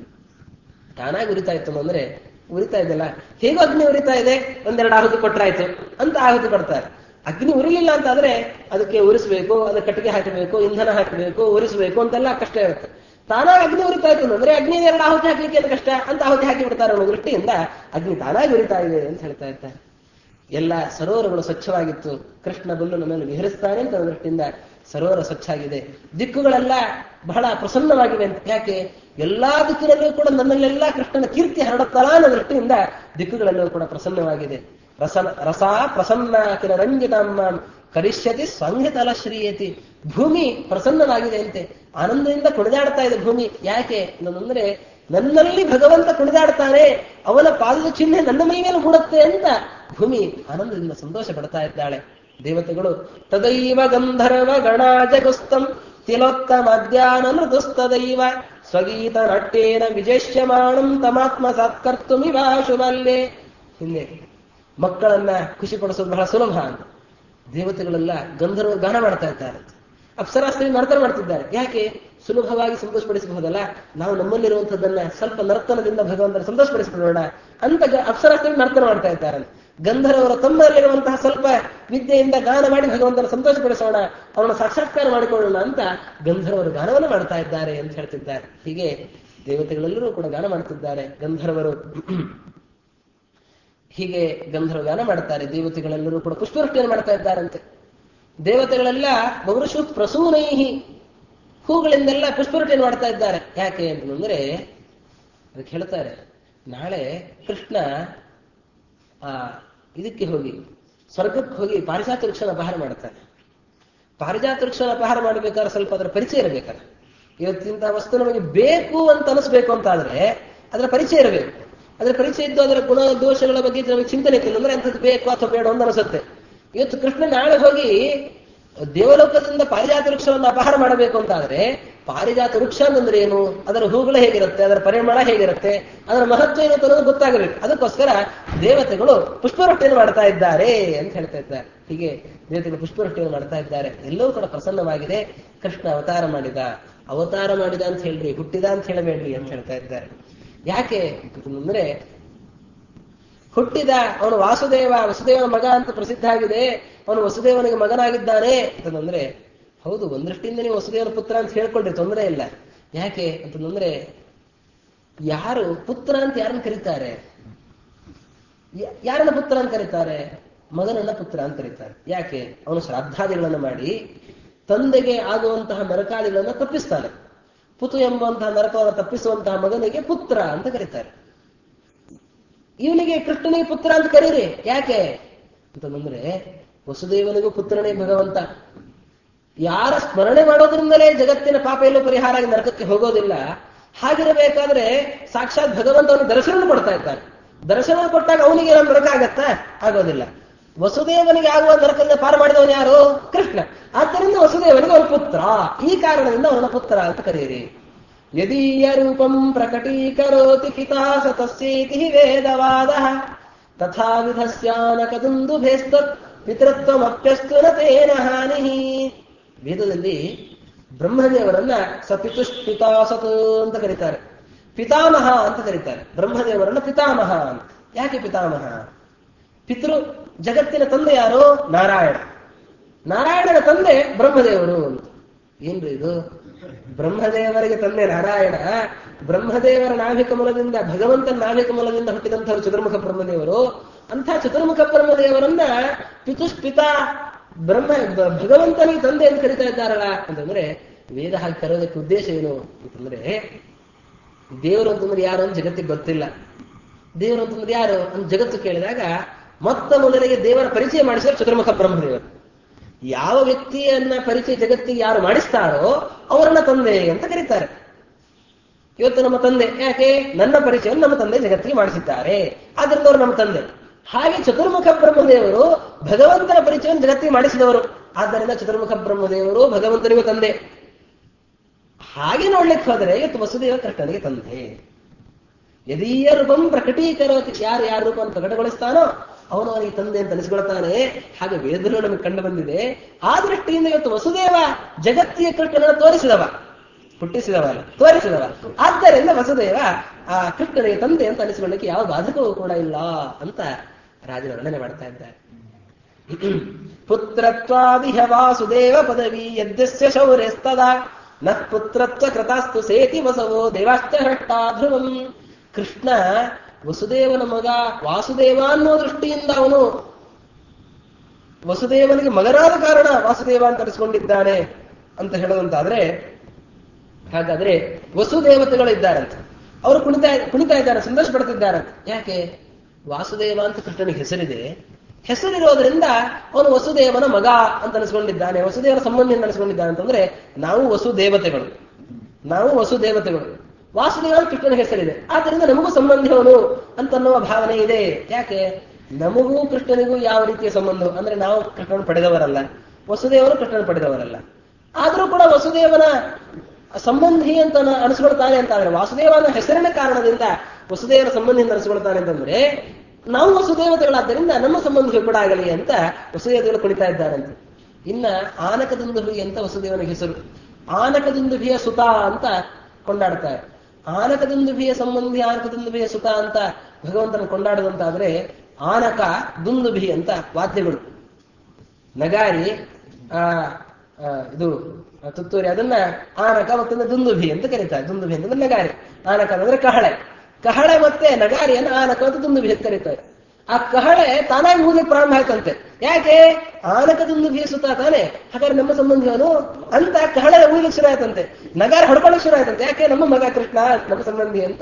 ತಾನಾಗಿ ಉರಿತಾ ಇತ್ತು ಅಂದ್ರೆ ಉರಿತಾ ಇದೆಯಲ್ಲ ಹೇಗೂ ಅಗ್ನಿ ಉರಿತಾ ಇದೆ ಒಂದೆರಡು ಆಹುತಿ ಕೊಟ್ರಾಯ್ತು ಅಂತ ಆಹುತಿ ಕೊಡ್ತಾರೆ ಅಗ್ನಿ ಉರಿಲಿಲ್ಲ ಅಂತ ಆದ್ರೆ ಅದಕ್ಕೆ ಉರಿಸಬೇಕು ಅದಕ್ಕೆ ಕಟ್ಟಿಗೆ ಹಾಕಬೇಕು ಇಂಧನ ಹಾಕಬೇಕು ಉರಿಸಬೇಕು ಅಂತೆಲ್ಲ ಕಷ್ಟ ಇರುತ್ತೆ ತಾನಾಗಿ ಅಗ್ನಿ ಉರಿತಾ ಇತ್ತು ಅಂದ್ರೆ ಅಗ್ನಿ ಎರಡು ಆಹುತಿ ಹಾಕ್ಲಿಕ್ಕೆ ಏನು ಕಷ್ಟ ಅಂತ ಆಹುತಿ ಹಾಕಿ ಬಿಡ್ತಾರೆ ಅನ್ನೋ ದೃಷ್ಟಿಯಿಂದ ಅಗ್ನಿ ತಾನಾಗಿ ಉರಿತಾ ಇದೆ ಅಂತ ಹೇಳ್ತಾ ಇರ್ತಾರೆ ಎಲ್ಲ ಸರೋವರಗಳು ಸ್ವಚ್ಛವಾಗಿತ್ತು ಕೃಷ್ಣ ಬಂದು ನಮ್ಮನ್ನು ವಿಹರಿಸ್ತಾನೆ ಅಂತ ಅನ್ನೋ ದೃಷ್ಟಿಯಿಂದ ಸರೋವರ ಸ್ವಚ್ಛ ಆಗಿದೆ ದಿಕ್ಕುಗಳೆಲ್ಲ ಬಹಳ ಪ್ರಸನ್ನವಾಗಿವೆ ಅಂತ ಯಾಕೆ ಎಲ್ಲಾ ದಿಕ್ಕಿನಲ್ಲೂ ಕೂಡ ನನ್ನಲ್ಲೆಲ್ಲ ಕೃಷ್ಣನ ಕೀರ್ತಿ ಹರಡುತ್ತಲ್ಲ ಅನ್ನೋ ದೃಷ್ಟಿಯಿಂದ ದಿಕ್ಕುಗಳೆಲ್ಲವೂ ಕೂಡ ಪ್ರಸನ್ನವಾಗಿದೆ ರಸ ರಸ ಪ್ರಸನ್ನ ಕಿಲ ರಂಜಿತಮ್ಮ ಕರಿಷ್ಯತಿ ಸಂಹಿತಲ ಶ್ರೀಯತಿ ಭೂಮಿ ಪ್ರಸನ್ನವಾಗಿದೆ ಅಂತೆ ಆನಂದದಿಂದ ಕುಣಿದಾಡ್ತಾ ಇದೆ ಭೂಮಿ ಯಾಕೆ ಅಂತಂದ್ರೆ ನನ್ನಲ್ಲಿ ಭಗವಂತ ಕುಣಿದಾಡ್ತಾನೆ ಅವನ ಪಾದದ ಚಿಹ್ನೆ ನನ್ನ ಮೈ ಮೇಲೆ ಮೂಡುತ್ತೆ ಅಂತ ಭೂಮಿ ಆನಂದದಿಂದ ಸಂತೋಷ ಪಡ್ತಾ ಇದ್ದಾಳೆ ದೇವತೆಗಳು ತದೈವ ಗಂಧರ್ವ ಗಣಾಜಗುಸ್ತಂ ತಿಲೋತ್ತಮಧ್ಯಾನ ಮೃದುಸ್ತದೈವ ಸ್ವಗೀತ ನಾಟ್ಯೇನ ವಿಜೇಷ್ಯಮಾಣಂ ತಮಾತ್ಮ ಸತ್ಕರ್ತುಮಿವಾಶುವಲ್ಲೇ ಹಿಂದೆ ಮಕ್ಕಳನ್ನ ಖುಷಿ ಪಡಿಸೋದು ಬಹಳ ಸುಲಭ ಅಂತ ದೇವತೆಗಳೆಲ್ಲ ಗಂಧರ್ವ ಗಾನ ಮಾಡ್ತಾ ಇದ್ದಾರೆ ಅಪ್ಸರಾಸ್ತ್ರೀ ನರ್ತನ ಮಾಡ್ತಿದ್ದಾರೆ ಯಾಕೆ ಸುಲಭವಾಗಿ ಸಂತೋಷಪಡಿಸಬಹುದಲ್ಲ ನಾವು ನಮ್ಮಲ್ಲಿರುವಂತದ್ದನ್ನ ಸ್ವಲ್ಪ ನರ್ತನದಿಂದ ಭಗವಂತನ ಸಂತೋಷಪಡಿಸಿಕೊಳ್ಳೋಣ ಅಂತ ಅಪ್ಸರಾಸ್ತ್ರೀ ನರ್ತನ ಮಾಡ್ತಾ ಇದ್ದಾರೆ ಗಂಧರ್ವರ ತಮ್ಮಲ್ಲಿರುವಂತಹ ಸ್ವಲ್ಪ ವಿದ್ಯೆಯಿಂದ ಗಾನ ಮಾಡಿ ಭಗವಂತನ ಸಂತೋಷಪಡಿಸೋಣ ಅವನ ಸಾಕ್ಷಾತ್ಕಾರ ಮಾಡಿಕೊಳ್ಳೋಣ ಅಂತ ಗಂಧರ್ವರು ಗಾನವನ್ನು ಮಾಡ್ತಾ ಇದ್ದಾರೆ ಅಂತ ಹೇಳ್ತಿದ್ದಾರೆ ಹೀಗೆ ದೇವತೆಗಳೆಲ್ಲರೂ ಕೂಡ ಗಾನ ಮಾಡ್ತಿದ್ದಾರೆ ಗಂಧರ್ವರು ಹೀಗೆ ಗಂಧರ್ವ ಗಾನ ಮಾಡ್ತಾರೆ ದೇವತೆಗಳೆಲ್ಲರೂ ಕೂಡ ಪುಷ್ಪವೃಷ್ಟಿಯನ್ನು ಮಾಡ್ತಾ ಇದ್ದಾರಂತೆ ದೇವತೆಗಳೆಲ್ಲ ಬಹುಶು ಪ್ರಸೂನೈಹಿ ಹೂಗಳಿಂದೆಲ್ಲ ಪುಷ್ಪವೃಷ್ಟಿಯನ್ನು ಮಾಡ್ತಾ ಇದ್ದಾರೆ ಯಾಕೆ ಅಂತಂದ್ರೆ ಅದಕ್ಕೆ ಹೇಳ್ತಾರೆ ನಾಳೆ ಕೃಷ್ಣ ಆ ಇದಕ್ಕೆ ಹೋಗಿ ಸ್ವರ್ಗಕ್ಕೆ ಹೋಗಿ ಪಾರಿಜಾತ ವೃಕ್ಷನ ಅಪಹಾರ ಮಾಡ್ತಾನೆ ಪಾರಿಜಾತ ವೃಕ್ಷನ ಅಪಹಾರ ಮಾಡಬೇಕಾದ್ರೆ ಸ್ವಲ್ಪ ಅದರ ಪರಿಚಯ ಇರಬೇಕಾದ್ರೆ ಇವತ್ತಿಂತ ವಸ್ತು ನಮಗೆ ಬೇಕು ಅಂತ ಅನಿಸ್ಬೇಕು ಅಂತ ಆದ್ರೆ ಅದರ ಪರಿಚಯ ಇರಬೇಕು ಅದರ ಪರಿಚಯ ಇದ್ದು ಅದರ ಗುಣ ದೋಷಗಳ ಬಗ್ಗೆ ನಮಗೆ ಚಿಂತನೆ ಇತ್ತು ಅಂದ್ರೆ ಅಂಥದ್ದು ಬೇಕು ಅಥವಾ ಬೇಡ ಅಂತ ಅನಿಸುತ್ತೆ ಇವತ್ತು ಕೃಷ್ಣ ನಾಳೆ ಹೋಗಿ ದೇವಲೋಕದಿಂದ ಪಾರಿಜಾತ ವೃಕ್ಷವನ್ನು ಅಪಹಾರ ಮಾಡಬೇಕು ಅಂತ ಆದ್ರೆ ಪಾರಿಜಾತ ವೃಕ್ಷ ಅಂತಂದ್ರೆ ಏನು ಅದರ ಹೂಗಳು ಹೇಗಿರುತ್ತೆ ಅದರ ಪರಿಮಳ ಹೇಗಿರುತ್ತೆ ಅದರ ಮಹತ್ವ ಏನು ಅಂತ ಅನ್ನೋದು ಗೊತ್ತಾಗಬೇಕು ಅದಕ್ಕೋಸ್ಕರ ದೇವತೆಗಳು ಪುಷ್ಪವೃಷ್ಟಿಯನ್ನು ಮಾಡ್ತಾ ಇದ್ದಾರೆ ಅಂತ ಹೇಳ್ತಾ ಇದ್ದಾರೆ ಹೀಗೆ ದೇವತೆಗಳು ಪುಷ್ಪವೃಷ್ಟಿಯನ್ನು ಮಾಡ್ತಾ ಇದ್ದಾರೆ ಎಲ್ಲವೂ ಕೂಡ ಪ್ರಸನ್ನವಾಗಿದೆ ಕೃಷ್ಣ ಅವತಾರ ಮಾಡಿದ ಅವತಾರ ಮಾಡಿದ ಅಂತ ಹೇಳ್ರಿ ಹುಟ್ಟಿದ ಅಂತ ಹೇಳಬೇಡ್ರಿ ಅಂತ ಹೇಳ್ತಾ ಇದ್ದಾರೆ ಯಾಕೆ ಅಂತಂದ್ರೆ ಹುಟ್ಟಿದ ಅವನು ವಾಸುದೇವ ವಸುದೇವನ ಮಗ ಅಂತ ಪ್ರಸಿದ್ಧ ಆಗಿದೆ ಅವನು ವಸುದೇವನಿಗೆ ಮಗನಾಗಿದ್ದಾನೆ ಅಂತಂದ್ರೆ ಹೌದು ಒಂದ್ ದೃಷ್ಟಿಯಿಂದ ನೀವು ವಸುದೇವನ ಪುತ್ರ ಅಂತ ಹೇಳ್ಕೊಳ್ರಿ ತೊಂದರೆ ಇಲ್ಲ ಯಾಕೆ ಅಂತಂದ್ರೆ ಯಾರು ಪುತ್ರ ಅಂತ ಯಾರನ್ನ ಕರೀತಾರೆ ಯ- ಯಾರನ್ನ ಪುತ್ರ ಅಂತ ಕರೀತಾರೆ ಮಗನನ್ನ ಪುತ್ರ ಅಂತ ಕರೀತಾರೆ ಯಾಕೆ ಅವನು ಶ್ರಾದ್ದಾದಿಗಳನ್ನು ಮಾಡಿ ತಂದೆಗೆ ಆಗುವಂತಹ ನರಕಾದಿಗಳನ್ನು ತಪ್ಪಿಸ್ತಾನೆ ಪುತು ಎಂಬುವಂತಹ ನರಕವನ್ನು ತಪ್ಪಿಸುವಂತಹ ಮಗನಿಗೆ ಪುತ್ರ ಅಂತ ಕರೀತಾರೆ ಇವನಿಗೆ ಕೃಷ್ಣನಿಗೆ ಪುತ್ರ ಅಂತ ಕರೀರಿ ಯಾಕೆ ಅಂತಂದ್ರೆ ವಸುದೇವನಿಗೂ ಪುತ್ರನೇ ಭಗವಂತ ಯಾರ ಸ್ಮರಣೆ ಮಾಡೋದ್ರಿಂದಲೇ ಜಗತ್ತಿನ ಪಾಪ ಎಲ್ಲೂ ಪರಿಹಾರ ಆಗಿ ನರಕಕ್ಕೆ ಹೋಗೋದಿಲ್ಲ ಹಾಗಿರಬೇಕಾದ್ರೆ ಸಾಕ್ಷಾತ್ ಭಗವಂತವನಿಗೆ ದರ್ಶನ ಕೊಡ್ತಾ ಇದ್ದಾನೆ ದರ್ಶನ ಕೊಟ್ಟಾಗ ಅವನಿಗೆ ಏನು ನರಕ ಆಗತ್ತಾ ಆಗೋದಿಲ್ಲ ವಸುದೇವನಿಗೆ ಆಗುವ ನರಕನ್ನ ಪಾರು ಮಾಡಿದವನು ಯಾರು ಕೃಷ್ಣ ಆದ್ದರಿಂದ ವಸುದೇವನಿಗೆ ಅವನ ಪುತ್ರ ಈ ಕಾರಣದಿಂದ ಅವನ ಪುತ್ರ ಅಂತ ಕರೆಯಿರಿ ಯದೀಯ ರೂಪಂ ಪ್ರಕಟೀಕರೋತಿ ಪಿತಾ ಸ ತಸ್ಯೇತಿ ಹಿ ವೇದವಾದ ತಥಾ ವಿಧಸ್ಯಾನಕದುಂದುಭೇಸ್ತತ್ ಪಿತೃತ್ವಮಪ್ಯಸ್ತು ನ ತೇನ ಹಾನಿ ವೇದದಲ್ಲಿ ಬ್ರಹ್ಮದೇವರನ್ನ ಸಪಿತುಷ್ಪಿತಾಸತ್ ಅಂತ ಕರೀತಾರೆ ಪಿತಾಮಹ ಅಂತ ಕರೀತಾರೆ ಬ್ರಹ್ಮದೇವರನ್ನ ಪಿತಾಮಹ ಅಂತ ಯಾಕೆ ಪಿತಾಮಹ ಪಿತೃ ಜಗತ್ತಿನ ತಂದೆ ಯಾರು ನಾರಾಯಣ ನಾರಾಯಣನ ತಂದೆ ಬ್ರಹ್ಮದೇವರು ಅಂತ ಏನ್ರಿ ಇದು ಬ್ರಹ್ಮದೇವರಿಗೆ ತಂದೆ ನಾರಾಯಣ ಬ್ರಹ್ಮದೇವರ ನಾಭಿಕ ಮೂಲದಿಂದ ಭಗವಂತನ ನಾಭಿಕ ಮೂಲದಿಂದ ಹುಟ್ಟಿದಂಥವ್ರು ಚತುರ್ಮುಖ ಬ್ರಹ್ಮದೇವರು ಅಂಥ ಚತುರ್ಮುಖ ಬ್ರಹ್ಮದೇವರನ್ನ ಪಿತುಷ್ಪಿತ ಬ್ರಹ್ಮ ಬ- ಭಗವಂತನಿಗೆ ತಂದೆ ಅಂತ ಕರಿತಾ ಇದ್ದಾರಲ್ಲ ಅಂತಂದ್ರೆ ವೇದ ಹಾಗೆ ಕರೆಯೋದಕ್ಕೆ ಉದ್ದೇಶ ಏನು ಅಂತಂದ್ರೆ ದೇವರು ಅಂತಂದ್ರೆ ಯಾರು ಅಂತ ಜಗತ್ತಿಗೆ ಗೊತ್ತಿಲ್ಲ ದೇವರು ಅಂತಂದ್ರೆ ಯಾರು ಅಂತ ಜಗತ್ತು ಕೇಳಿದಾಗ ಮೊತ್ತ ಮೊದಲಿಗೆ ದೇವರ ಪರಿಚಯ ಮಾಡಿಸಿದ್ರೆ ಚತುರ್ಮುಖ ಬ್ರಹ್ಮದೇವರು ಯಾವ ವ್ಯಕ್ತಿಯನ್ನ ಪರಿಚಯ ಜಗತ್ತಿಗೆ ಯಾರು ಮಾಡಿಸ್ತಾರೋ ಅವರನ್ನ ತಂದೆ ಅಂತ ಕರೀತಾರೆ ಇವತ್ತು ನಮ್ಮ ತಂದೆ ಯಾಕೆ ನನ್ನ ಪರಿಚಯವನ್ನು ನಮ್ಮ ತಂದೆ ಜಗತ್ತಿಗೆ ಮಾಡಿಸಿದ್ದಾರೆ ಆದ್ರಿಂದ ಅವರು ನಮ್ಮ ತಂದೆ ಹಾಗೆ ಚತುರ್ಮುಖ ಬ್ರಹ್ಮದೇವರು ಭಗವಂತನ ಪರಿಚಯವನ್ನು ಜಗತ್ತಿಗೆ ಮಾಡಿಸಿದವರು ಆದ್ದರಿಂದ ಚತುರ್ಮುಖ ಬ್ರಹ್ಮದೇವರು ಭಗವಂತನಿಗೂ ತಂದೆ ಹಾಗೆ ನೋಡ್ಲಿಕ್ಕೆ ಹೋದರೆ ಇವತ್ತು ವಸುದೇವ ಕೃಷ್ಣನಿಗೆ ತಂದೆ ಯದೀಯ ರೂಪಂ ಪ್ರಕಟೀಕರೋತಿ ಯಾರು ಯಾರ ರೂಪವನ್ನು ಪ್ರಕಟಗೊಳಿಸ್ತಾನೋ ಅವನು ಅವನಿಗೆ ತಂದೆ ಅಂತ ಅನಿಸ್ಕೊಳ್ತಾನೆ ಹಾಗೆ ವೇದಗಳು ನಮಗೆ ಕಂಡು ಬಂದಿದೆ ಆ ದೃಷ್ಟಿಯಿಂದ ಇವತ್ತು ವಸುದೇವ ಜಗತ್ತಿಯ ಕೃಷ್ಣನನ್ನು ತೋರಿಸಿದವ ಹುಟ್ಟಿಸಿದವ ಅಲ್ಲ ತೋರಿಸಿದವ ಆದ್ದರಿಂದ ವಸುದೇವ ಆ ಕೃಷ್ಣನಿಗೆ ತಂದೆ ಅಂತ ಅನಿಸಿಕೊಳ್ಳಿಕ್ಕೆ ಯಾವ ಬಾಧಕವೂ ಕೂಡ ಇಲ್ಲ ಅಂತ ರಾಜನ ವರ್ಣನೆ ಮಾಡ್ತಾ ಇದ್ದಾರೆ ಪುತ್ರತ್ವಾದಿಹ ವಾಸುದೇವ ಪದವಿ ಯದ್ಯಸ್ಯ ಶೌರ್ಯಸ್ತದ ನ ಪುತ್ರತ್ವ ಕೃತಾಸ್ತು ಸೇತಿ ವಸವೋ ದೇವಾಶ್ಚ ಹೃಷ್ಟಾ ಧ್ರುವಂ ಕೃಷ್ಣ ವಸುದೇವನ ಮಗ ವಾಸುದೇವ ಅನ್ನೋ ದೃಷ್ಟಿಯಿಂದ ಅವನು ವಸುದೇವನಿಗೆ ಮಗನಾದ ಕಾರಣ ವಾಸುದೇವ ಅಂತ ಅನಿಸ್ಕೊಂಡಿದ್ದಾನೆ ಅಂತ ಹೇಳೋದಂತಾದ್ರೆ ಹಾಗಾದ್ರೆ ವಸುದೇವತೆಗಳು ಇದ್ದಾರಂತೆ ಅವರು ಕುಣಿತಾ ಕುಣಿತಾ ಇದ್ದಾರೆ ಸಂತೋಷ ಪಡ್ತಿದ್ದಾರಂತೆ ಯಾಕೆ ವಾಸುದೇವ ಅಂತ ಕೃಷ್ಣನಿಗೆ ಹೆಸರಿದೆ ಹೆಸರಿರೋದ್ರಿಂದ ಅವನು ವಸುದೇವನ ಮಗ ಅಂತ ಅನಿಸ್ಕೊಂಡಿದ್ದಾನೆ ವಸುದೇವನ ಸಂಬಂಧಿ ಅಂತ ಅನಿಸ್ಕೊಂಡಿದ್ದಾನೆ ಅಂತಂದ್ರೆ ನಾವು ವಸುದೇವತೆಗಳು ನಾವು ವಸುದೇವತೆಗಳು ವಾಸುದೇವ ಕೃಷ್ಣನ ಹೆಸರಿದೆ ಆದ್ದರಿಂದ ನಮಗೂ ಸಂಬಂಧಿ ಅವನು ಅಂತನ್ನುವ ಭಾವನೆ ಇದೆ ಯಾಕೆ ನಮಗೂ ಕೃಷ್ಣನಿಗೂ ಯಾವ ರೀತಿಯ ಸಂಬಂಧ ಅಂದ್ರೆ ನಾವು ಕೃಷ್ಣನ ಪಡೆದವರಲ್ಲ ವಸುದೇವರು ಕೃಷ್ಣನ ಪಡೆದವರಲ್ಲ ಆದರೂ ಕೂಡ ವಸುದೇವನ ಸಂಬಂಧಿ ಅಂತ ನ- ಅನಿಸ್ಕೊಳ್ತಾನೆ ಅಂತ ಆದ್ರೆ ವಾಸುದೇವನ ಹೆಸರಿನ ಕಾರಣದಿಂದ ವಸುದೇವನ ಸಂಬಂಧಿ ಅಂತ ಅನಿಸ್ಕೊಳ್ತಾನೆ ಅಂತಂದ್ರೆ ನಾವು ವಸುದೇವತೆಗಳಾದ್ದರಿಂದ ನಮ್ಮ ಸಂಬಂಧ ಕೂಡ ಆಗಲಿ ಅಂತ ವಸುದೇವತೆಗಳು ಕುಣಿತಾ ಇದ್ದಾರಂತೆ ಇನ್ನ ಆನಕದುಂದುಭಿ ಅಂತ ವಸುದೇವನ ಹೆಸರು ಆನಕದುಂದುಭಿಯ ಸುತ ಅಂತ ಕೊಂಡಾಡ್ತಾರೆ ಆನಕದುಂದುಭಿಯ ಸಂಬಂಧಿ ಆನಕದುಂದುಭಿಯ ಸುತ ಅಂತ ಭಗವಂತನ ಕೊಂಡಾಡುವಂತಾದ್ರೆ ಆನಕ ದುಂದುಭಿ ಅಂತ ವಾದ್ಯಗಳು ನಗಾರಿ ಆ ಆ, ಇದು ಆ, ತುತ್ತೂರಿ ಅದನ್ನ ಆನಕ ಮತ್ತೊಂದು ದುಂದುಭಿ ಅಂತ ಕರೀತಾರೆ ದುಂದುಭಿ ಅಂತಂದ್ರೆ ನಗಾರಿ ಆನಕ ಅಂದ್ರೆ ಕಹಳೆ ಕಹಳೆ ಮತ್ತೆ ನಗಾರಿಯನ್ನು ಆನಕ ಮತ್ತು ದುಂದುಭಿ ಅಂತ ಕರೀತಾರೆ ಆ ಕಹಳೆ ತಾನಾಗಿ ಊದಲಿಕ್ಕೆ ಪ್ರಾರಂಭ ಆಯ್ತಂತೆ ಯಾಕೆ ಆನಕ ದುಂದುಭಿ ಸುತ್ತ ತಾನೆ ಹಾಗಾದ್ರೆ ನಮ್ಮ ಸಂಬಂಧಿಯವನು ಅಂತ ಕಹಳೆ ಊದಲಿಕ್ಕೆ ಶುರು ಆಯ್ತಂತೆ ನಗಾರ ಹೊಡ್ಕೊಳ್ಳೋಕೆ ಶುರು ಆಯ್ತಂತೆ ಯಾಕೆ ನಮ್ಮ ಮಗ ಕೃಷ್ಣ ನಮ್ಮ ಸಂಬಂಧಿ ಅಂತ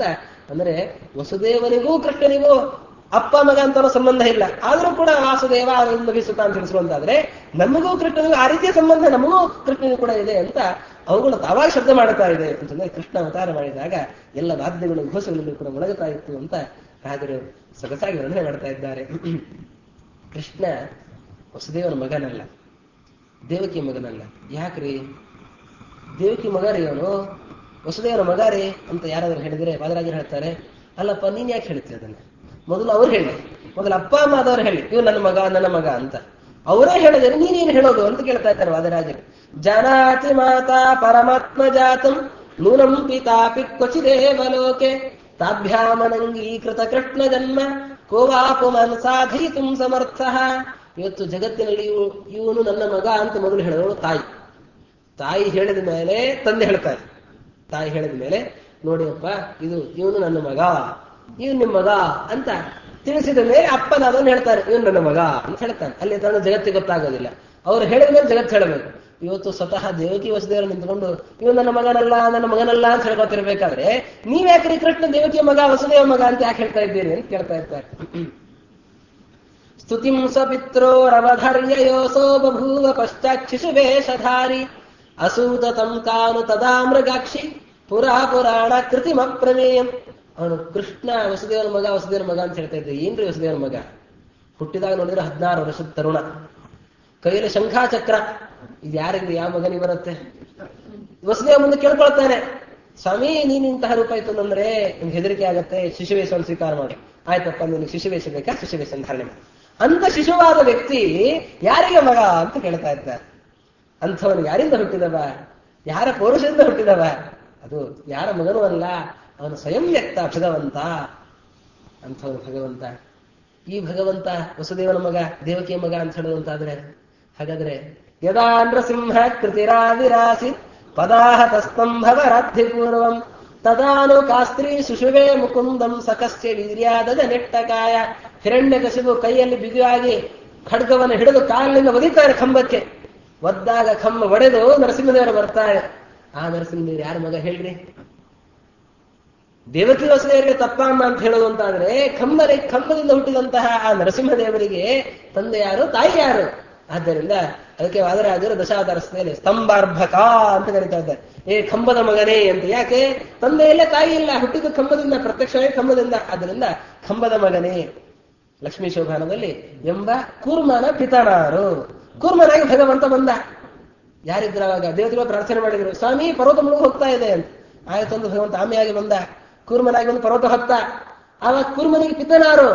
ಅಂದ್ರೆ ವಸುದೇವನಿಗೂ ಕೃಷ್ಣನಿಗೂ ಅಪ್ಪ ಮಗ ಅಂತ ಅನ್ನೋ ಸಂಬಂಧ ಇಲ್ಲ ಆದ್ರೂ ಕೂಡ ವಾಸುದೇವ ನಗಿಸುತ್ತ ಅಂತ ತಿಳಿಸುವಂತಾದ್ರೆ ನಮಗೂ ಕೃಷ್ಣನಿಗೂ ಆ ರೀತಿಯ ಸಂಬಂಧ ನಮಗೂ ಕೃಷ್ಣನಿಗೂ ಕೂಡ ಇದೆ ಅಂತ ಅವುಗಳು ತಾವಾಗ ಶಬ್ದ ಮಾಡುತ್ತಾ ಇದೆ ಅಂತಂದ್ರೆ ಕೃಷ್ಣ ಅವತಾರ ಮಾಡಿದಾಗ ಎಲ್ಲ ವಾದ್ಯಗಳು ಘೋಷಗಳಲ್ಲಿ ಕೂಡ ಮೊಳಗುತ್ತಾ ಇತ್ತು ಅಂತ ರಾಜರು ಸೊಗಸಾಗಿ ವರ್ಣನೆ ಮಾಡ್ತಾ ಇದ್ದಾರೆ ಕೃಷ್ಣ ವಸುದೇವನ ಮಗನಲ್ಲ ದೇವಕಿ ಮಗನಲ್ಲ ಯಾಕ್ರಿ ದೇವಕಿ ಮಗ ರೀ ಅವನು ವಸುದೇವನ ಮಗ ರೀ ಅಂತ ಯಾರಾದ್ರೂ ಹೇಳಿದ್ರೆ ವಾದರಾಜರು ಹೇಳ್ತಾರೆ ಅಲ್ಲಪ್ಪ ನೀನ್ ಯಾಕೆ ಹೇಳ್ತೀಯ ಅದನ್ನ ಮೊದಲು ಅವ್ರು ಹೇಳಿ ಮೊದಲು ಅಪ್ಪ ಅಮ್ಮ ಆದವ್ರು ಹೇಳಿ ಇವ್ ನನ್ನ ಮಗ ನನ್ನ ಮಗ ಅಂತ ಅವರೇ ಹೇಳಿದರೆ ನೀನೇನು ಹೇಳೋದು ಅಂತ ಕೇಳ್ತಾ ಇದ್ದಾರೆ ವಾದರಾಜರು ಜನಾತಿ ಮಾತಾ ಪರಮಾತ್ಮ ಜಾತಂ ನೂನಂ ಪಿತಾಪಿ ಕ್ವಚಿದೇವ ಲೋಕೆ ತಾಭ್ಯಾಮನಂಗೀಕೃತ ಕೃಷ್ಣ ಜನ್ಮ ಕೋವಾ ಪುಮನ್ ಸಾಧಯಿತು ಸಮರ್ಥ ಇವತ್ತು ಜಗತ್ತಿನಲ್ಲಿ ಇವನು ನನ್ನ ಮಗ ಅಂತ ಮೊದಲು ಹೇಳಿದವಳು ತಾಯಿ ತಾಯಿ ಹೇಳಿದ ಮೇಲೆ ತಂದೆ ಹೇಳ್ತಾರೆ ತಾಯಿ ಹೇಳಿದ ಮೇಲೆ ನೋಡಿಯಪ್ಪ ಇದು ಇವನು ನನ್ನ ಮಗ ಇವನು ನಿಮ್ಮ ಮಗ ಅಂತ ತಿಳಿಸಿದ ಮೇಲೆ ಅಪ್ಪನ ಅದನ್ನು ಹೇಳ್ತಾರೆ ಇವನು ನನ್ನ ಮಗ ಅಂತ ಹೇಳ್ತಾನೆ ಅಲ್ಲಿ ತನ್ನ ಜಗತ್ತಿಗೆ ಗೊತ್ತಾಗೋದಿಲ್ಲ ಅವ್ರು ಹೇಳಿದ ಮೇಲೆ ಜಗತ್ತು ಹೇಳಬೇಕು ಇವತ್ತು ಸ್ವತಃ ದೇವಕಿ ವಸುದೇವರು ನಿಂತ್ಕೊಂಡು ಇವನು ನನ್ನ ಮಗನಲ್ಲ ನನ್ನ ಮಗನಲ್ಲ ಅಂತ ಹೇಳ್ಕೊತಿರ್ಬೇಕಾದ್ರೆ ನೀವ್ಯಾಕ್ರಿ ಕೃಷ್ಣ ದೇವಕಿಯ ಮಗ ವಸುದೇವ ಮಗ ಅಂತ ಯಾಕೆ ಹೇಳ್ತಾ ಇದ್ದೀರಿ ಅಂತ ಕೇಳ್ತಾ ಇರ್ತಾರೆ ಸ್ತುತಿಂ ಸ್ವಪಿತ್ರೋರವಧರ್ಯಯೋಸೋ ಬಭೂವ ಪಶ್ಚಾತ್ ಶಿಶುವೇಷಧಾರಿ ಅಸೂತ ತಂ ತಾನು ತದಾ ಮೃಗಾಕ್ಷಿ ಪುರಾ ಪುರಾಣ ಕೃತಿಮ ಪ್ರಮೇಯಂ ಅವನು ಕೃಷ್ಣ ವಸುದೇವನ ಮಗ ವಸುದೇವನ ಮಗ ಅಂತ ಹೇಳ್ತಾ ಇದ್ದೆ ಏನ್ರಿ ವಸುದೇವನ ಮಗ ಹುಟ್ಟಿದಾಗ ನೋಡಿದ್ರೆ ಹದಿನಾರು ವರ್ಷದ ತರುಣ ಕೈಯಲ್ಲಿ ಶಂಖಾಚಕ್ರ ಇದು ಯಾರಿಗೆ ಯಾವ ಮಗನಿಗೆ ಬರುತ್ತೆ ವಸುದೇವ ಮುಂದೆ ಕೇಳ್ಕೊಳ್ತಾನೆ ಸ್ವಾಮಿ ನೀನ್ ಇಂತಹ ರೂಪ ಇತ್ತು ಅಂದ್ರೆ ನಿಮ್ಗೆ ಹೆದರಿಕೆ ಆಗತ್ತೆ ಶಿಶುವೇಶವನ್ನು ಸ್ವೀಕಾರ ಮಾಡಿ ಆಯ್ತಪ್ಪ ನಿನಗೆ ಶಿಶುವೇಶ ಬೇಕಾ ಶಿಶುವೇಶ ಧಾರಣೆ ಮಾಡಿ ಅಂತ ಶಿಶುವಾದ ವ್ಯಕ್ತಿ ಯಾರಿಗೆ ಮಗ ಅಂತ ಕೇಳ್ತಾ ಇದ್ದಾರೆ ಅಂಥವನು ಯಾರಿಂದ ಹುಟ್ಟಿದವ ಯಾರ ಪೌರುಷದಿಂದ ಹುಟ್ಟಿದವ ಅದು ಯಾರ ಮಗನೂ ಅಲ್ಲ ಅವನು ಸ್ವಯಂ ವ್ಯಕ್ತ ಭಗವಂತ ಅಂಥವನು ಭಗವಂತ ಈ ಭಗವಂತ ವಸುದೇವನ ಮಗ ದೇವಕಿಯ ಮಗ ಅಂತ ಹೇಳುವಂತಾದ್ರೆ ಹಾಗಾದ್ರೆ ಯದಾ ನೃಸಿಂಹ ಕೃತಿರಾದಿರಾಸಿ ಪದಾಹತ ಸ್ತಂಭವರಾಧಿ ಪೂರ್ವಂ ತದಾನು ಕಾಸ್ತ್ರೀ ಸುಷುವೆ ಮುಕುಂದಂ ಸಕಸ್ಯ ವೀರ್ಯಾದದ ನೆಟ್ಟಕಾಯ ಹಿರಣ್ಯ ಕಸಿಬು ಕೈಯಲ್ಲಿ ಬಿಗಿಯಾಗಿ ಖಡ್ಗವನ್ನು ಹಿಡಿದು ಕಾಲಿನಿಂದ ಒದಿತಾರೆ ಕಂಬಕ್ಕೆ ಒದ್ದಾಗ ಕಂಬ ಒಡೆದು ನರಸಿಂಹದೇವರು ಬರ್ತಾರೆ ಆ ನರಸಿಂಹದೇವರು ಯಾರ ಮಗ ಹೇಳ್ರಿ ದೇವಕಿ ವಸುದೇವರಿಗೆ ತಪ್ಪಮ್ಮ ಅಂತ ಹೇಳೋದು ಅಂತಾದ್ರೆ ಕಂಬರಿ ಕಂಬದಿಂದ ಹುಟ್ಟಿದಂತಹ ಆ ನರಸಿಂಹದೇವರಿಗೆ ತಂದೆ ಯಾರು ತಾಯಿ ಯಾರು ಆದ್ದರಿಂದ ಅದಕ್ಕೆ ವಾದರಾಜರು ದಶಾವತಾರಸ್ಥೆಯಲ್ಲಿ ಸ್ತಂಭಾರ್ಭಕ ಅಂತ ಕರೀತಾ ಇದ್ದಾರೆ ಏ ಕಂಬದ ಮಗನೇ ಅಂತ ಯಾಕೆ ತಂದೆ ಇಲ್ಲ ತಾಯಿ ಇಲ್ಲ ಹುಟ್ಟಿದ ಕಂಬದಿಂದ ಪ್ರತ್ಯಕ್ಷವೇ ಕಂಬದಿಂದ ಆದ್ದರಿಂದ ಕಂಬದ ಮಗನೇ ಲಕ್ಷ್ಮೀ ಶೋಭಾನದಲ್ಲಿ ಎಂಬ ಕೂರ್ಮನ ಪಿತನಾರು ಕೂರ್ಮನಾಗಿ ಭಗವಂತ ಬಂದ ಯಾರಿದ್ರು ಅವಾಗ ದೇವತೆಗಳು ಪ್ರಾರ್ಥನೆ ಮಾಡಿದ್ರು ಸ್ವಾಮಿ ಪರ್ವತ ಮುಳುಗು ಹೋಗ್ತಾ ಇದೆ ಅಂತ ಆಯ್ತಂದು ಭಗವಂತ ಆಮೆಯಾಗಿ ಬಂದ ಕೂರ್ಮನಾಗಿ ಬಂದು ಪರ್ವತ ಹೊತ್ತ ಆವಾಗ ಕೂರ್ಮನಿಗೆ ಪಿತನಾರು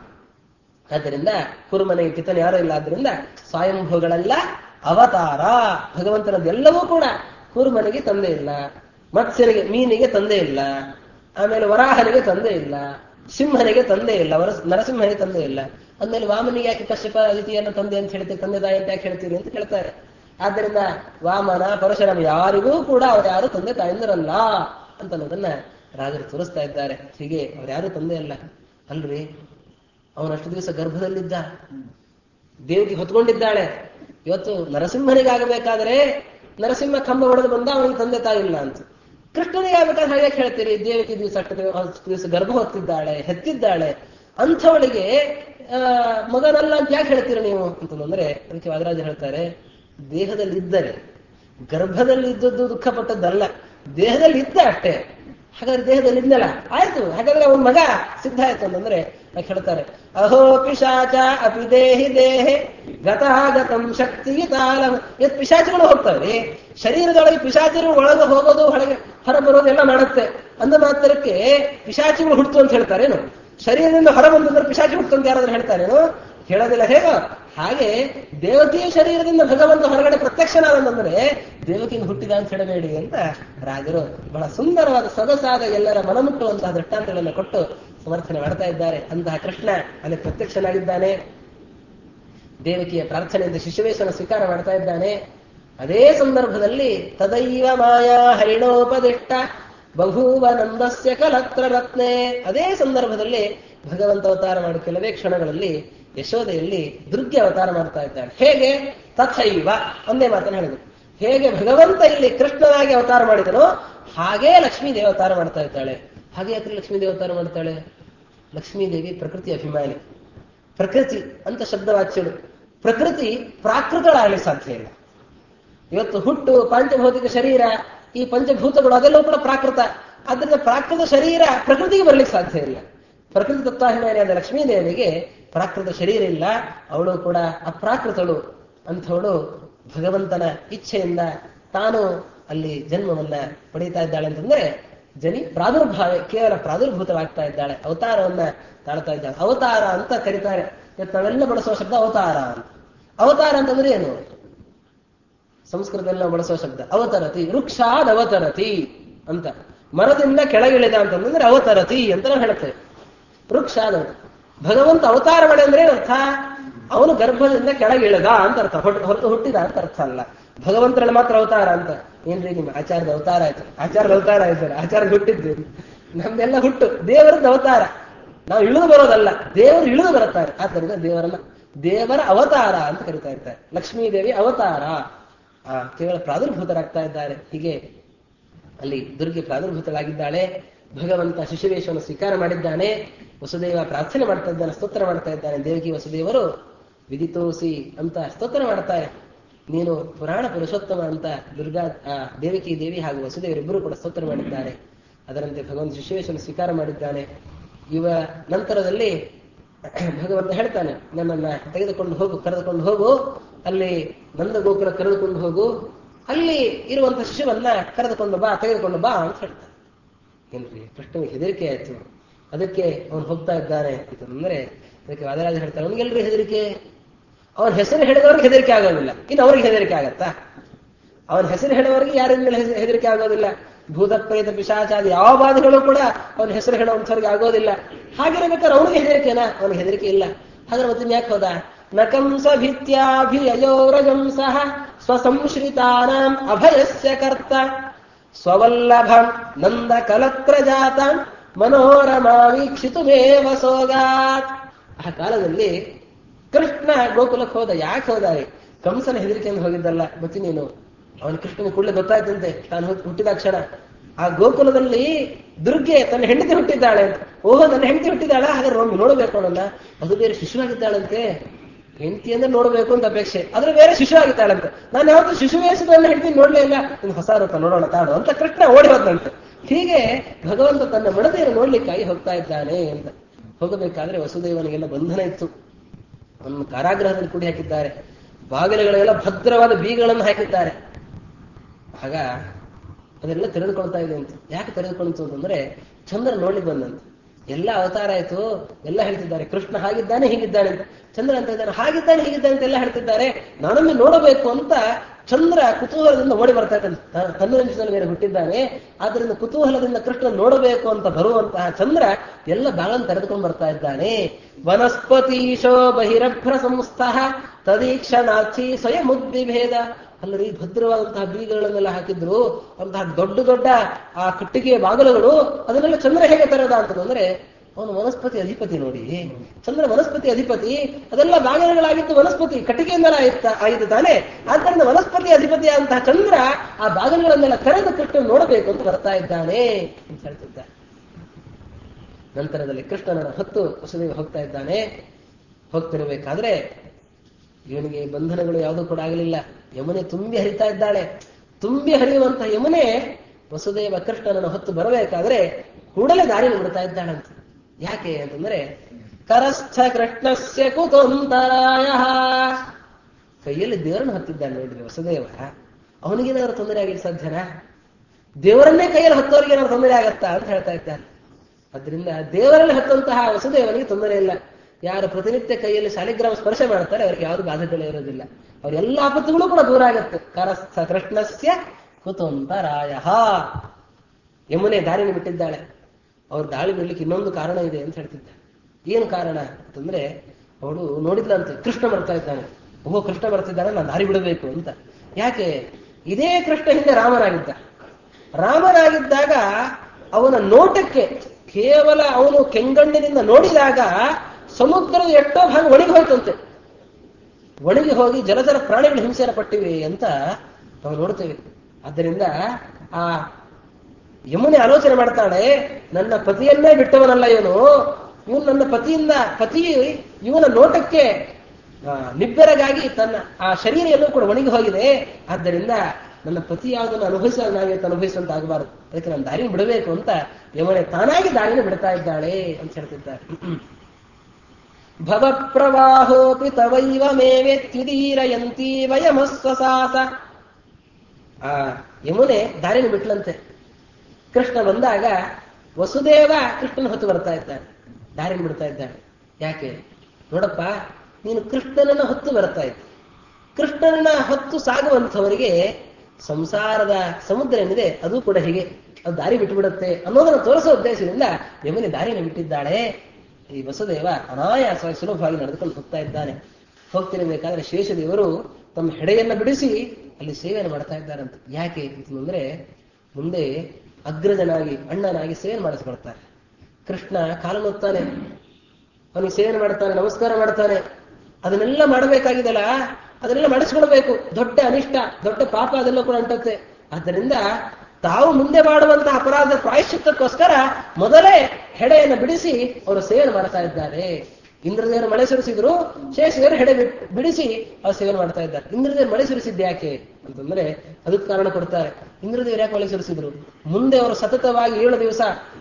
ಆದ್ದರಿಂದ ಕುರುಮನೆಗೆ ಪಿತನ ಯಾರೂ ಇಲ್ಲ ಆದ್ರಿಂದ ಸ್ವಯಂಭೂಗಳೆಲ್ಲ ಅವತಾರ ಭಗವಂತನದೆಲ್ಲವೂ ಕೂಡ ಕುರುಮನಿಗೆ ತಂದೆ ಇಲ್ಲ ಮತ್ಸ್ಯನಿಗೆ ಮೀನಿಗೆ ತಂದೆ ಇಲ್ಲ ಆಮೇಲೆ ವರಾಹನಿಗೆ ತಂದೆ ಇಲ್ಲ ಸಿಂಹನಿಗೆ ತಂದೆ ಇಲ್ಲ ವರ ನರಸಿಂಹನಿಗೆ ತಂದೆ ಇಲ್ಲ ಅಂದ್ಮೇಲೆ ವಾಮನಿಗೆ ಯಾಕೆ ಕಶ್ಯಪ ಅದಿತಿಯನ್ನು ತಂದೆ ಅಂತ ಹೇಳ್ತೀರಿ ತಂದೆ ತಾಯಿ ಅಂತ ಯಾಕೆ ಹೇಳ್ತೀರಿ ಅಂತ ಕೇಳ್ತಾರೆ ಆದ್ದರಿಂದ ವಾಮನ ಪರಶುರಾಮ ಯಾರಿಗೂ ಕೂಡ ಅವ್ರು ಯಾರು ತಂದೆ ತಾಯಿಂದರಲ್ಲ ಅಂತ ಅನ್ನೋದನ್ನ ರಾಜರು ತೋರಿಸ್ತಾ ಇದ್ದಾರೆ ಹೀಗೆ ಅವ್ರು ಯಾರು ತಂದೆ ಅಲ್ಲ ಅಲ್ರಿ ಅವನಷ್ಟು ದಿವಸ ಗರ್ಭದಲ್ಲಿದ್ದ ದೇವಿಗೆ ಹೊತ್ಕೊಂಡಿದ್ದಾಳೆ ಇವತ್ತು ನರಸಿಂಹನಿಗಾಗಬೇಕಾದ್ರೆ ನರಸಿಂಹ ಕಂಬ ಹೊಡೆದು ಬಂದ ಅವನಿಗೆ ತಂದೆ ತಾಯಿ ಇಲ್ಲ ಅಂತ ಕೃಷ್ಣನಿಗೆ ಆಗ್ಬೇಕಾದ್ರೆ ಹಾಗೆ ಹೇಳ್ತೀರಿ ದೇವಿಗೆ ದಿವಸ ಅಷ್ಟು ಅಷ್ಟು ದಿವಸ ಗರ್ಭ ಹೊತ್ತಿದ್ದಾಳೆ ಹೆತ್ತಿದ್ದಾಳೆ ಅಂಥವಳಿಗೆ ಆ ಮಗನಲ್ಲ ಅಂತ ಯಾಕೆ ಹೇಳ್ತೀರ ನೀವು ಅಂತಂದ್ರೆ ಅದಕ್ಕೆ ವಾದರಾಜ ಹೇಳ್ತಾರೆ ದೇಹದಲ್ಲಿ ಇದ್ದರೆ ಗರ್ಭದಲ್ಲಿ ಇದ್ದದ್ದು ದುಃಖ ಪಟ್ಟದ್ದಲ್ಲ ದೇಹದಲ್ಲಿ ಇದ್ದ ಅಷ್ಟೇ ಹಾಗಾದ್ರೆ ದೇಹದಲ್ಲಿ ಇದ್ನಲ್ಲ ಆಯ್ತು ಹಾಗಾದ್ರೆ ಅವನ ಮಗ ಸಿದ್ಧ ಆಯ್ತು ಅಂತಂದ್ರೆ ಯಾಕೆ ಹೇಳ್ತಾರೆ ಅಹೋ ಪಿಶಾಚ ಅಪಿ ದೇಹಿ ದೇಹೆ ಗತಾಗತಂ ಶಕ್ತಿ ತಾಲ ಇವತ್ತು ಪಿಶಾಚಿಗಳು ಹೋಗ್ತವೆ ಶರೀರದೊಳಗೆ ಪಿಶಾಚಿಗಳು ಒಳಗೆ ಹೋಗೋದು ಹೊರಗೆ ಹೊರ ಬರೋದು ಎಲ್ಲ ಮಾಡುತ್ತೆ ಅಂದ ಮಾತ್ರಕ್ಕೆ ಪಿಶಾಚಿಗಳು ಹುಟ್ಟು ಅಂತ ಹೇಳ್ತಾರೇನು ಶರೀರದಿಂದ ಹೊರ ಬಂದಂದ್ರೆ ಪಿಶಾಚಿ ಹುಟ್ಟು ಅಂತ ಯಾರಾದ್ರೂ ಹೇಳ್ತಾರೇನು ಹೇಳೋದಿಲ್ಲ ಹೇಗೋ ಹಾಗೆ ದೇವತೆಯ ಶರೀರದಿಂದ ಭಗವಂತ ಹೊರಗಡೆ ಪ್ರತ್ಯಕ್ಷನಾದಂದ್ರೆ ದೇವಕಿಯಿಂದ ಹುಟ್ಟಿದ ಅಂತ ಹೇಳಬೇಡಿ ಅಂತ ರಾಜರು ಬಹಳ ಸುಂದರವಾದ ಸೊಗಸಾದ ಎಲ್ಲರ ಮನಮುಟ್ಟುವಂತಹ ದೃಷ್ಟಾಂತಗಳನ್ನು ಕೊಟ್ಟು ಸಮರ್ಥನೆ ಮಾಡ್ತಾ ಇದ್ದಾರೆ ಅಂತಹ ಕೃಷ್ಣ ಅಲ್ಲಿ ಪ್ರತ್ಯಕ್ಷನಾಗಿದ್ದಾನೆ ದೇವಕಿಯ ಪ್ರಾರ್ಥನೆಯಿಂದ ಶಿಶುವೇಶನ ಸ್ವೀಕಾರ ಮಾಡ್ತಾ ಇದ್ದಾನೆ ಅದೇ ಸಂದರ್ಭದಲ್ಲಿ ತದೈವ ಮಾಯಾ ಹರಿಣೋಪದಿಷ್ಟ ಬಹೂವ ನಂದಸ್ಯ ಕಲತ್ರ ರತ್ನೆ ಅದೇ ಸಂದರ್ಭದಲ್ಲಿ ಭಗವಂತ ಅವತಾರ ಮಾಡಿ ಕೆಲವೇ ಕ್ಷಣಗಳಲ್ಲಿ ಯಶೋದೆಯಲ್ಲಿ ದುರ್ಗೆ ಅವತಾರ ಮಾಡ್ತಾ ಇದ್ದಾಳೆ ಹೇಗೆ ತಥೈವ ಒಂದೇ ಮಾತನ್ನು ಹೇಳಿದ್ರು ಹೇಗೆ ಭಗವಂತ ಇಲ್ಲಿ ಕೃಷ್ಣನಾಗಿ ಅವತಾರ ಮಾಡಿದನೋ ಹಾಗೇ ಲಕ್ಷ್ಮೀ ದೇವಿ ಅವತಾರ ಮಾಡ್ತಾ ಇದ್ದಾಳೆ ಹಾಗೆ ಯಾಕೆ ಲಕ್ಷ್ಮೀದೇವಿ ಅವತಾರ ಮಾಡ್ತಾಳೆ ಲಕ್ಷ್ಮೀದೇವಿ ಪ್ರಕೃತಿ ಅಭಿಮಾನಿ ಪ್ರಕೃತಿ ಅಂತ ಶಬ್ದವಾಚ್ಯಳು ಪ್ರಕೃತಿ ಪ್ರಾಕೃತಳಾಗಲಿ ಸಾಧ್ಯ ಇಲ್ಲ ಇವತ್ತು ಹುಟ್ಟು ಪಂಚಭೌತಿಕ ಶರೀರ ಈ ಪಂಚಭೂತಗಳು ಅದೆಲ್ಲವೂ ಕೂಡ ಪ್ರಾಕೃತ ಆದ್ದರಿಂದ ಪ್ರಾಕೃತ ಶರೀರ ಪ್ರಕೃತಿಗೆ ಬರ್ಲಿಕ್ಕೆ ಸಾಧ್ಯ ಇಲ್ಲ ಪ್ರಕೃತಿ ತತ್ವಾಭಿಮಾನಿಯಾದ ಲಕ್ಷ್ಮೀದೇವಿಗೆ ಪ್ರಾಕೃತ ಶರೀರ ಇಲ್ಲ ಅವಳು ಕೂಡ ಅಪ್ರಾಕೃತಳು ಅಂಥವಳು ಭಗವಂತನ ಇಚ್ಛೆಯಿಂದ ತಾನು ಅಲ್ಲಿ ಜನ್ಮವನ್ನ ಪಡೀತಾ ಇದ್ದಾಳೆ ಅಂತಂದ್ರೆ ಜನಿ ಪ್ರಾದುರ್ಭಾವ ಕೇವಲ ಪ್ರಾದುರ್ಭೂತವಾಗ್ತಾ ಇದ್ದಾಳೆ ಅವತಾರವನ್ನ ತಾಳ್ತಾ ಇದ್ದಾಳೆ ಅವತಾರ ಅಂತ ಕರೀತಾರೆ ಇವತ್ತು ನಾವೆಲ್ಲ ಬಳಸುವ ಶಬ್ದ ಅವತಾರ ಅಂತ ಅವತಾರ ಅಂತಂದ್ರೆ ಏನು ಸಂಸ್ಕೃತದಲ್ಲಿ ನಾವು ಬಳಸುವ ಶಬ್ದ ಅವತರತಿ ವೃಕ್ಷಾದ್ ಅವತರತಿ ಅಂತ ಮರದಿಂದ ಕೆಳಗಿಳಿದ ಅಂತಂದ್ರೆ ಅವತರತಿ ಅಂತ ನಾವು ಹೇಳುತ್ತೇವೆ ವೃಕ್ಷಾದ ಭಗವಂತ ಅವತಾರ ಮಾಡಿ ಅಂದ್ರೆ ಅರ್ಥ ಅವನು ಗರ್ಭದಿಂದ ಕೆಳಗಿಳಿದ ಅಂತ ಅರ್ಥ ಹೊರತು ಹುಟ್ಟಿದ ಅಂತ ಅರ್ಥ ಅಲ್ಲ ಭಗವಂತರಲ್ಲಿ ಮಾತ್ರ ಅವತಾರ ಅಂತ ಏನ್ರಿ ನಿಮ್ಮ ಆಚಾರದ ಅವತಾರ ಆಯ್ತು ಆಚಾರದ ಅವತಾರ ಆಯ್ತು ಆಚಾರದ ಹುಟ್ಟಿದ್ದು ನಮ್ದೆಲ್ಲ ಹುಟ್ಟು ದೇವರದ್ದು ಅವತಾರ ನಾವು ಇಳಿದು ಬರೋದಲ್ಲ ದೇವರು ಇಳಿದು ಬರುತ್ತಾರೆ ಆದ್ದರಿಂದ ದೇವರನ್ನ ದೇವರ ಅವತಾರ ಅಂತ ಕರಿತಾ ಇರ್ತಾರೆ ಲಕ್ಷ್ಮೀ ದೇವಿ ಅವತಾರ ಆ ಕೇವಲ ಪ್ರಾದುರ್ಭೂತರಾಗ್ತಾ ಇದ್ದಾರೆ ಹೀಗೆ ಅಲ್ಲಿ ದುರ್ಗೆ ಪ್ರಾದುರ್ಭೂತಳಾಗಿದ್ದಾಳೆ ಭಗವಂತ ಶಿಶುವೇಶವನ್ನು ಸ್ವೀಕಾರ ಮಾಡಿದ್ದಾನೆ ವಸುದೇವ ಪ್ರಾರ್ಥನೆ ಮಾಡ್ತಾ ಇದ್ದಾನೆ ಸ್ತೋತ್ರ ಮಾಡ್ತಾ ಇದ್ದಾನೆ ದೇವಕಿ ವಸುದೇವರು ವಿದಿತೋಸಿ ಅಂತ ಸ್ತೋತ್ರ ಮಾಡ್ತಾರೆ ನೀನು ಪುರಾಣ ಪುರುಷೋತ್ತಮ ಅಂತ ದುರ್ಗಾ ಆ, ದೇವಕಿ ದೇವಿ ಹಾಗೂ ವಸುದೇವರಿಬ್ಬರು ಕೂಡ ಸ್ತೋತ್ರ ಮಾಡಿದ್ದಾರೆ ಅದರಂತೆ ಭಗವಂತ ಶಿಶುವೇಶವನ್ನು ಸ್ವೀಕಾರ ಮಾಡಿದ್ದಾನೆ ಇವ ನಂತರದಲ್ಲಿ ಭಗವಂತ ಹೇಳ್ತಾನೆ ನನ್ನನ್ನ ತೆಗೆದುಕೊಂಡು ಹೋಗು ಕರೆದುಕೊಂಡು ಹೋಗು ಅಲ್ಲಿ ನಂದ ಗೋಕುಲ ಕರೆದುಕೊಂಡು ಹೋಗು ಅಲ್ಲಿ ಇರುವಂತ ಶಿಶುವನ್ನ ಕರೆದುಕೊಂಡು ಬಾ ತೆಗೆದುಕೊಂಡು ಬಾ ಅಂತ ಹೇಳ್ತಾನೆ ಏನ್ರಿ ಕೃಷ್ಣನಿಗೆ ಹೆದರಿಕೆ ಆಯ್ತು ಅದಕ್ಕೆ ಅವನು ಹೋಗ್ತಾ ಇದ್ದಾನೆ ಅಂತಂದ್ರೆ ಅದಕ್ಕೆ ವಾದರಾಜ ಹೇಳ್ತಾನೆ ಅವನಿಗೆಲ್ರಿ ಹೆದರಿಕೆ ಅವನ ಹೆಸರು ಹೇಳಿದವ್ರಿಗೆ ಹೆದರಿಕೆ ಆಗೋದಿಲ್ಲ ಇನ್ನು ಅವ್ರಿಗೆ ಹೆದರಿಕೆ ಆಗತ್ತಾ ಅವನ ಹೆಸರು ಹೇಳುವವರಿಗೆ ಯಾರಿಂದ ಹೆದರಿಕೆ ಆಗೋದಿಲ್ಲ ಭೂತ ಪ್ರೇತ ಪಿಶಾಚಾದಿ ಯಾವ ಬಾಧೆಗಳು ಕೂಡ ಅವನ ಹೆಸರು ಹೇಳುವಂಥವ್ರಿಗೆ ಆಗೋದಿಲ್ಲ ಹಾಗಿರಬೇಕಾದ್ರೆ ಅವನಿಗೆ ಹೆದರಿಕೆನಾ ಅವನಿಗೆ ಹೆದರಿಕೆ ಇಲ್ಲ ಹಾಗಾದ್ರೆ ಮತ್ತೆ ಯಾಕೆ ಹೋದ ನಕಂಸ ಭಿತ್ಯಾಭಿಯಯೋರಜಂ ಸಹ ಸ್ವಸಂಶ್ರಿತಾನಾಂ ಅಭಯಸ್ಯ ಕರ್ತ ಸ್ವವಲ್ಲಭಂ ನಂದ ಕಲತ್ರ ಜಾತ ಮನೋರಮಾ ವೀಕ್ಷಿತುಮೇವ ಸೋಗಾತ್ ಆ ಕಾಲದಲ್ಲಿ ಕೃಷ್ಣ ಗೋಕುಲಕ್ಕೆ ಹೋದ ಯಾಕೆ ಹೋದ ರೀ? ಕಂಸನ ಹೆದರಿಕೆಯಿಂದ ಹೋಗಿದ್ದಲ್ಲ ಮತ್ತೆ ನೀನು ಅವನ ಕೃಷ್ಣನ ಕೂಡಲೇ ಗೊತ್ತಾಯ್ತಂತೆ ತಾನು ಹುಟ್- ಹುಟ್ಟಿದ ಕ್ಷಣ ಆ ಗೋಕುಲದಲ್ಲಿ ದುರ್ಗೆ ತನ್ನ ಹೆಂಡತಿ ಹುಟ್ಟಿದ್ದಾಳೆ ಅಂತ ಓಹೋ ನನ್ನ ಹೆಂಡತಿ ಹುಟ್ಟಿದಾಳ ಹಾಗಾದ್ರೆ ಒಮ್ಮೆ ನೋಡಬೇಕು ಅವಳನ್ನ ಅದು ಬೇರೆ ಶಿಶುವಾಗಿದ್ದಾಳಂತೆ ಹೆಂಡತಿ ಅಂದ್ರೆ ನೋಡಬೇಕು ಅಂತ ಅಪೇಕ್ಷೆ ಆದ್ರೆ ಬೇರೆ ಶಿಶು ಆಗಿದ್ದಾಳಂತೆ ನಾನು ಯಾವತ್ತು ಶಿಶು ವೇಷದಲ್ಲಿ ಹೆಂಡತಿ ನೋಡ್ಲೇ ಇಲ್ಲ ಇನ್ನು ಹೊಸ ರೂಪ ನೋಡೋಣ ತಾಡು ಅಂತ ಕೃಷ್ಣ ಓಡಿ ಹೋದಂತೆ ಹೀಗೆ ಭಗವಂತ ತನ್ನ ಮಡತೆಯನ್ನು ನೋಡ್ಲಿಕ್ಕಾಗಿ ಹೋಗ್ತಾ ಇದ್ದಾನೆ ಅಂತ ಹೋಗಬೇಕಾದ್ರೆ ವಸುದೇವನಿಗೆಲ್ಲ ಬಂಧನ ಇತ್ತು ಅವನನ್ನು ಕಾರಾಗೃಹದಲ್ಲಿ ಕೂಡಿ ಹಾಕಿದ್ದಾರೆ ಬಾಗಿಲುಗಳೆಲ್ಲ ಭದ್ರವಾದ ಬೀಗಗಳನ್ನು ಹಾಕಿದ್ದಾರೆ ಆಗ ಅದೆಲ್ಲ ತೆರೆದುಕೊಳ್ತಾ ಇದೆ ಅಂತ ಯಾಕೆ ತೆರೆದುಕೊಳ್ತು ಅಂತಂದ್ರೆ ಚಂದ್ರ ನೋಡ್ಲಿಕ್ಕೆ ಬಂದಂತೆ ಎಲ್ಲ ಅವತಾರ ಆಯ್ತು ಎಲ್ಲ ಹೇಳ್ತಿದ್ದಾರೆ ಕೃಷ್ಣ ಹಾಗಿದ್ದಾನೆ ಹೀಗಿದ್ದಾನೆ ಅಂತ ಚಂದ್ರ ಅಂತ ಇದ್ದಾನೆ ಹಾಗಿದ್ದಾನೆ ಹೀಗಿದ್ದಾನೆ ಅಂತ ಎಲ್ಲ ಹೇಳ್ತಿದ್ದಾರೆ ನಾನೊಮ್ಮೆ ನೋಡಬೇಕು ಅಂತ ಚಂದ್ರ ಕುತೂಹಲದಿಂದ ಓಡಿ ಬರ್ತಾ ಇದ್ದಾನೆ ತ- ತನ್ನುರಂಜದಲ್ಲಿ ಮೇಲೆ ಹುಟ್ಟಿದ್ದಾನೆ ಆದ್ದರಿಂದ ಕುತೂಹಲದಿಂದ ಕೃಷ್ಣ ನೋಡಬೇಕು ಅಂತ ಬರುವಂತಹ ಚಂದ್ರ ಎಲ್ಲ ಬಾಳನ್ನು ತೆರೆದುಕೊಂಡು ಬರ್ತಾ ಇದ್ದಾನೆ ವನಸ್ಪತೀಶೋ ಬಹಿರಭ್ರ ಸಂಸ್ಥಃ ತದೀಕ್ಷಣಾರ್ಥಿ ಸ್ವಯಂ ಉದ್ವಿಭೇದ ಅಲ್ಲರಿ ಭದ್ರವಾದಂತಹ ಬೀಗಗಳನ್ನೆಲ್ಲ ಹಾಕಿದ್ರು ಅಂತಹ ದೊಡ್ಡ ದೊಡ್ಡ ಆ ಕಟ್ಟಿಗೆಯ ಬಾಗಿಲುಗಳು ಅದನ್ನೆಲ್ಲ ಚಂದ್ರ ಹೇಗೆ ತೆರೆದ ಅಂತಂದ್ರೆ ಅವನು ವನಸ್ಪತಿ ಅಧಿಪತಿ ನೋಡಿ ಚಂದ್ರ ವನಸ್ಪತಿ ಅಧಿಪತಿ ಅದೆಲ್ಲ ಬಾಗಿಲುಗಳಾಗಿದ್ದು ವನಸ್ಪತಿ ಕಟ್ಟಿಗೆಯಿಂದಲೇ ಆಯ್ತ ಆಯಿತು ತಾನೆ ಆದ್ದರಿಂದ ವನಸ್ಪತಿ ಅಧಿಪತಿ ಅಂತಹ ಚಂದ್ರ ಆ ಬಾಗಿಲುಗಳನ್ನೆಲ್ಲ ತೆರೆದು ಕೃಷ್ಣ ನೋಡಬೇಕು ಅಂತ ಬರ್ತಾ ಇದ್ದಾನೆ ಅಂತ ಹೇಳ್ತಿದ್ದಾರೆ ನಂತರದಲ್ಲಿ ಕೃಷ್ಣನ ಹೊತ್ತು ವಸುದೇವ ಹೋಗ್ತಾ ಇದ್ದಾನೆ ಹೋಗ್ತಿರಬೇಕಾದ್ರೆ ಇವನಿಗೆ ಬಂಧನಗಳು ಯಾವುದೂ ಕೂಡ ಆಗಲಿಲ್ಲ ಯಮುನೆ ತುಂಬಿ ಹರಿತಾ ಇದ್ದಾಳೆ ತುಂಬಿ ಹರಿಯುವಂತಹ ಯಮುನೆ ವಸುದೇವ ಕೃಷ್ಣನನ್ನು ಹೊತ್ತು ಬರಬೇಕಾದ್ರೆ ಕೂಡಲೇ ದಾರಿ ಬಿಡ್ತಾ ಇದ್ದಾಳಂತ ಯಾಕೆ ಅಂತಂದ್ರೆ ಕರಸ್ಥ ಕೃಷ್ಣಸ್ಯ ಕುತಂತರಾಯ ಕೈಯಲ್ಲಿ ದೇವರನ್ನು ಹತ್ತಿದ್ದಾನೆ ನೋಡ್ರಿ ವಸುದೇವ ಅವನಿಗೇನಾದ್ರು ತೊಂದರೆ ಆಗಿಲ್ಲ ಸಾಧ್ಯನಾ ದೇವರನ್ನೇ ಕೈಯಲ್ಲಿ ಹತ್ತೋರಿಗೆ ಏನಾದ್ರು ತೊಂದರೆ ಆಗತ್ತಾ ಅಂತ ಹೇಳ್ತಾ ಇದ್ದಾನೆ ಅದರಿಂದ ದೇವರಲ್ಲಿ ಹತ್ತಂತಹ ವಸುದೇವನಿಗೆ ತೊಂದರೆ ಇಲ್ಲ ಯಾರು ಪ್ರತಿನಿತ್ಯ ಕೈಯಲ್ಲಿ ಶಾಲಿಗ್ರಾಮ ಸ್ಪರ್ಶ ಮಾಡ್ತಾರೆ ಅವರಿಗೆ ಯಾವುದು ಬಾಧೆಗಳೇ ಇರೋದಿಲ್ಲ ಅವ್ರ ಎಲ್ಲ ಆಪತ್ತುಗಳು ಕೂಡ ದೂರ ಆಗುತ್ತೆ ಕರಸ್ಥ ಕೃಷ್ಣಸ್ಯ ಕುತಂತರಾಯ ಯಮುನೆ ದಾರಿನ ಬಿಟ್ಟಿದ್ದಾಳೆ ಅವ್ರು ದಾಳಿ ಬಿಡ್ಲಿಕ್ಕೆ ಇನ್ನೊಂದು ಕಾರಣ ಇದೆ ಅಂತ ಹೇಳ್ತಿದ್ದ ಏನು ಕಾರಣ ಅಂತಂದ್ರೆ ಅವಳು ನೋಡಿದ್ಲಂತೆ ಕೃಷ್ಣ ಬರ್ತಾ ಇದ್ದಾನೆ ಓಹೋ ಕೃಷ್ಣ ಬರ್ತಿದ್ದಾನೆ ನಾನು ದಾರಿ ಬಿಡಬೇಕು ಅಂತ ಯಾಕೆ ಇದೇ ಕೃಷ್ಣ ಹಿಂದೆ ರಾಮನಾಗಿದ್ದ ರಾಮನಾಗಿದ್ದಾಗ ಅವನ ನೋಟಕ್ಕೆ ಕೇವಲ ಅವನು ಕೆಂಗಣ್ಣಿನಿಂದ ನೋಡಿದಾಗ ಸಮುದ್ರದ ಎಷ್ಟೋ ಭಾಗ ಒಣಗಿ ಹೋಯ್ತಂತೆ ಒಣಗಿ ಹೋಗಿ ಜಲಚರ ಪ್ರಾಣಿಗಳು ಹಿಂಸೆಯನ್ನು ಪಟ್ಟಿವೆ ಅಂತ ನಾವು ನೋಡ್ತೇವೆ ಆದ್ದರಿಂದ ಆ ಯಮುನೆ ಆಲೋಚನೆ ಮಾಡ್ತಾಳೆ ನನ್ನ ಪತಿಯನ್ನೇ ಬಿಟ್ಟವನಲ್ಲ ಇವನು ಇವನು ನನ್ನ ಪತಿಯಿಂದ ಪತಿ ಇವನ ನೋಟಕ್ಕೆ ಆ, ನಿಬ್ಬೆರಗಾಗಿ ತನ್ನ ಆ ಶರೀರ ಎಲ್ಲೂ ಕೂಡ ಒಣಗಿ ಹೋಗಿದೆ ಆದ್ದರಿಂದ ನನ್ನ ಪತಿ ಯಾವುದನ್ನು ಅನುಭವಿಸ ನಾವಿವತ್ತು ಅನುಭವಿಸುವಂತ ಆಗಬಾರದು ಅದಕ್ಕೆ ನಾನು ದಾರಿನ ಬಿಡಬೇಕು ಅಂತ ಯಮನೆ ತಾನಾಗಿ ದಾರಿನ ಬಿಡ್ತಾ ಇದ್ದಾಳೆ ಅಂತ ಹೇಳ್ತಿದ್ದಾರೆ ಭವ ಪ್ರವಾಹೋಪಿ ತವೈವ ಮೇವೆತ್ಯುದೀರಯಂತಿ ವಯಮಸ್ವಸಾಸ ಆ ಯಮುನೆ ದಾರಿನ ಬಿಟ್ಲಂತೆ ಕೃಷ್ಣ ಬಂದಾಗ ವಸುದೇವ ಕೃಷ್ಣನ ಹೊತ್ತು ಬರ್ತಾ ಇದ್ದಾನೆ ದಾರಿನ ಬಿಡ್ತಾ ಇದ್ದಾನೆ ಯಾಕೆ ನೋಡಪ್ಪ ನೀನು ಕೃಷ್ಣನನ್ನ ಹೊತ್ತು ಬರ್ತಾ ಇದ್ದ ಕೃಷ್ಣನನ್ನ ಹೊತ್ತು ಸಾಗುವಂಥವರಿಗೆ ಸಂಸಾರದ ಸಮುದ್ರ ಏನಿದೆ ಅದು ಕೂಡ ಹೀಗೆ ಅದು ದಾರಿ ಬಿಟ್ಟುಬಿಡುತ್ತೆ ಅನ್ನೋದನ್ನು ತೋರಿಸೋ ಉದ್ದೇಶದಿಂದ ಯಮುನೆ ದಾರಿನ ಬಿಟ್ಟಿದ್ದಾಳೆ ಈ ವಸುದೇವ ಅನಾಯಾಸವಾಗಿ ಸುಲಭವಾಗಿ ನಡೆದುಕೊಂಡು ಹೋಗ್ತಾ ಇದ್ದಾನೆ ಹೋಗ್ತಿರಬೇಕಾದ್ರೆ ಶೇಷದೇವರು ತಮ್ಮ ಹೆಡೆಯನ್ನ ಬಿಡಿಸಿ ಅಲ್ಲಿ ಸೇವೆಯನ್ನು ಮಾಡ್ತಾ ಇದ್ದಾರಂತೆ ಯಾಕೆ ಅಂತಂದ್ರೆ ಮುಂದೆ ಅಗ್ರಜನಾಗಿ ಅಣ್ಣನಾಗಿ ಸೇವೆ ಮಾಡಿಸ್ಕೊಳ್ತಾರೆ ಕೃಷ್ಣ ಕಾಲನೊತ್ತಾನೆ ಅವನಿಗೆ ಸೇವನೆ ಮಾಡ್ತಾನೆ ನಮಸ್ಕಾರ ಮಾಡ್ತಾನೆ ಅದನ್ನೆಲ್ಲ ಮಾಡಬೇಕಾಗಿದಲ್ಲ ಅದನ್ನೆಲ್ಲ ಮಾಡಿಸ್ಕೊಳ್ಬೇಕು ದೊಡ್ಡ ಅನಿಷ್ಟ ದೊಡ್ಡ ಪಾಪ ಅದೆಲ್ಲ ಕೂಡ ಅಂಟತ್ತೆ ಆದ್ದರಿಂದ ತಾವು ಮುಂದೆ ಮಾಡುವಂತಹ ಅಪರಾಧ ಪ್ರಾಯಶ್ಚಿತ್ತಕ್ಕೋಸ್ಕರ ಮೊದಲೇ ಹೆಡೆಯನ್ನು ಬಿಡಿಸಿ ಅವರು ಸೇವನೆ ಮಾಡ್ತಾ ಇದ್ದಾರೆ ಇಂದ್ರದೇವರು ಮಳೆ ಸುರಿಸಿದ್ರು ಶೇಷದೇವರು ಹೆಡೆ ಬಿಟ್- ಬಿಡಿಸಿ ಅವರು ಸೇವನೆ ಮಾಡ್ತಾ ಇದ್ದಾರೆ ಇಂದ್ರದೇವರು ಮಳೆ ಸುರಿಸಿದ್ದು ಯಾಕೆ ಅಂತಂದ್ರೆ ಅದಕ್ಕೆ ಕಾರಣ ಕೊಡ್ತಾರೆ ಇಂದ್ರದೇವರು ಯಾಕೆ ಮಳೆ ಸುರಿಸಿದ್ರು ಮುಂದೆ ಅವರು ಸತತವಾಗಿ ಏಳು ದಿವಸ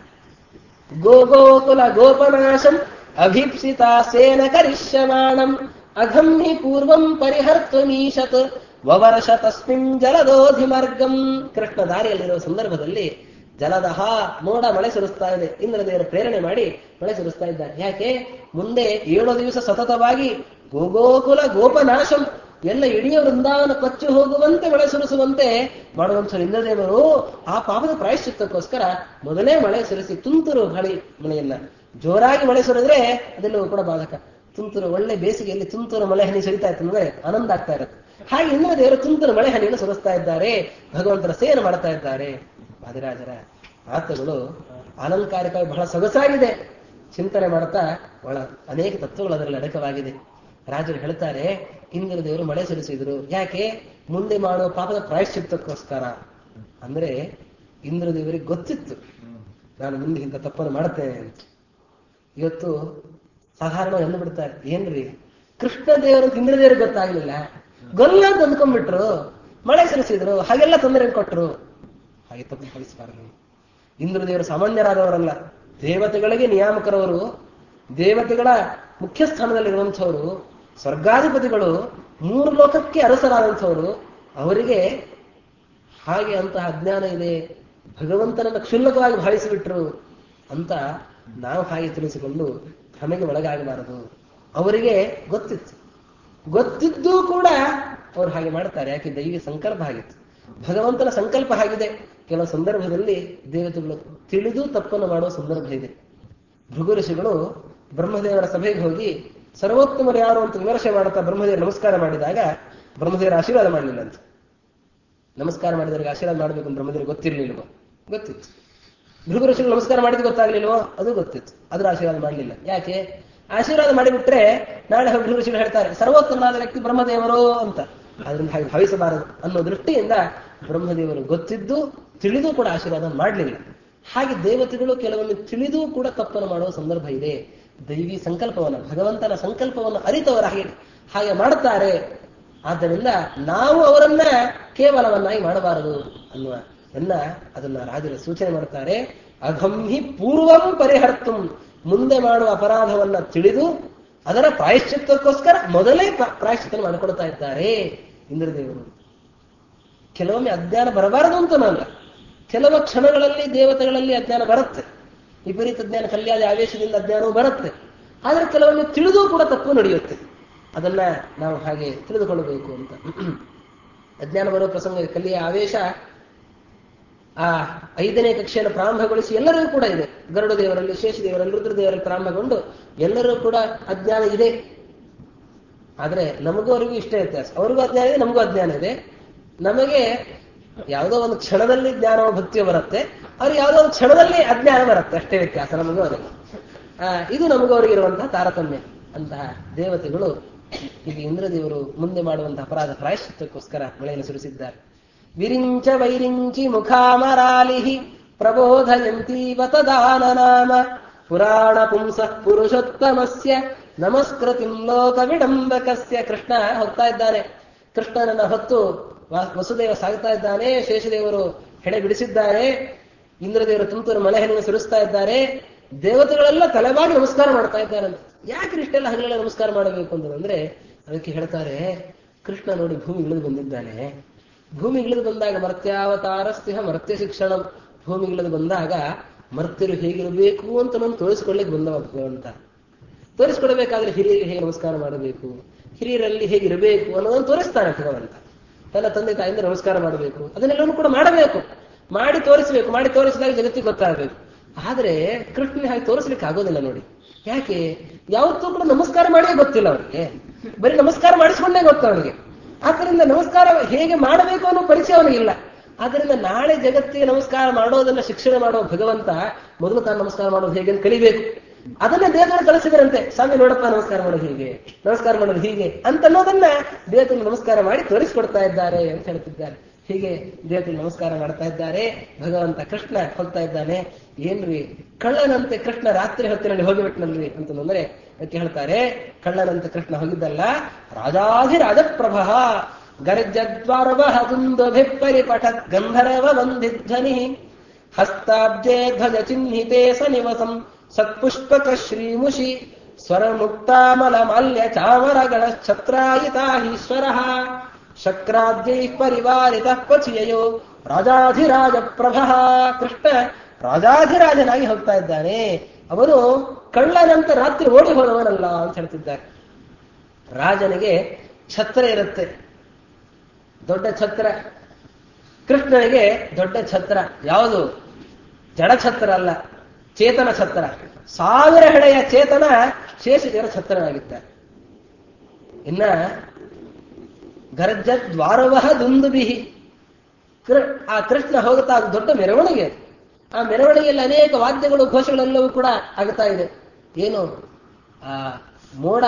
ಗೋಗೋಕುಲ ಗೋಪನಾಶಂ ಅಭೀಪ್ಸಿತಾ ಸೇನ ಕರಿಷ್ಯಮಾಣಂ ಅಘಂ ಹಿ ಪೂರ್ವಂ ಪರಿಹರ್ತಮೀಶತ್ ವವರ್ಷ ತಸ್ಮಿನ್ ಜಲದೋಧಿ ಮಾರ್ಗಂ ಕೃಷ್ಣ ದಾರಿಯಲ್ಲಿರುವ ಸಂದರ್ಭದಲ್ಲಿ ಜಲದಹ ಮೋಡ ಮಳೆ ಸುರಿಸ್ತಾ ಇದೆ ಇಂದ್ರದೇವರು ಪ್ರೇರಣೆ ಮಾಡಿ ಮಳೆ ಸುರಿಸ್ತಾ ಇದ್ದಾರೆ ಯಾಕೆ ಮುಂದೆ ಏಳು ದಿವಸ ಸತತವಾಗಿ ಗೋಗೋಕುಲ ಗೋಪನಾಶಂ ಎಲ್ಲ ಇಡೀ ವೃಂದಾವನ ಕೊಚ್ಚಿ ಹೋಗುವಂತೆ ಮಳೆ ಸುರಿಸುವಂತೆ ಮಾಡುವಂತ ಇಂದ್ರದೇವರು ಆ ಪಾಪದ ಪ್ರಾಯಶ್ಚಿತ್ತಕ್ಕೋಸ್ಕರ ಮೊದಲೇ ಮಳೆ ಸುರಿಸಿ ತುಂತುರು ಹಳಿ ಮಳೆಯನ್ನ ಜೋರಾಗಿ ಮಳೆ ಸುರಿದ್ರೆ ಅದೆಲ್ಲವೂ ಕೂಡ ಬಾಧಕ ತುಂತುರು ಒಳ್ಳೆ ಬೇಸಿಗೆಯಲ್ಲಿ ತುಂತುರು ಮಳೆ ಹನಿ ಸುರಿತಾ ಇತ್ತು ಅಂದ್ರೆ ಆನಂದ ಆಗ್ತಾ ಇರುತ್ತೆ ಹಾಗೆ ಇಂದ್ರದೇವರು ತುಂತುರು ಮಳೆ ಹನಿಯನ್ನು ಸುರಿಸ್ತಾ ಇದ್ದಾರೆ ಭಗವಂತನ ಸೇವನೆ ಮಾಡ್ತಾ ಇದ್ದಾರೆ ವಾದಿರಾಜರ ಮಾತುಗಳು ಅಲಂಕಾರಿಕವಾಗಿ ಬಹಳ ಸೊಗಸಾಗಿದೆ ಚಿಂತನೆ ಮಾಡ್ತಾ ಬಹಳ ಅನೇಕ ತತ್ವಗಳು ಅದರಲ್ಲಿ ಅಡಕವಾಗಿದೆ ರಾಜರು ಹೇಳ್ತಾರೆ ಇಂದ್ರದೇವರು ಮಳೆ ಸುರಿಸಿದ್ರು ಯಾಕೆ ಮುಂದೆ ಮಾಡುವ ಪಾಪದ ಪ್ರಾಯಶ್ಚಿತ್ತಕ್ಕೋಸ್ಕರ ಅಂದ್ರೆ ಇಂದ್ರದೇವರಿಗೆ ಗೊತ್ತಿತ್ತು ನಾನು ಮುಂದೆ ಇಂಥ ತಪ್ಪನ್ನು ಮಾಡ್ತೇನೆ ಅಂತ ಇವತ್ತು ಸಾಧಾರಣ ಎಂದು ಬಿಡ್ತಾರೆ ಏನ್ರಿ ಕೃಷ್ಣ ದೇವರು ಅಂತ ಇಂದ್ರದೇವರಿಗೆ ಗೊತ್ತಾಗ್ಲಿಲ್ಲ ಗೊಲ್ಲ ಅಂತ ಅಂದ್ಕೊಂಡ್ಬಿಟ್ರು ಮಳೆ ಸುರಿಸಿದ್ರು ಹಾಗೆಲ್ಲ ತೊಂದರೆ ಕೊಟ್ರು ಹಾಗೆ ತಪ್ಪು ಕಳಿಸಬಾರದು ಇಂದ್ರದೇವರು ಸಾಮಾನ್ಯರಾದವರಲ್ಲ ದೇವತೆಗಳಿಗೆ ನಿಯಾಮಕರವರು ದೇವತೆಗಳ ಮುಖ್ಯ ಸ್ಥಾನದಲ್ಲಿರುವಂಥವರು ಸ್ವರ್ಗಾಧಿಪತಿಗಳು ಮೂರು ಲೋಕಕ್ಕೆ ಅರಸರಾದಂಥವರು ಅವರಿಗೆ ಹಾಗೆ ಅಂತಹ ಅಜ್ಞಾನ ಇದೆ ಭಗವಂತನನ್ನ ಕ್ಷುಲ್ಲಕವಾಗಿ ಭಾವಿಸಿಬಿಟ್ರು ಅಂತ ನಾವು ಹಾಗೆ ತಿಳಿಸಿಕೊಂಡು ಭ್ರಮೆಗೆ ಒಳಗಾಗಬಾರದು ಅವರಿಗೆ ಗೊತ್ತಿತ್ತು ಗೊತ್ತಿದ್ದೂ ಕೂಡ ಅವ್ರು ಹಾಗೆ ಮಾಡ್ತಾರೆ ಯಾಕೆ ದೈವಿ ಸಂಕಲ್ಪ ಆಗಿತ್ತು ಭಗವಂತನ ಸಂಕಲ್ಪ ಆಗಿದೆ ಕೆಲವು ಸಂದರ್ಭದಲ್ಲಿ ದೇವತೆಗಳು ತಿಳಿದು ತಪ್ಪನ್ನು ಮಾಡುವ ಸಂದರ್ಭ ಇದೆ ಭೃಗು ಋಷಿಗಳು ಬ್ರಹ್ಮದೇವರ ಸಭೆಗೆ ಹೋಗಿ ಸರ್ವೋತ್ತಮರು ಯಾರು ಅಂತ ವಿಮರ್ಶೆ ಮಾಡುತ್ತಾ ಬ್ರಹ್ಮದೇವರು ನಮಸ್ಕಾರ ಮಾಡಿದಾಗ ಬ್ರಹ್ಮದೇವರ ಆಶೀರ್ವಾದ ಮಾಡಲಿಲ್ಲ ಅಂತ ನಮಸ್ಕಾರ ಮಾಡಿದವರಿಗೆ ಆಶೀರ್ವಾದ ಮಾಡಬೇಕು ಅಂತ ಬ್ರಹ್ಮದೇವರು ಗೊತ್ತಿರ್ಲಿಲ್ವೋ ಗೊತ್ತಿತ್ತು ಭೃಗು ಋಷಿಗಳು ನಮಸ್ಕಾರ ಮಾಡಿದ್ದು ಗೊತ್ತಾಗ್ಲಿಲ್ವೋ ಅದು ಗೊತ್ತಿತ್ತು ಅದ್ರ ಆಶೀರ್ವಾದ ಮಾಡಲಿಲ್ಲ ಯಾಕೆ ಆಶೀರ್ವಾದ ಮಾಡಿಬಿಟ್ರೆ ನಾಳೆ ಭೃಗು ಋಷಿಗಳು ಹೇಳ್ತಾರೆ ಸರ್ವೋತ್ತಮನಾದ ವ್ಯಕ್ತಿ ಬ್ರಹ್ಮದೇವರು ಅಂತ ಅದರಿಂದ ಹಾಗೆ ಭಾವಿಸಬಾರದು ಅನ್ನೋ ದೃಷ್ಟಿಯಿಂದ ಬ್ರಹ್ಮದೇವರು ಗೊತ್ತಿದ್ದು ತಿಳಿದು ಕೂಡ ಆಶೀರ್ವಾದ ಮಾಡಲಿಲ್ಲ ಹಾಗೆ ದೇವತೆಗಳು ಕೆಲವೊಮ್ಮೆ ತಿಳಿದು ಕೂಡ ತಪ್ಪನ್ನು ಮಾಡುವ ಸಂದರ್ಭ ಇದೆ ದೈವಿ ಸಂಕಲ್ಪವನ್ನು ಭಗವಂತನ ಸಂಕಲ್ಪವನ್ನು ಅರಿತವರ ಹಾಗೆ ಹಾಗೆ ಮಾಡುತ್ತಾರೆ ಆದ್ದರಿಂದ ನಾವು ಅವರನ್ನ ಕೇವಲವನ್ನಾಗಿ ಮಾಡಬಾರದು ಅನ್ನುವ ಎನ್ನ ಅದನ್ನ ರಾಜರು ಸೂಚನೆ ಮಾಡುತ್ತಾರೆ ಅಘಂಹಿ ಪೂರ್ವಂ ಪರಿಹರ್ತುಂ ಮುಂದೆ ಮಾಡುವ ಅಪರಾಧವನ್ನ ತಿಳಿದು ಅದರ ಪ್ರಾಯಶ್ಚಿತ್ತಕ್ಕೋಸ್ಕರ ಮೊದಲೇ ಪ್ರ- ಪ್ರಾಯಶ್ಚಿತ್ತ ಮಾಡಿಕೊಡ್ತಾ ಇದ್ದಾರೆ ಇಂದ್ರದೇವರು ಕೆಲವೊಮ್ಮೆ ಅಜ್ಞಾನ ಬರಬಾರದು ಅಂತನಲ್ಲ ಕೆಲವು ಕ್ಷಣಗಳಲ್ಲಿ ದೇವತೆಗಳಲ್ಲಿ ಅಜ್ಞಾನ ಬರುತ್ತೆ ವಿಪರೀತ ಜ್ಞಾನ ಕಲ್ಯಾದ ಆವೇಶದಿಂದ ಅಜ್ಞಾನವೂ ಬರುತ್ತೆ ಆದರೆ ಕೆಲವೊಮ್ಮೆ ತಿಳಿದು ಕೂಡ ತಪ್ಪು ನಡೆಯುತ್ತೆ ಅದನ್ನ ನಾವು ಹಾಗೆ ತಿಳಿದುಕೊಳ್ಳಬೇಕು ಅಂತ ಅಜ್ಞಾನ ಬರುವ ಪ್ರಸಂಗ ಕಲಿಯ ಆವೇಶ ಆ ಐದನೇ ಕಕ್ಷೆಯನ್ನು ಪ್ರಾರಂಭಗೊಳಿಸಿ ಎಲ್ಲರಿಗೂ ಕೂಡ ಇದೆ ಗರುಡ ದೇವರಲ್ಲಿ ಶೇಷ ದೇವರಲ್ಲಿ ರುದ್ರದೇವರಲ್ಲಿ ಪ್ರಾರಂಭಗೊಂಡು ಎಲ್ಲರೂ ಕೂಡ ಅಜ್ಞಾನ ಇದೆ ಆದ್ರೆ ನಮಗೂ ಅವರಿಗೂ ಇಷ್ಟೇ ವ್ಯತ್ಯಾಸ ಅವ್ರಿಗೂ ಅಜ್ಞಾನ ಇದೆ ನಮಗೂ ಅಜ್ಞಾನ ಇದೆ ನಮಗೆ ಯಾವುದೋ ಒಂದು ಕ್ಷಣದಲ್ಲಿ ಜ್ಞಾನ ಭಕ್ತಿಯು ಬರುತ್ತೆ ಅವ್ರಿಗೆ ಯಾವುದೋ ಒಂದು ಕ್ಷಣದಲ್ಲಿ ಅಜ್ಞಾನ ಬರುತ್ತೆ ಅಷ್ಟೇ ವ್ಯತ್ಯಾಸ ನಮಗೂ ಅವರಿಗೆ ಆ, ಇದು ನಮಗೂ ಅವರಿಗೆ ಇರುವಂತಹ ತಾರತಮ್ಯ ಅಂತಹ ದೇವತೆಗಳು ಈಗ ಇಂದ್ರದೇವರು ಮುಂದೆ ಮಾಡುವಂತಹ ಅಪರಾಧ ಪ್ರಾಯಶ್ಚಿತ್ತಕ್ಕೋಸ್ಕರ ಮಳೆಯನ್ನು ಸುರಿಸಿದ್ದಾರೆ ವಿರಿಂಚ ವೈರಿಂಚಿ ಮುಖಾಮರಾಲಿಹಿ ಪ್ರಬೋಧಯಂತೀವ ತದಾನನಾಮ ಪುರಾಣ ಪುಂಸಃ ಪುರುಷೋತ್ತಮಸ್ಯ ನಮಸ್ಕೃತಿಂ ಲೋಕ ವಿಡಂಬಕಸ್ಯ ಕೃಷ್ಣ ಹೋಗ್ತಾ ಇದ್ದಾನೆ ಕೃಷ್ಣನನ್ನ ಹೊತ್ತು ವಾ- ವಸುದೇವ ಸಾಗ್ತಾ ಇದ್ದಾನೆ ಶೇಷದೇವರು ಹೆಡೆ ಬಿಡಿಸಿದ್ದಾರೆ ಇಂದ್ರದೇವರು ತುಂತುರು ಮಳೆಹನಿಯನ್ನು ಸುರಿಸ್ತಾ ಇದ್ದಾರೆ ದೇವತೆಗಳೆಲ್ಲ ತಲೆಬಾಗಿ ನಮಸ್ಕಾರ ಮಾಡ್ತಾ ಇದ್ದಾರಂತೆ ಯಾಕೆ ಇಷ್ಟೆಲ್ಲ ಹಗಲೆಲ್ಲ ನಮಸ್ಕಾರ ಮಾಡಬೇಕು ಅಂತಂದ್ರೆ ಅದಕ್ಕೆ ಹೇಳ್ತಾರೆ ಕೃಷ್ಣ ನೋಡಿ ಭೂಮಿ ಇಳಿದು ಬಂದಿದ್ದಾನೆ ಭೂಮಿ ಇಳಿದು ಬಂದಾಗ ಮರ್ತ್ಯಾವತಾರಸ್ತಿಹ ಮರ್ತ್ಯ ಶಿಕ್ಷಣ ಭೂಮಿ ಇಳಿದು ಬಂದಾಗ ಮರ್ತ್ಯರು ಹೇಗಿರಬೇಕು ಅಂತ ನಾನು ತೋರಿಸ್ಕೊಳ್ಳಿಕ್ಕೆ ಬಂದವ ಭಗವಂತ ತೋರಿಸ್ಕೊಡ್ಬೇಕಾದ್ರೆ ಹಿರಿಯರಿಗೆ ಹೇಗೆ ನಮಸ್ಕಾರ ಮಾಡಬೇಕು ಹಿರಿಯರಲ್ಲಿ ಹೇಗಿರಬೇಕು ಅನ್ನೋದನ್ನು ತೋರಿಸ್ತಾನೆ ಭಗವಂತ ತನ್ನ ತಂದೆ ತಾಯಿಂದ ನಮಸ್ಕಾರ ಮಾಡಬೇಕು ಅದನ್ನೆಲ್ಲವೂ ಕೂಡ ಮಾಡಬೇಕು ಮಾಡಿ ತೋರಿಸಬೇಕು ಮಾಡಿ ತೋರಿಸಿದಾಗ ಜಗತ್ತಿಗೆ ಗೊತ್ತಾಗಬೇಕು ಆದ್ರೆ ಕೃಷ್ಣ ಹಾಗೆ ತೋರಿಸ್ಲಿಕ್ಕೆ ಆಗೋದಿಲ್ಲ ನೋಡಿ ಯಾಕೆ ಯಾವತ್ತೂ ಕೂಡ ನಮಸ್ಕಾರ ಮಾಡಿಯೇ ಗೊತ್ತಿಲ್ಲ ಅವರಿಗೆ ಬರೀ ನಮಸ್ಕಾರ ಮಾಡಿಸ್ಕೊಂಡೇ ಗೊತ್ತು ಅವನಿಗೆ ಆದ್ದರಿಂದ ನಮಸ್ಕಾರ ಹೇಗೆ ಮಾಡಬೇಕು ಅನ್ನೋ ಪರಿಚಯ ಅವನಿಗೆ ಇಲ್ಲ ಆದ್ದರಿಂದ ನಾಳೆ ಜಗತ್ತಿಗೆ ನಮಸ್ಕಾರ ಮಾಡೋದನ್ನ ಶಿಕ್ಷಣ ಮಾಡುವ ಭಗವಂತ ಮೊದಲು ತಾನು ನಮಸ್ಕಾರ ಮಾಡೋದು ಹೇಗೆ ಅಂತ ಕಲಿಬೇಕು ಅದನ್ನ ದೇವತೆಗಳು ಕಳಿಸಿದರಂತೆ ಸ್ವಾಮಿ ನೋಡಪ್ಪ ನಮಸ್ಕಾರ ಮಾಡೋದು ಹೀಗೆ ನಮಸ್ಕಾರ ಮಾಡೋದು ಹೀಗೆ ಅಂತ ಅನ್ನೋದನ್ನ ದೇವತೆಗಳು ನಮಸ್ಕಾರ ಮಾಡಿ ತೋರಿಸ್ಕೊಡ್ತಾ ಇದ್ದಾರೆ ಅಂತ ಹೇಳ್ತಿದ್ದಾರೆ ಹೀಗೆ ದೇವತೆಗಳು ನಮಸ್ಕಾರ ಮಾಡ್ತಾ ಇದ್ದಾರೆ ಭಗವಂತ ಕೃಷ್ಣ ಹೋಗ್ತಾ ಇದ್ದಾನೆ ಏನ್ರಿ ಕಳ್ಳನಂತೆ ಕೃಷ್ಣ ರಾತ್ರಿ ಹೊತ್ತಿನಲ್ಲಿ ಹೋಗಿಬಿಟ್ನಲ್ರಿ ಅಂತಂದ್ರೆ ಅದಕ್ಕೆ ಹೇಳ್ತಾರೆ ಕಳ್ಳನಂತೆ ಕೃಷ್ಣ ಹೋಗಿದ್ದಲ್ಲ ರಾಜಾಧಿರಾಜ ಪ್ರಭ ಗರ್ಜದ್ವಾರವಹ ಪರಿಪಠತ್ ಗಂಧರ್ವ ವಂದಿಧ್ವನಿ ಹಸ್ತಾಬ್ಜೆ ಧ್ವಜ ಚಿಹ್ನಿತೆ ಸ ನಿವಸಂ ಸತ್ಪುಷ್ಪಕ ಶ್ರೀಮುಷಿ ಸ್ವರ ಮುಕ್ತಾಮಲ ಮಾಲ್ಯ ಚಾಮರಗಳ ಛತ್ರಾಯಿತಾಹೀಶ್ವರ ಶಕ್ರಾದ್ಯೈ ಪರಿವಾರಿತ ಪಚಿಯೋ ರಾಜಾಧಿರಾಜ ಪ್ರಭ ಕೃಷ್ಣ ರಾಜಾಧಿರಾಜನಾಗಿ ಹೋಗ್ತಾ ಇದ್ದಾನೆ ಅವನು ಕಳ್ಳನಂತ ರಾತ್ರಿ ಓಡಿ ಹೋದವನಲ್ಲ ಅಂತ ಹೇಳ್ತಿದ್ದಾರೆ ರಾಜನಿಗೆ ಛತ್ರ ಇರುತ್ತೆ ದೊಡ್ಡ ಛತ್ರ ಕೃಷ್ಣನಿಗೆ ದೊಡ್ಡ ಛತ್ರ ಯಾವುದು ಜಡ ಛತ್ರ ಅಲ್ಲ ಚೇತನ ಛತ್ರ ಸಾವಿರ ಹೆಡೆಯ ಚೇತನ ಶೇಷದೇವರ ಛತ್ರನಾಗಿದ್ದಾರೆ ಇನ್ನ ಗರ್ಜ ದ್ವಾರವಹ ದುಂದುಬಿಹಿ ಕೃ- ಆ ಕೃಷ್ಣ ಹೋಗುತ್ತಾ ಅದು ದೊಡ್ಡ ಮೆರವಣಿಗೆ ಆ ಮೆರವಣಿಗೆಯಲ್ಲಿ ಅನೇಕ ವಾದ್ಯಗಳು ಘೋಷಗಳೆಲ್ಲವೂ ಕೂಡ ಆಗ್ತಾ ಇದೆ ಏನು ಆ ಮೋಡ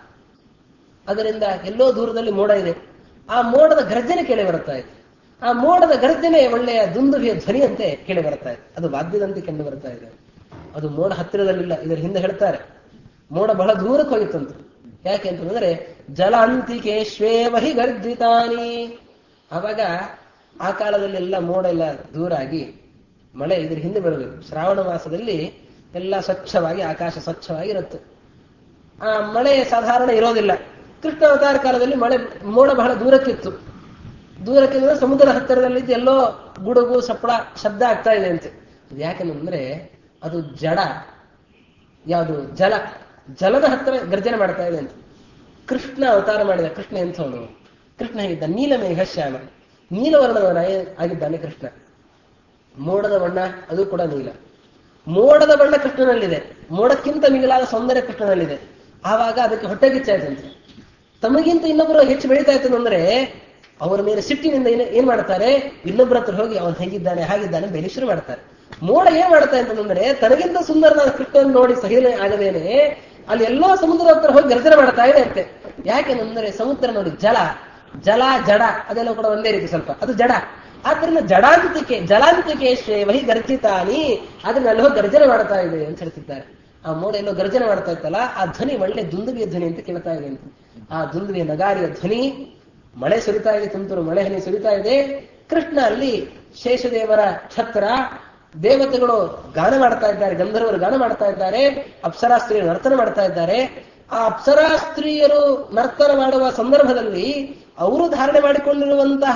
ಅದರಿಂದ ಎಲ್ಲೋ ದೂರದಲ್ಲಿ ಮೋಡ ಇದೆ ಆ ಮೋಡದ ಗರ್ಜನೆ ಕೇಳಿ ಬರ್ತಾ ಇದೆ ಆ ಮೋಡದ ಗರ್ಜನೆ ಒಳ್ಳೆಯ ದುಂದುಬಿಯ ಧ್ವನಿಯಂತೆ ಕೇಳಿ ಬರ್ತಾ ಇದೆ ಅದು ವಾದ್ಯದಂತೆ ಕಂಡು ಬರ್ತಾ ಇದೆ ಅದು ಮೋಡ ಹತ್ತಿರದಲ್ಲಿಲ್ಲ ಇದರ ಹಿಂದೆ ಹೇಳ್ತಾರೆ ಮೋಡ ಬಹಳ ದೂರಕ್ಕೆ ಹೋಗಿತ್ತಂತೆ ಯಾಕೆ ಅಂತಂದ್ರೆ ಜಲ ಅಂತಿಕೇಶ್ವೇವಹಿ ಗರ್ಜಿತಾನಿ ಆವಾಗ ಆ ಕಾಲದಲ್ಲೆಲ್ಲ ಮೋಡ ಎಲ್ಲ ದೂರ ಆಗಿ ಮಳೆ ಇದ್ರ ಹಿಂದೆ ಬರಬೇಕು ಶ್ರಾವಣ ಮಾಸದಲ್ಲಿ ಎಲ್ಲ ಸ್ವಚ್ಛವಾಗಿ ಆಕಾಶ ಸ್ವಚ್ಛವಾಗಿರುತ್ತೆ ಆ ಮಳೆ ಸಾಧಾರಣ ಇರೋದಿಲ್ಲ ಕೃಷ್ಣ ಅವತಾರ ಕಾಲದಲ್ಲಿ ಮಳೆ ಮೋಡ ಬಹಳ ದೂರಕ್ಕಿತ್ತು ದೂರಕ್ಕೆ ಅಂದ್ರೆ ಸಮುದ್ರದ ಹತ್ತಿರದಲ್ಲಿದ್ದು ಎಲ್ಲೋ ಗುಡುಗು ಸಪ್ಪಳ ಶಬ್ದ ಆಗ್ತಾ ಇದೆ ಅಂತೆ ಅದು ಯಾಕೆಂದ್ರೆ ಅದು ಜಡ ಯಾವುದು ಜಲ ಜಲದ ಹತ್ತಿರ ಗರ್ಜನೆ ಮಾಡ್ತಾ ಇದೆ ಅಂತ ಕೃಷ್ಣ ಅವತಾರ ಮಾಡಿದ ಕೃಷ್ಣ ಎಂಥವನು ಕೃಷ್ಣ ಹೇಗಿದ್ದ ನೀಲಮೇಘ ಶ್ಯಾಮ ನೀಲವರ್ಣದವನ ಆಗಿದ್ದಾನೆ ಕೃಷ್ಣ ಮೋಡದ ಬಣ್ಣ ಅದು ಕೂಡ ನೀಲ ಮೋಡದ ಬಣ್ಣ ಕೃಷ್ಣನಲ್ಲಿದೆ ಮೋಡಕ್ಕಿಂತ ಮಿಗಿಲಾದ ಸೌಂದರ್ಯ ಕೃಷ್ಣನಲ್ಲಿದೆ ಆವಾಗ ಅದಕ್ಕೆ ಹೊಟ್ಟೆ ಕಿಚ್ಚಾಯ್ತಂತೆ ತಮಗಿಂತ ಇನ್ನೊಬ್ಬರು ಹೆಚ್ಚು ಬೆಳೀತಾ ಇತ್ತು ಅಂದ್ರೆ ಅವರ ಮೇಲೆ ಸಿಟ್ಟಿನಿಂದ ಏನ್ ಏನ್ ಮಾಡ್ತಾರೆ ಇನ್ನೊಬ್ಬರ ಹತ್ರ ಹೋಗಿ ಅವನು ಹೇಗಿದ್ದಾನೆ ಹಾಗಿದ್ದಾನೆ ಬೆಲೆ ಶುರು ಮಾಡ್ತಾರೆ ಮೋಡ ಏನ್ ಮಾಡ್ತಾ ಅಂತಂದ್ರೆ ತನಗಿಂತ ಸುಂದರನಾದ ಕೃಷ್ಣನ್ ನೋಡಿ ಸಹಿಲೆ ಆಗದೇನೆ ಅಲ್ಲಿ ಎಲ್ಲೋ ಸಮುದ್ರದ ಹತ್ರ ಹೋಗಿ ಗರ್ಜನೆ ಮಾಡ್ತಾ ಇದೆ ಅಂತೆ ಯಾಕೆಂದ್ರೆ ಸಮುದ್ರ ನೋಡಿ ಜಲ ಜಲ ಜಡ ಅದೆಲ್ಲ ಕೂಡ ಒಂದೇ ರೀತಿ ಸ್ವಲ್ಪ ಅದು ಜಡ ಆದ್ರಿಂದ ಜಡಾಂತಿಕೆ ಜಲಾಂತಿಕೆ ಶ್ರೇವಹಿ ಗರ್ಜಿತಾನಿ ಅದನ್ನ ಅಲ್ಲಿ ಹೋಗಿ ಗರ್ಜನೆ ಮಾಡ್ತಾ ಇದೆ ಅಂತ ಹೇಳ್ತಿದ್ದಾರೆ ಆ ಮೋಡ ಎಲ್ಲೋ ಗರ್ಜನೆ ಮಾಡ್ತಾ ಇತ್ತಲ್ಲ ಆ ಧ್ವನಿ ಒಳ್ಳೆ ದುಂದುಬಿಯ ಧ್ವನಿ ಅಂತ ಕೇಳ್ತಾ ಇದೆ ಅಂತ ಆ ದುಂದುಬಿಯ ನಗಾರಿಯ ಧ್ವನಿ ಮಳೆ ಸುರಿತಾ ಇದೆ ತುಂತುರು ಮಳೆ ಹನಿ ಸುರಿತಾ ಇದೆ ಕೃಷ್ಣ ಅಲ್ಲಿ ಶೇಷದೇವರ ಛತ್ರ ದೇವತೆಗಳು ಗಾನ ಮಾಡ್ತಾ ಇದ್ದಾರೆ ಗಂಧರ್ವರು ಗಾನ ಮಾಡ್ತಾ ಇದ್ದಾರೆ ಅಪ್ಸರಾ ಸ್ತ್ರೀಯರು ನರ್ತನ ಮಾಡ್ತಾ ಇದ್ದಾರೆ ಆ ಅಪ್ಸರಾ ಸ್ತ್ರೀಯರು ನರ್ತನ ಮಾಡುವ ಸಂದರ್ಭದಲ್ಲಿ ಅವರು ಧಾರಣೆ ಮಾಡಿಕೊಂಡಿರುವಂತಹ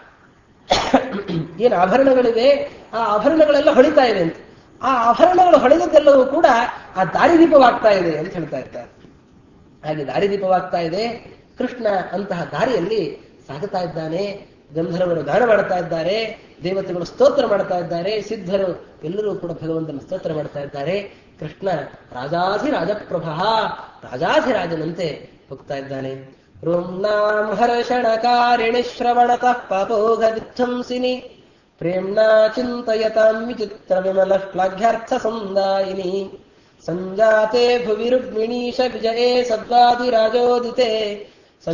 ಏನು ಆಭರಣಗಳಿವೆ ಆ ಆಭರಣಗಳೆಲ್ಲ ಹೊಳಿತಾ ಇದೆ ಅಂತ ಆ ಆಭರಣಗಳು ಹೊಳೆದದ್ದೆಲ್ಲವೂ ಕೂಡ ಆ ದಾರಿದೀಪವಾಗ್ತಾ ಇದೆ ಅಂತ ಹೇಳ್ತಾ ಇರ್ತಾರೆ ಹಾಗೆ ದಾರಿದೀಪವಾಗ್ತಾ ಇದೆ ಕೃಷ್ಣ ಅಂತಹ ದಾರಿಯಲ್ಲಿ ಸಾಗುತ್ತಾ ಇದ್ದಾನೆ ಗಂಧರ್ವರು ಗಾನ ಮಾಡ್ತಾ ಇದ್ದಾರೆ ದೇವತೆಗಳು ಸ್ತೋತ್ರ ಮಾಡ್ತಾ ಇದ್ದಾರೆ ಸಿದ್ಧರು ಎಲ್ಲರೂ ಕೂಡ ಭಗವಂತನ ಸ್ತೋತ್ರ ಮಾಡ್ತಾ ಇದ್ದಾರೆ ಕೃಷ್ಣ ರಾಜಾಧಿರಾಜಪ್ರಭ ರಾಜಾಧಿರಾಜನಂತೆ ಹೋಗ್ತಾ ಇದ್ದಾನೆ ರೋಮ್ನಾಂ ಹರ್ಷಣಕಾರಿಣಿ ಶ್ರವಣತಃ ಪಪೋಘ ವಿಧ್ವಂಸಿನಿ ಪ್ರೇಮ್ನಾ ಚಿಂತಯತಾಂ ವಿಚಿತ್ರ ವಿಮಲ ಶ್ಲಾಘ್ಯಾರ್ಥ ಸಂದಾಯಿನಿ ಸಂಜಾತೆ ಭುವಿ ರುಕ್ಮಿಣೀಶ ವಿಜಯೇ ಸದ್ವಾದಿರಾಜೋದಿತೆ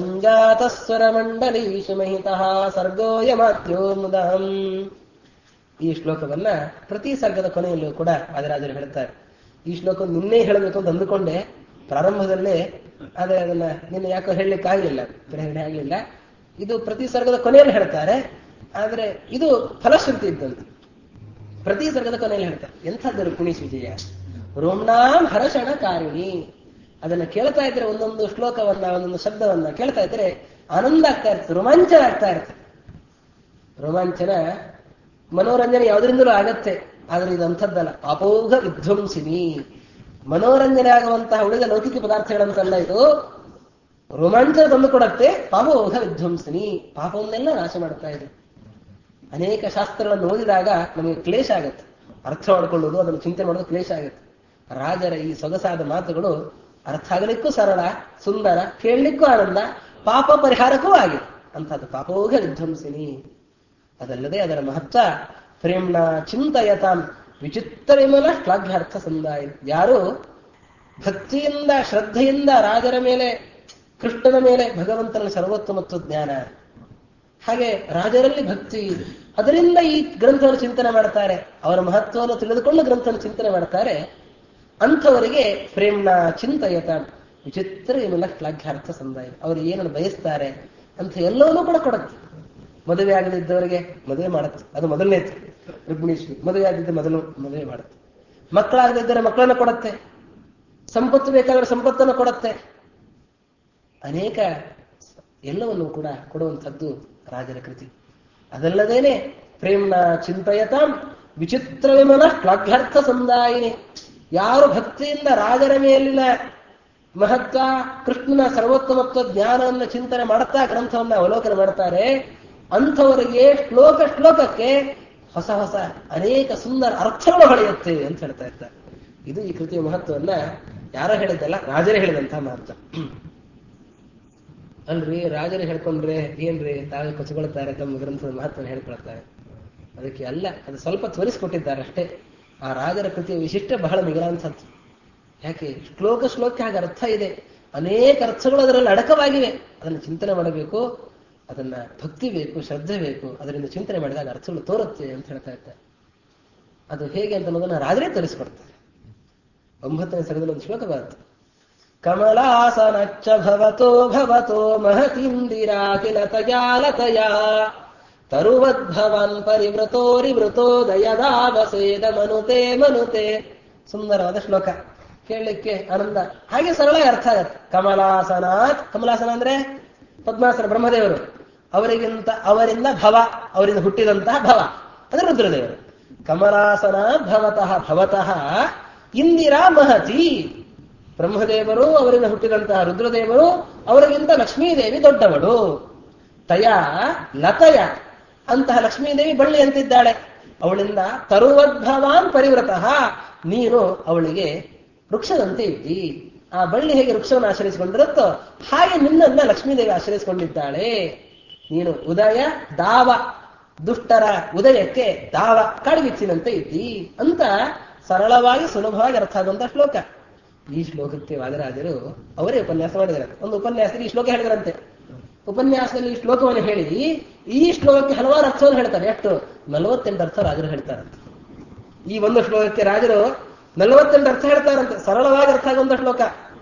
ಸಂಜಾತ ಸ್ವರ ಮಂಡಲೀಶು ಮಹಿತಃ ಸರ್ಗೋಯಮಾತ್ಯೋ ಮುದಹಂ ಈ ಶ್ಲೋಕವನ್ನ ಪ್ರತಿ ಸರ್ಗದ ಕೊನೆಯಲ್ಲೂ ಕೂಡ ವಾದಿರಾಜರು ಹೇಳ್ತಾರೆ ಈ ಶ್ಲೋಕ ನಿನ್ನೆ ಹೇಳಬೇಕು ಅಂತ ಅಂದುಕೊಂಡೆ ಪ್ರಾರಂಭದಲ್ಲೇ ಆದ್ರೆ ಅದನ್ನ ನಿನ್ನೆ ಯಾಕೋ ಹೇಳಲಿಕ್ಕೆ ಆಗಲಿಲ್ಲ ಬಿಡುಗಡೆ ಆಗಲಿಲ್ಲ ಇದು ಪ್ರತಿ ಸರ್ಗದ ಕೊನೆಯಲ್ಲಿ ಹೇಳ್ತಾರೆ ಆದ್ರೆ ಇದು ಫಲಶ್ರುತಿ ಇದ್ದಂತೆ ಪ್ರತಿ ಸರ್ಗದ ಕೊನೆಯಲ್ಲಿ ಹೇಳ್ತಾರೆ ಎಂಥದ್ದು ರುಕ್ಮಿಣಿ ವಿಜಯ ರೋಮ್ನಾಂ ಹರಷಣ ಕಾರಿಣಿ ಅದನ್ನ ಕೇಳ್ತಾ ಇದ್ರೆ ಒಂದೊಂದು ಶ್ಲೋಕವನ್ನ ಒಂದೊಂದು ಶಬ್ದವನ್ನ ಕೇಳ್ತಾ ಇದ್ರೆ ಆನಂದ ಆಗ್ತಾ ಇರ್ತದೆ ರೋಮಾಂಚನ ಆಗ್ತಾ ಇರ್ತದೆ ರೋಮಾಂಚನ ಮನೋರಂಜನೆ ಯಾವುದರಿಂದಲೂ ಆಗತ್ತೆ ಆದ್ರೆ ಇದು ಅಂಥದ್ದಲ್ಲ ಅಪೋಘ ವಿಧ್ವಂಸಿನಿ ಮನೋರಂಜನೆ ಆಗುವಂತಹ ಉಳಿದ ಲೌಕಿಕ ಪದಾರ್ಥಗಳಂತಲ್ಲ ಇದು ರೋಮಾಂಚನ ತಂದು ಕೊಡತ್ತೆ ಪಾಪೋಘ ವಿಧ್ವಂಸಿನಿ ಪಾಪವನ್ನೆಲ್ಲ ನಾಶ ಮಾಡ್ತಾ ಇದೆ ಅನೇಕ ಶಾಸ್ತ್ರಗಳನ್ನು ಓದಿದಾಗ ನಮಗೆ ಕ್ಲೇಶ ಆಗತ್ತೆ ಅರ್ಥ ಮಾಡಿಕೊಳ್ಳೋದು ಅದನ್ನು ಚಿಂತೆ ಮಾಡೋದು ಕ್ಲೇಶ ಆಗುತ್ತೆ ರಾಜರ ಈ ಸೊಗಸಾದ ಮಾತುಗಳು ಅರ್ಥ ಆಗಲಿಕ್ಕೂ ಸರಳ ಸುಂದರ ಕೇಳಲಿಕ್ಕೂ ಆನಂದ ಪಾಪ ಪರಿಹಾರಕ್ಕೂ ಆಗಿದೆ ಅಂತದ್ದು ಪಾಪೋಘ ವಿಧ್ವಂಸಿನಿ ಅದಲ್ಲದೆ ಅದರ ಮಹತ್ವ ಪ್ರೇಮ್ನ ಚಿಂತಯತಾಂ ವಿಚಿತ್ರ ವಿಮಲ ಶ್ಲಾಘ್ಯಾರ್ಥ ಸಂದಾಯ ಯಾರು ಭಕ್ತಿಯಿಂದ ಶ್ರದ್ಧೆಯಿಂದ ರಾಜರ ಮೇಲೆ ಕೃಷ್ಣನ ಮೇಲೆ ಭಗವಂತನ ಸರ್ವೋತ್ತಮತ್ವ ಜ್ಞಾನ ಹಾಗೆ ರಾಜರಲ್ಲಿ ಭಕ್ತಿ ಅದರಿಂದ ಈ ಗ್ರಂಥವನ್ನು ಚಿಂತನೆ ಮಾಡ್ತಾರೆ ಅವರ ಮಹತ್ವವನ್ನು ತಿಳಿದುಕೊಂಡು ಗ್ರಂಥವನ್ನು ಚಿಂತನೆ ಮಾಡ್ತಾರೆ ಅಂಥವರಿಗೆ ಪ್ರೇಮ್ನ ಚಿಂತಯತ ವಿಚಿತ್ರ ವಿಮಲ ಶ್ಲಾಘ್ಯಾರ್ಥ ಸಂದಾಯ ಅವರು ಏನನ್ನು ಬಯಸ್ತಾರೆ ಅಂತ ಎಲ್ಲವನ್ನೂ ಕೂಡ ಕೊಡುತ್ತೆ ಮದುವೆ ಆಗದಿದ್ದವರಿಗೆ ಮದುವೆ ಮಾಡುತ್ತೆ ಅದು ಮೊದಲನೇದು ರುಕ್ಮಿಣೀಶ್ವರಿ ಮದುವೆ ಆಗಿದ್ದ ಮೊದಲು ಮದುವೆ ಮಾಡುತ್ತೆ ಮಕ್ಕಳಾಗದಿದ್ದರೆ ಮಕ್ಕಳನ್ನು ಕೊಡುತ್ತೆ ಸಂಪತ್ತು ಬೇಕಾದ್ರೆ ಸಂಪತ್ತನ್ನು ಕೊಡುತ್ತೆ ಅನೇಕ ಎಲ್ಲವನ್ನು ಕೂಡ ಕೊಡುವಂಥದ್ದು ರಾಜರ ಕೃತಿ ಅದಲ್ಲದೇನೆ ಪ್ರೇಮ್ನ ಚಿಂತಯತಾಂ ವಿಚಿತ್ರ ವಿಮಲ ಶ್ಲಾಘ್ಯಾರ್ಥ ಸಂದಾಯಿನಿ ಯಾರು ಭಕ್ತಿಯಿಂದ ರಾಜರ ಮೇಲಿನ ಮಹತ್ವ ಕೃಷ್ಣನ ಸರ್ವೋತ್ತಮತ್ವ ಜ್ಞಾನವನ್ನು ಚಿಂತನೆ ಮಾಡುತ್ತಾ ಗ್ರಂಥವನ್ನ ಅವಲೋಕನ ಮಾಡ್ತಾರೆ ಅಂಥವರಿಗೆ ಶ್ಲೋಕ ಶ್ಲೋಕಕ್ಕೆ ಹೊಸ ಹೊಸ ಅನೇಕ ಸುಂದರ ಅರ್ಥಗಳು ಹೊಳೆಯುತ್ತೆ ಅಂತ ಹೇಳ್ತಾ ಇರ್ತಾರೆ ಇದು ಈ ಕೃತಿಯ ಮಹತ್ವವನ್ನ ಯಾರೋ ಹೇಳಿದ್ದಲ್ಲ ರಾಜರೇ ಹೇಳಿದಂತಹ ಮಹತ್ವ ಅಲ್ರಿ ರಾಜರು ಹೇಳ್ಕೊಂಡ್ರೆ ಏನ್ರಿ ತಾವೇ ಕೊಚ್ಕೊಳ್ತಾರೆ ತಮ್ಮ ಗ್ರಂಥದ ಮಹತ್ವನ ಹೇಳ್ಕೊಳ್ತಾರೆ ಅದಕ್ಕೆ ಅಲ್ಲ ಅದು ಸ್ವಲ್ಪ ತೋರಿಸ್ಕೊಟ್ಟಿದ್ದಾರೆ ಅಷ್ಟೇ ಆ ರಾಜರ ಕೃತಿಯ ವಿಶಿಷ್ಟ ಬಹಳ ಮಿಗಿಲಾಂಥದ್ದು ಯಾಕೆ ಶ್ಲೋಕ ಶ್ಲೋಕ ಹಾಗೆ ಅರ್ಥ ಇದೆ ಅನೇಕ ಅರ್ಥಗಳು ಅದರಲ್ಲಿ ಅಡಕವಾಗಿವೆ ಅದನ್ನು ಚಿಂತನೆ ಮಾಡಬೇಕು ಅದನ್ನ ಭಕ್ತಿ ಬೇಕು ಶ್ರದ್ಧೆ ಬೇಕು ಅದರಿಂದ ಚಿಂತನೆ ಮಾಡಿದಾಗ ಅರ್ಥಗಳು ತೋರುತ್ತೆ ಅಂತ ಹೇಳ್ತಾ ಇರ್ತಾರೆ ಅದು ಹೇಗೆ ಅಂತ ಅನ್ನೋದನ್ನ ರಾಜರೇ ತೋರಿಸ್ಕೊಡ್ತಾರೆ ಒಂಬತ್ತನೇ ಸರದಲ್ಲಿ ಒಂದು ಶ್ಲೋಕ ಬರುತ್ತೆ ಕಮಲಾಸನಚ್ಚ ಭವತೋ ಭವತೋ ಮಹತಿಂದಿರಾ ಕಿಲ ತಯಾಲತಯ ತರುವದ್ಭವನ್ ಪರಿವೃತೋರಿವೃತೋ ದಯದಾವಸೇದ ಮನುತೆ ಮನುತೆ ಸುಂದರವಾದ ಶ್ಲೋಕ ಕೇಳಲಿಕ್ಕೆ ಆನಂದ ಹಾಗೆ ಸರಳ ಅರ್ಥ ಆಗತ್ತೆ ಕಮಲಾಸನಾಥ್ ಕಮಲಾಸನ ಅಂದ್ರೆ ಪದ್ಮಾಸನ ಬ್ರಹ್ಮದೇವರು ಅವರಿಗಿಂತ ಅವರಿಂದ ಭವ ಅವರಿಂದ ಹುಟ್ಟಿದಂತಹ ಭವ ಅಂದ್ರೆ ರುದ್ರದೇವರು ಕಮಲಾಸನಾಥ್ ಭವತಃ ಭವತಃ ಇಂದಿರಾ ಮಹತಿ ಬ್ರಹ್ಮದೇವರು ಅವರಿಂದ ಹುಟ್ಟಿದಂತಹ ರುದ್ರದೇವರು ಅವರಿಗಿಂತ ಲಕ್ಷ್ಮೀದೇವಿ ದೊಡ್ಡವಳು ತಯ ಲತಯ ಅಂತಹ ಲಕ್ಷ್ಮೀದೇವಿ ಬಳ್ಳಿ ಅಂತಿದ್ದಾಳೆ ಅವಳಿಂದ ತರುವದ್ಭವಾನ್ ಪರಿವೃತಃ ನೀನು ಅವಳಿಗೆ ವೃಕ್ಷದಂತೆ ಇದ್ದಿ ಆ ಬಳ್ಳಿ ಹೇಗೆ ವೃಕ್ಷವನ್ನು ಆಶ್ರಯಿಸಿಕೊಂಡಿರುತ್ತೋ ಹಾಗೆ ನಿನ್ನನ್ನ ಲಕ್ಷ್ಮೀದೇವಿ ಆಶ್ರಯಿಸಿಕೊಂಡಿದ್ದಾಳೆ ನೀನು ಉದಯ ದಾವ ದುಷ್ಟರ ಉದಯಕ್ಕೆ ದಾವ ಕಾಡಿಗಿಚ್ಚಿನಂತೆ ಇದ್ದಿ ಅಂತ ಸರಳವಾಗಿ ಸುಲಭವಾಗಿ ಅರ್ಥ ಆಗುವಂತ ಶ್ಲೋಕ ಈ ಶ್ಲೋಕಕ್ಕೆ ವಾದರಾಜರು ಅವರೇ ಉಪನ್ಯಾಸ ಮಾಡಿದ್ದಾರೆ ಒಂದು ಉಪನ್ಯಾಸದಲ್ಲಿ ಈ ಶ್ಲೋಕ ಹೇಳಿದ್ರಂತೆ ಉಪನ್ಯಾಸದಲ್ಲಿ ಈ ಶ್ಲೋಕವನ್ನು ಹೇಳಿ ಈ ಶ್ಲೋಕಕ್ಕೆ ಹಲವಾರು ಅರ್ಥವನ್ನು ಹೇಳ್ತಾರೆ ಎಷ್ಟು ನಲವತ್ತೆಂಟು ಅರ್ಥ ರಾಜರು ಹೇಳ್ತಾರಂತೆ ಈ ಒಂದು ಶ್ಲೋಕಕ್ಕೆ ರಾಜರು ನಲವತ್ತೆಂಟು ಅರ್ಥ ಹೇಳ್ತಾರಂತೆ ಸರಳವಾಗಿ ಅರ್ಥ ಆಗುವಂತ ಶ್ಲೋಕ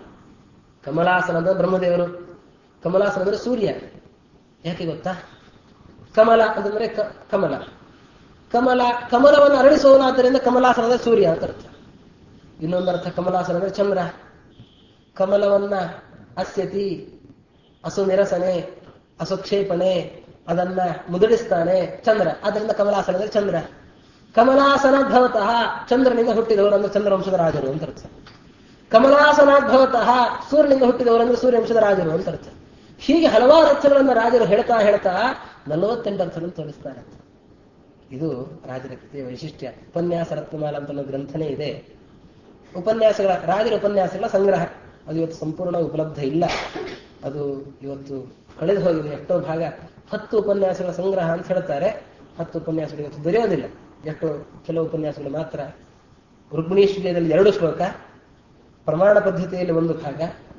ಕಮಲಾಸನದ ಬ್ರಹ್ಮದೇವರು ಕಮಲಾಸನ ಅಂದ್ರೆ ಸೂರ್ಯ ಯಾಕೆ ಗೊತ್ತಾ ಕಮಲ ಅಂತಂದ್ರೆ ಕ- ಕಮಲ ಕಮಲ ಕಮಲವನ್ನು ಅರಳಿಸುವನಾದ್ದರಿಂದ ಕಮಲಾಸನದ ಸೂರ್ಯ ಅಂತ ಅರ್ಥ ಇನ್ನೊಂದು ಅರ್ಥ ಕಮಲಾಸನ ಅಂದ್ರೆ ಚಂದ್ರ ಕಮಲವನ್ನ ಅಸ್ಯತಿ ಅಸು ನಿರಸನೆ ಅಸುಕ್ಷೇಪಣೆ ಅದನ್ನ ಮುದುಡಿಸ್ತಾನೆ ಚಂದ್ರ ಅದರಿಂದ ಕಮಲಾಸನ ಅಂದ್ರೆ ಚಂದ್ರ ಕಮಲಾಸನಾದ್ಭವತಃ ಚಂದ್ರನಿಂದ ಹುಟ್ಟಿದವರು ಅಂದ್ರೆ ಚಂದ್ರವಂಶದ ರಾಜರು ಅಂತ ಅರ್ಥ ಕಮಲಾಸನಾದ್ಭವತಃ ಸೂರ್ಯನಿಂದ ಹುಟ್ಟಿದವರು ಅಂದ್ರೆ ಸೂರ್ಯವಂಶದ ರಾಜರು ಅಂತ ಅರ್ಥ ಹೀಗೆ ಹಲವಾರು ಅರ್ಥಗಳನ್ನ ರಾಜರು ಹೇಳ್ತಾ ಹೇಳ್ತಾ ನಲವತ್ತೆಂಟು ಅರ್ಥಗಳನ್ನು ತೋರಿಸ್ತಾರೆ ಇದು ರಾಜರ ಕೃತಿಯ ವೈಶಿಷ್ಟ್ಯ ಉಪನ್ಯಾಸ ರತ್ನಮಾಲ ಅಂತ ಅನ್ನೋ ಗ್ರಂಥನೇ ಇದೆ ಉಪನ್ಯಾಸಗಳ ರಾಜರ ಉಪನ್ಯಾಸಗಳ ಸಂಗ್ರಹ ಅದು ಇವತ್ತು ಸಂಪೂರ್ಣ ಉಪಲಬ್ಧ ಇಲ್ಲ ಅದು ಇವತ್ತು ಕಳೆದು ಹೋಗಿದೆ ಎಷ್ಟೋ ಭಾಗ ಹತ್ತು ಉಪನ್ಯಾಸಗಳ ಸಂಗ್ರಹ ಅಂತ ಹೇಳ್ತಾರೆ ಹತ್ತು ಉಪನ್ಯಾಸಗಳು ಇವತ್ತು ದೊರೆಯೋದಿಲ್ಲ ಎಷ್ಟೋ ಕೆಲವು ಉಪನ್ಯಾಸಗಳು ಮಾತ್ರ ರುಕ್ಮಿಣೀಶ್ವರ್ಯದಲ್ಲಿ ಎರಡು ಶ್ಲೋಕ ಪ್ರಮಾಣ ಪದ್ಧತಿಯಲ್ಲಿ ಒಂದು ಭಾಗ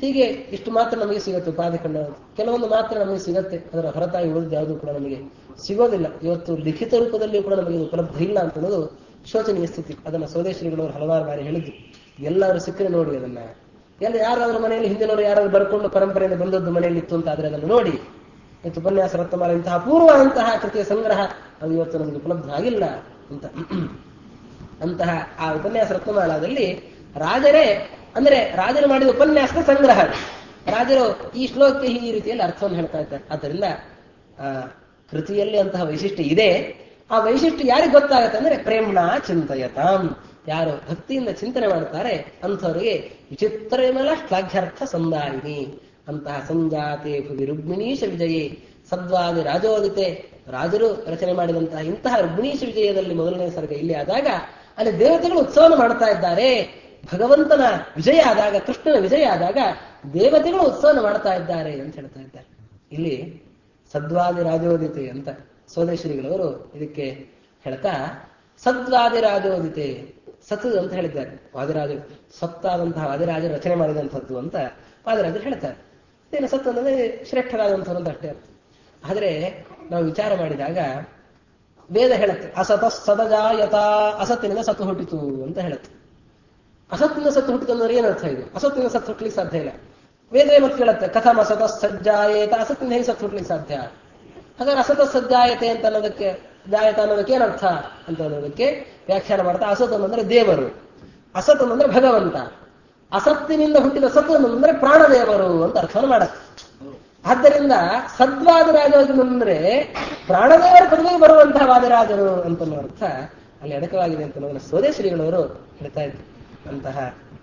ಹೀಗೆ ಇಷ್ಟು ಮಾತ್ರ ನಮಗೆ ಸಿಗುತ್ತೆ ಉಪಾಧಿಖಂಡ ಕೆಲವೊಂದು ಮಾತ್ರ ನಮಗೆ ಸಿಗತ್ತೆ ಅದರ ಹೊರತಾಗಿ ಉಳಿದ ಯಾವುದು ಕೂಡ ನಮಗೆ ಸಿಗೋದಿಲ್ಲ ಇವತ್ತು ಲಿಖಿತ ರೂಪದಲ್ಲಿ ಕೂಡ ನಮಗೆ ಇದು ಉಪಲಬ್ಧ ಇಲ್ಲ ಅಂತ ಅನ್ನೋದು ಶೋಚನೀಯ ಸ್ಥಿತಿ ಅದನ್ನ ಸ್ವದೇಶಿಗಳವರು ಹಲವಾರು ಬಾರಿ ಹೇಳಿದ್ರು ಎಲ್ಲರೂ ಸಿಕ್ಕರೆ ನೋಡಿ ಅದನ್ನ ಎಲ್ಲ ಯಾರಾದ್ರೂ ಮನೆಯಲ್ಲಿ ಹಿಂದಿನವರು ಯಾರಾದ್ರೂ ಬರ್ಕೊಂಡು ಪರಂಪರೆಯಿಂದ ಬಂದದ್ದು ಮನೆಯಲ್ಲಿ ಇತ್ತು ಅಂತ ಆದ್ರೆ ಅದನ್ನು ನೋಡಿ ಇವತ್ತು ಉಪನ್ಯಾಸ ರತ್ನಮಾಲ ಇಂತಹ ಅಪೂರ್ವವಾದಂತಹ ಕೃತಿಯ ಸಂಗ್ರಹ ಅದು ಇವತ್ತು ನಮಗೆ ಉಪಲಬ್ಧ ಆಗಿಲ್ಲ ಅಂತ ಅಂತಹ ಆ ಉಪನ್ಯಾಸ ರತ್ನಮಾಲದಲ್ಲಿ ರಾಜರೇ ಅಂದ್ರೆ ರಾಜರು ಮಾಡಿದ ಉಪನ್ಯಾಸದ ಸಂಗ್ರಹ ಅದು. ರಾಜರು ಈ ಶ್ಲೋಕಕ್ಕೆ ಈ ರೀತಿಯಲ್ಲಿ ಅರ್ಥವನ್ನು ಹೇಳ್ತಾ ಇದ್ದಾರೆ ಆದ್ದರಿಂದ ಆ ಕೃತಿಯಲ್ಲಿ ಅಂತಹ ವೈಶಿಷ್ಟ್ಯ ಇದೆ ಆ ವೈಶಿಷ್ಟ್ಯ ಯಾರಿಗೆ ಗೊತ್ತಾಗತ್ತೆ ಅಂದ್ರೆ ಪ್ರೇಮ್ಣ ಚಿಂತಯತಾಂ ಯಾರು ಭಕ್ತಿಯಿಂದ ಚಿಂತನೆ ಮಾಡುತ್ತಾರೆ ಅಂಥವರಿಗೆ ವಿಚಿತ್ರ ವಿಮಲ ಶ್ಲಾಘ್ಯಾರ್ಥ ಸಂದಾಯಿನಿ ಅಂತಹ ಸಂಜಾತೆ ಭುವಿ ರುಗ್ಮಿಣೀಶ ವಿಜಯೇ ಸದ್ವಾದಿ ರಾಜೋದಿತೆ ರಾಜರು ರಚನೆ ಮಾಡಿದಂತಹ ಇಂತಹ ರುಗ್ಮಿಣೀಶ ವಿಜಯದಲ್ಲಿ ಮೊದಲನೇ ಸರ್ಗ ಇಲ್ಲಿ ಆದಾಗ ಅಲ್ಲಿ ದೇವತೆಗಳು ಉತ್ಸವನ ಮಾಡ್ತಾ ಇದ್ದಾರೆ ಭಗವಂತನ ವಿಜಯ ಆದಾಗ ಕೃಷ್ಣನ ವಿಜಯ ಆದಾಗ ದೇವತೆಗಳು ಉತ್ಸವನ ಮಾಡ್ತಾ ಇದ್ದಾರೆ ಅಂತ ಹೇಳ್ತಾ ಇದ್ದಾರೆ ಇಲ್ಲಿ ಸದ್ವಾದಿ ರಾಜೋದಿತೆ ಅಂತ ಸ್ವದೇಶಿಗಳವರು ಇದಕ್ಕೆ ಹೇಳ್ತಾ ಸದ್ವಾದಿ ರಾಜೋದಿತೆ ಸತ್ ಅಂತ ಹೇಳಿದ್ದಾರೆ ವಾದಿರಾಜರು ಸತ್ತಾದಂತಹ ವಾದಿರಾಜರು ರಚನೆ ಮಾಡಿದಂಥದ್ದು ಅಂತ ವಾದಿರಾಜರು ಹೇಳ್ತಾರೆ ಏನು ಸತ್ ಅಂದ್ರೆ ಶ್ರೇಷ್ಠರಾದಂಥವ್ರು ಅಂತ ಅಷ್ಟೇ ಅರ್ಥ ಆದ್ರೆ ನಾವು ವಿಚಾರ ಮಾಡಿದಾಗ ವೇದ ಹೇಳುತ್ತೆ ಅಸತ ಸದಜಾಯತ ಅಸತ್ತಿನಿಂದ ಸತ್ತು ಹುಟ್ಟಿತು ಅಂತ ಹೇಳುತ್ತೆ ಅಸತ್ತಿನ ಸತ್ತು ಹುಟ್ಟಿತು ಅಂದ್ರೆ ಏನರ್ಥ ಇದು ಅಸತ್ತಿನ ಸತ್ತು ಹುಟ್ಟಲಿಕ್ಕೆ ಸಾಧ್ಯ ಇಲ್ಲ ವೇದ ಮತ್ತೆ ಕೇಳುತ್ತೆ ಕಥಮ ಅಸತ ಸಜ್ಜಾಯೇತ ಅಸತ್ತಿನ ಹೇಗೆ ಸತ್ತು ಹುಟ್ಟಲಿಕ್ಕೆ ಸಾಧ್ಯ ಹಾಗಾದ್ರೆ ಅಸತ ಸಜ್ಜಾಯತೆ ಅಂತ ಅನ್ನೋದಕ್ಕೆ ಜಾಯತ ಅನ್ನೋದಕ್ಕೆ ಏನರ್ಥ ಅಂತ ಅನ್ನೋದಕ್ಕೆ ವ್ಯಾಖ್ಯಾನ ಮಾಡ್ತಾ ಅಸತ್ ಅಂದ್ರೆ ದೇವರು ಅಸತ್ ಅಂದ್ರೆ ಭಗವಂತ ಅಸತ್ತಿನಿಂದ ಹುಟ್ಟಿದ ಸತ್ ಅಂದ್ರೆ ಪ್ರಾಣದೇವರು ಅಂತ ಅರ್ಥವನ್ನು ಮಾಡುತ್ತೆ ಆದ್ದರಿಂದ ಸದ್ವಾದ ರಾಜರು ಅಂದ್ರೆ ಪ್ರಾಣದೇವರ ಪದವಿಗೆ ಬರುವಂತಹ ವಾದರಾಜರು ಅಂತ ಅನ್ನೋ ಅರ್ಥ ಅಲ್ಲಿ ಅಡಕವಾಗಿದೆ ಅಂತ ಅನ್ನೋದನ್ನ ಸ್ವದೇಶ್ರೀಗಳವರು ಹೇಳ್ತಾ ಇದ್ರು ಅಂತಹ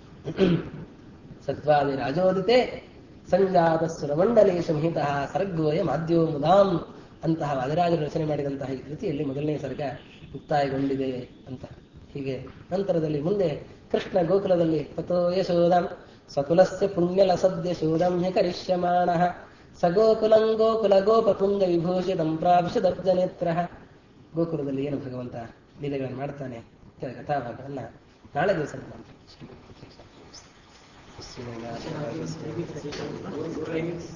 ಸತ್ವಾದಿ ರಾಜೋದಿತೆ ಸಂಜಾತ ಸುರಮಂಡಲೇ ಸಂಹಿತ ಸರ್ಗೋಯ ಮಾಧ್ಯೋ ಮುದಾಂ ಅಂತಹ ವಾದರಾಜರು ರಚನೆ ಮಾಡಿದಂತಹ ಈ ಕೃತಿಯಲ್ಲಿ ಮೊದಲನೇ ಸರ್ಗ ಮುಕ್ತಾಯಗೊಂಡಿದೆ ಅಂತ ಹೀಗೆ ನಂತರದಲ್ಲಿ ಮುಂದೆ ಕೃಷ್ಣ ಗೋಕುಲದಲ್ಲಿ ತಥೋ ಯಶೋದಂ ಸ್ವಕುಲಸ್ಯ ಪುಣ್ಯಲಸದ್ಯ ಶೂದಂ ಹ್ಯ ಕರಿಷ್ಯಮಾಣ ಸ ಗೋಕುಲಂ ಗೋಕುಲ ಗೋಪಪುಂಗ ವಿಭೂಷಿತಂ ಪ್ರಾವಿಶದಬ್ಜ ನೇತ್ರ ಗೋಕುಲದಲ್ಲಿ ಏನು ಭಗವಂತ ಲೀಲೆಗಳನ್ನು ಮಾಡ್ತಾನೆ ಕೆಲ ಕಥಾಭಾಗವನ್ನ ನಾಳೆ ದಿವಸ ನೋಡೋಣ. ಶ್ರೀ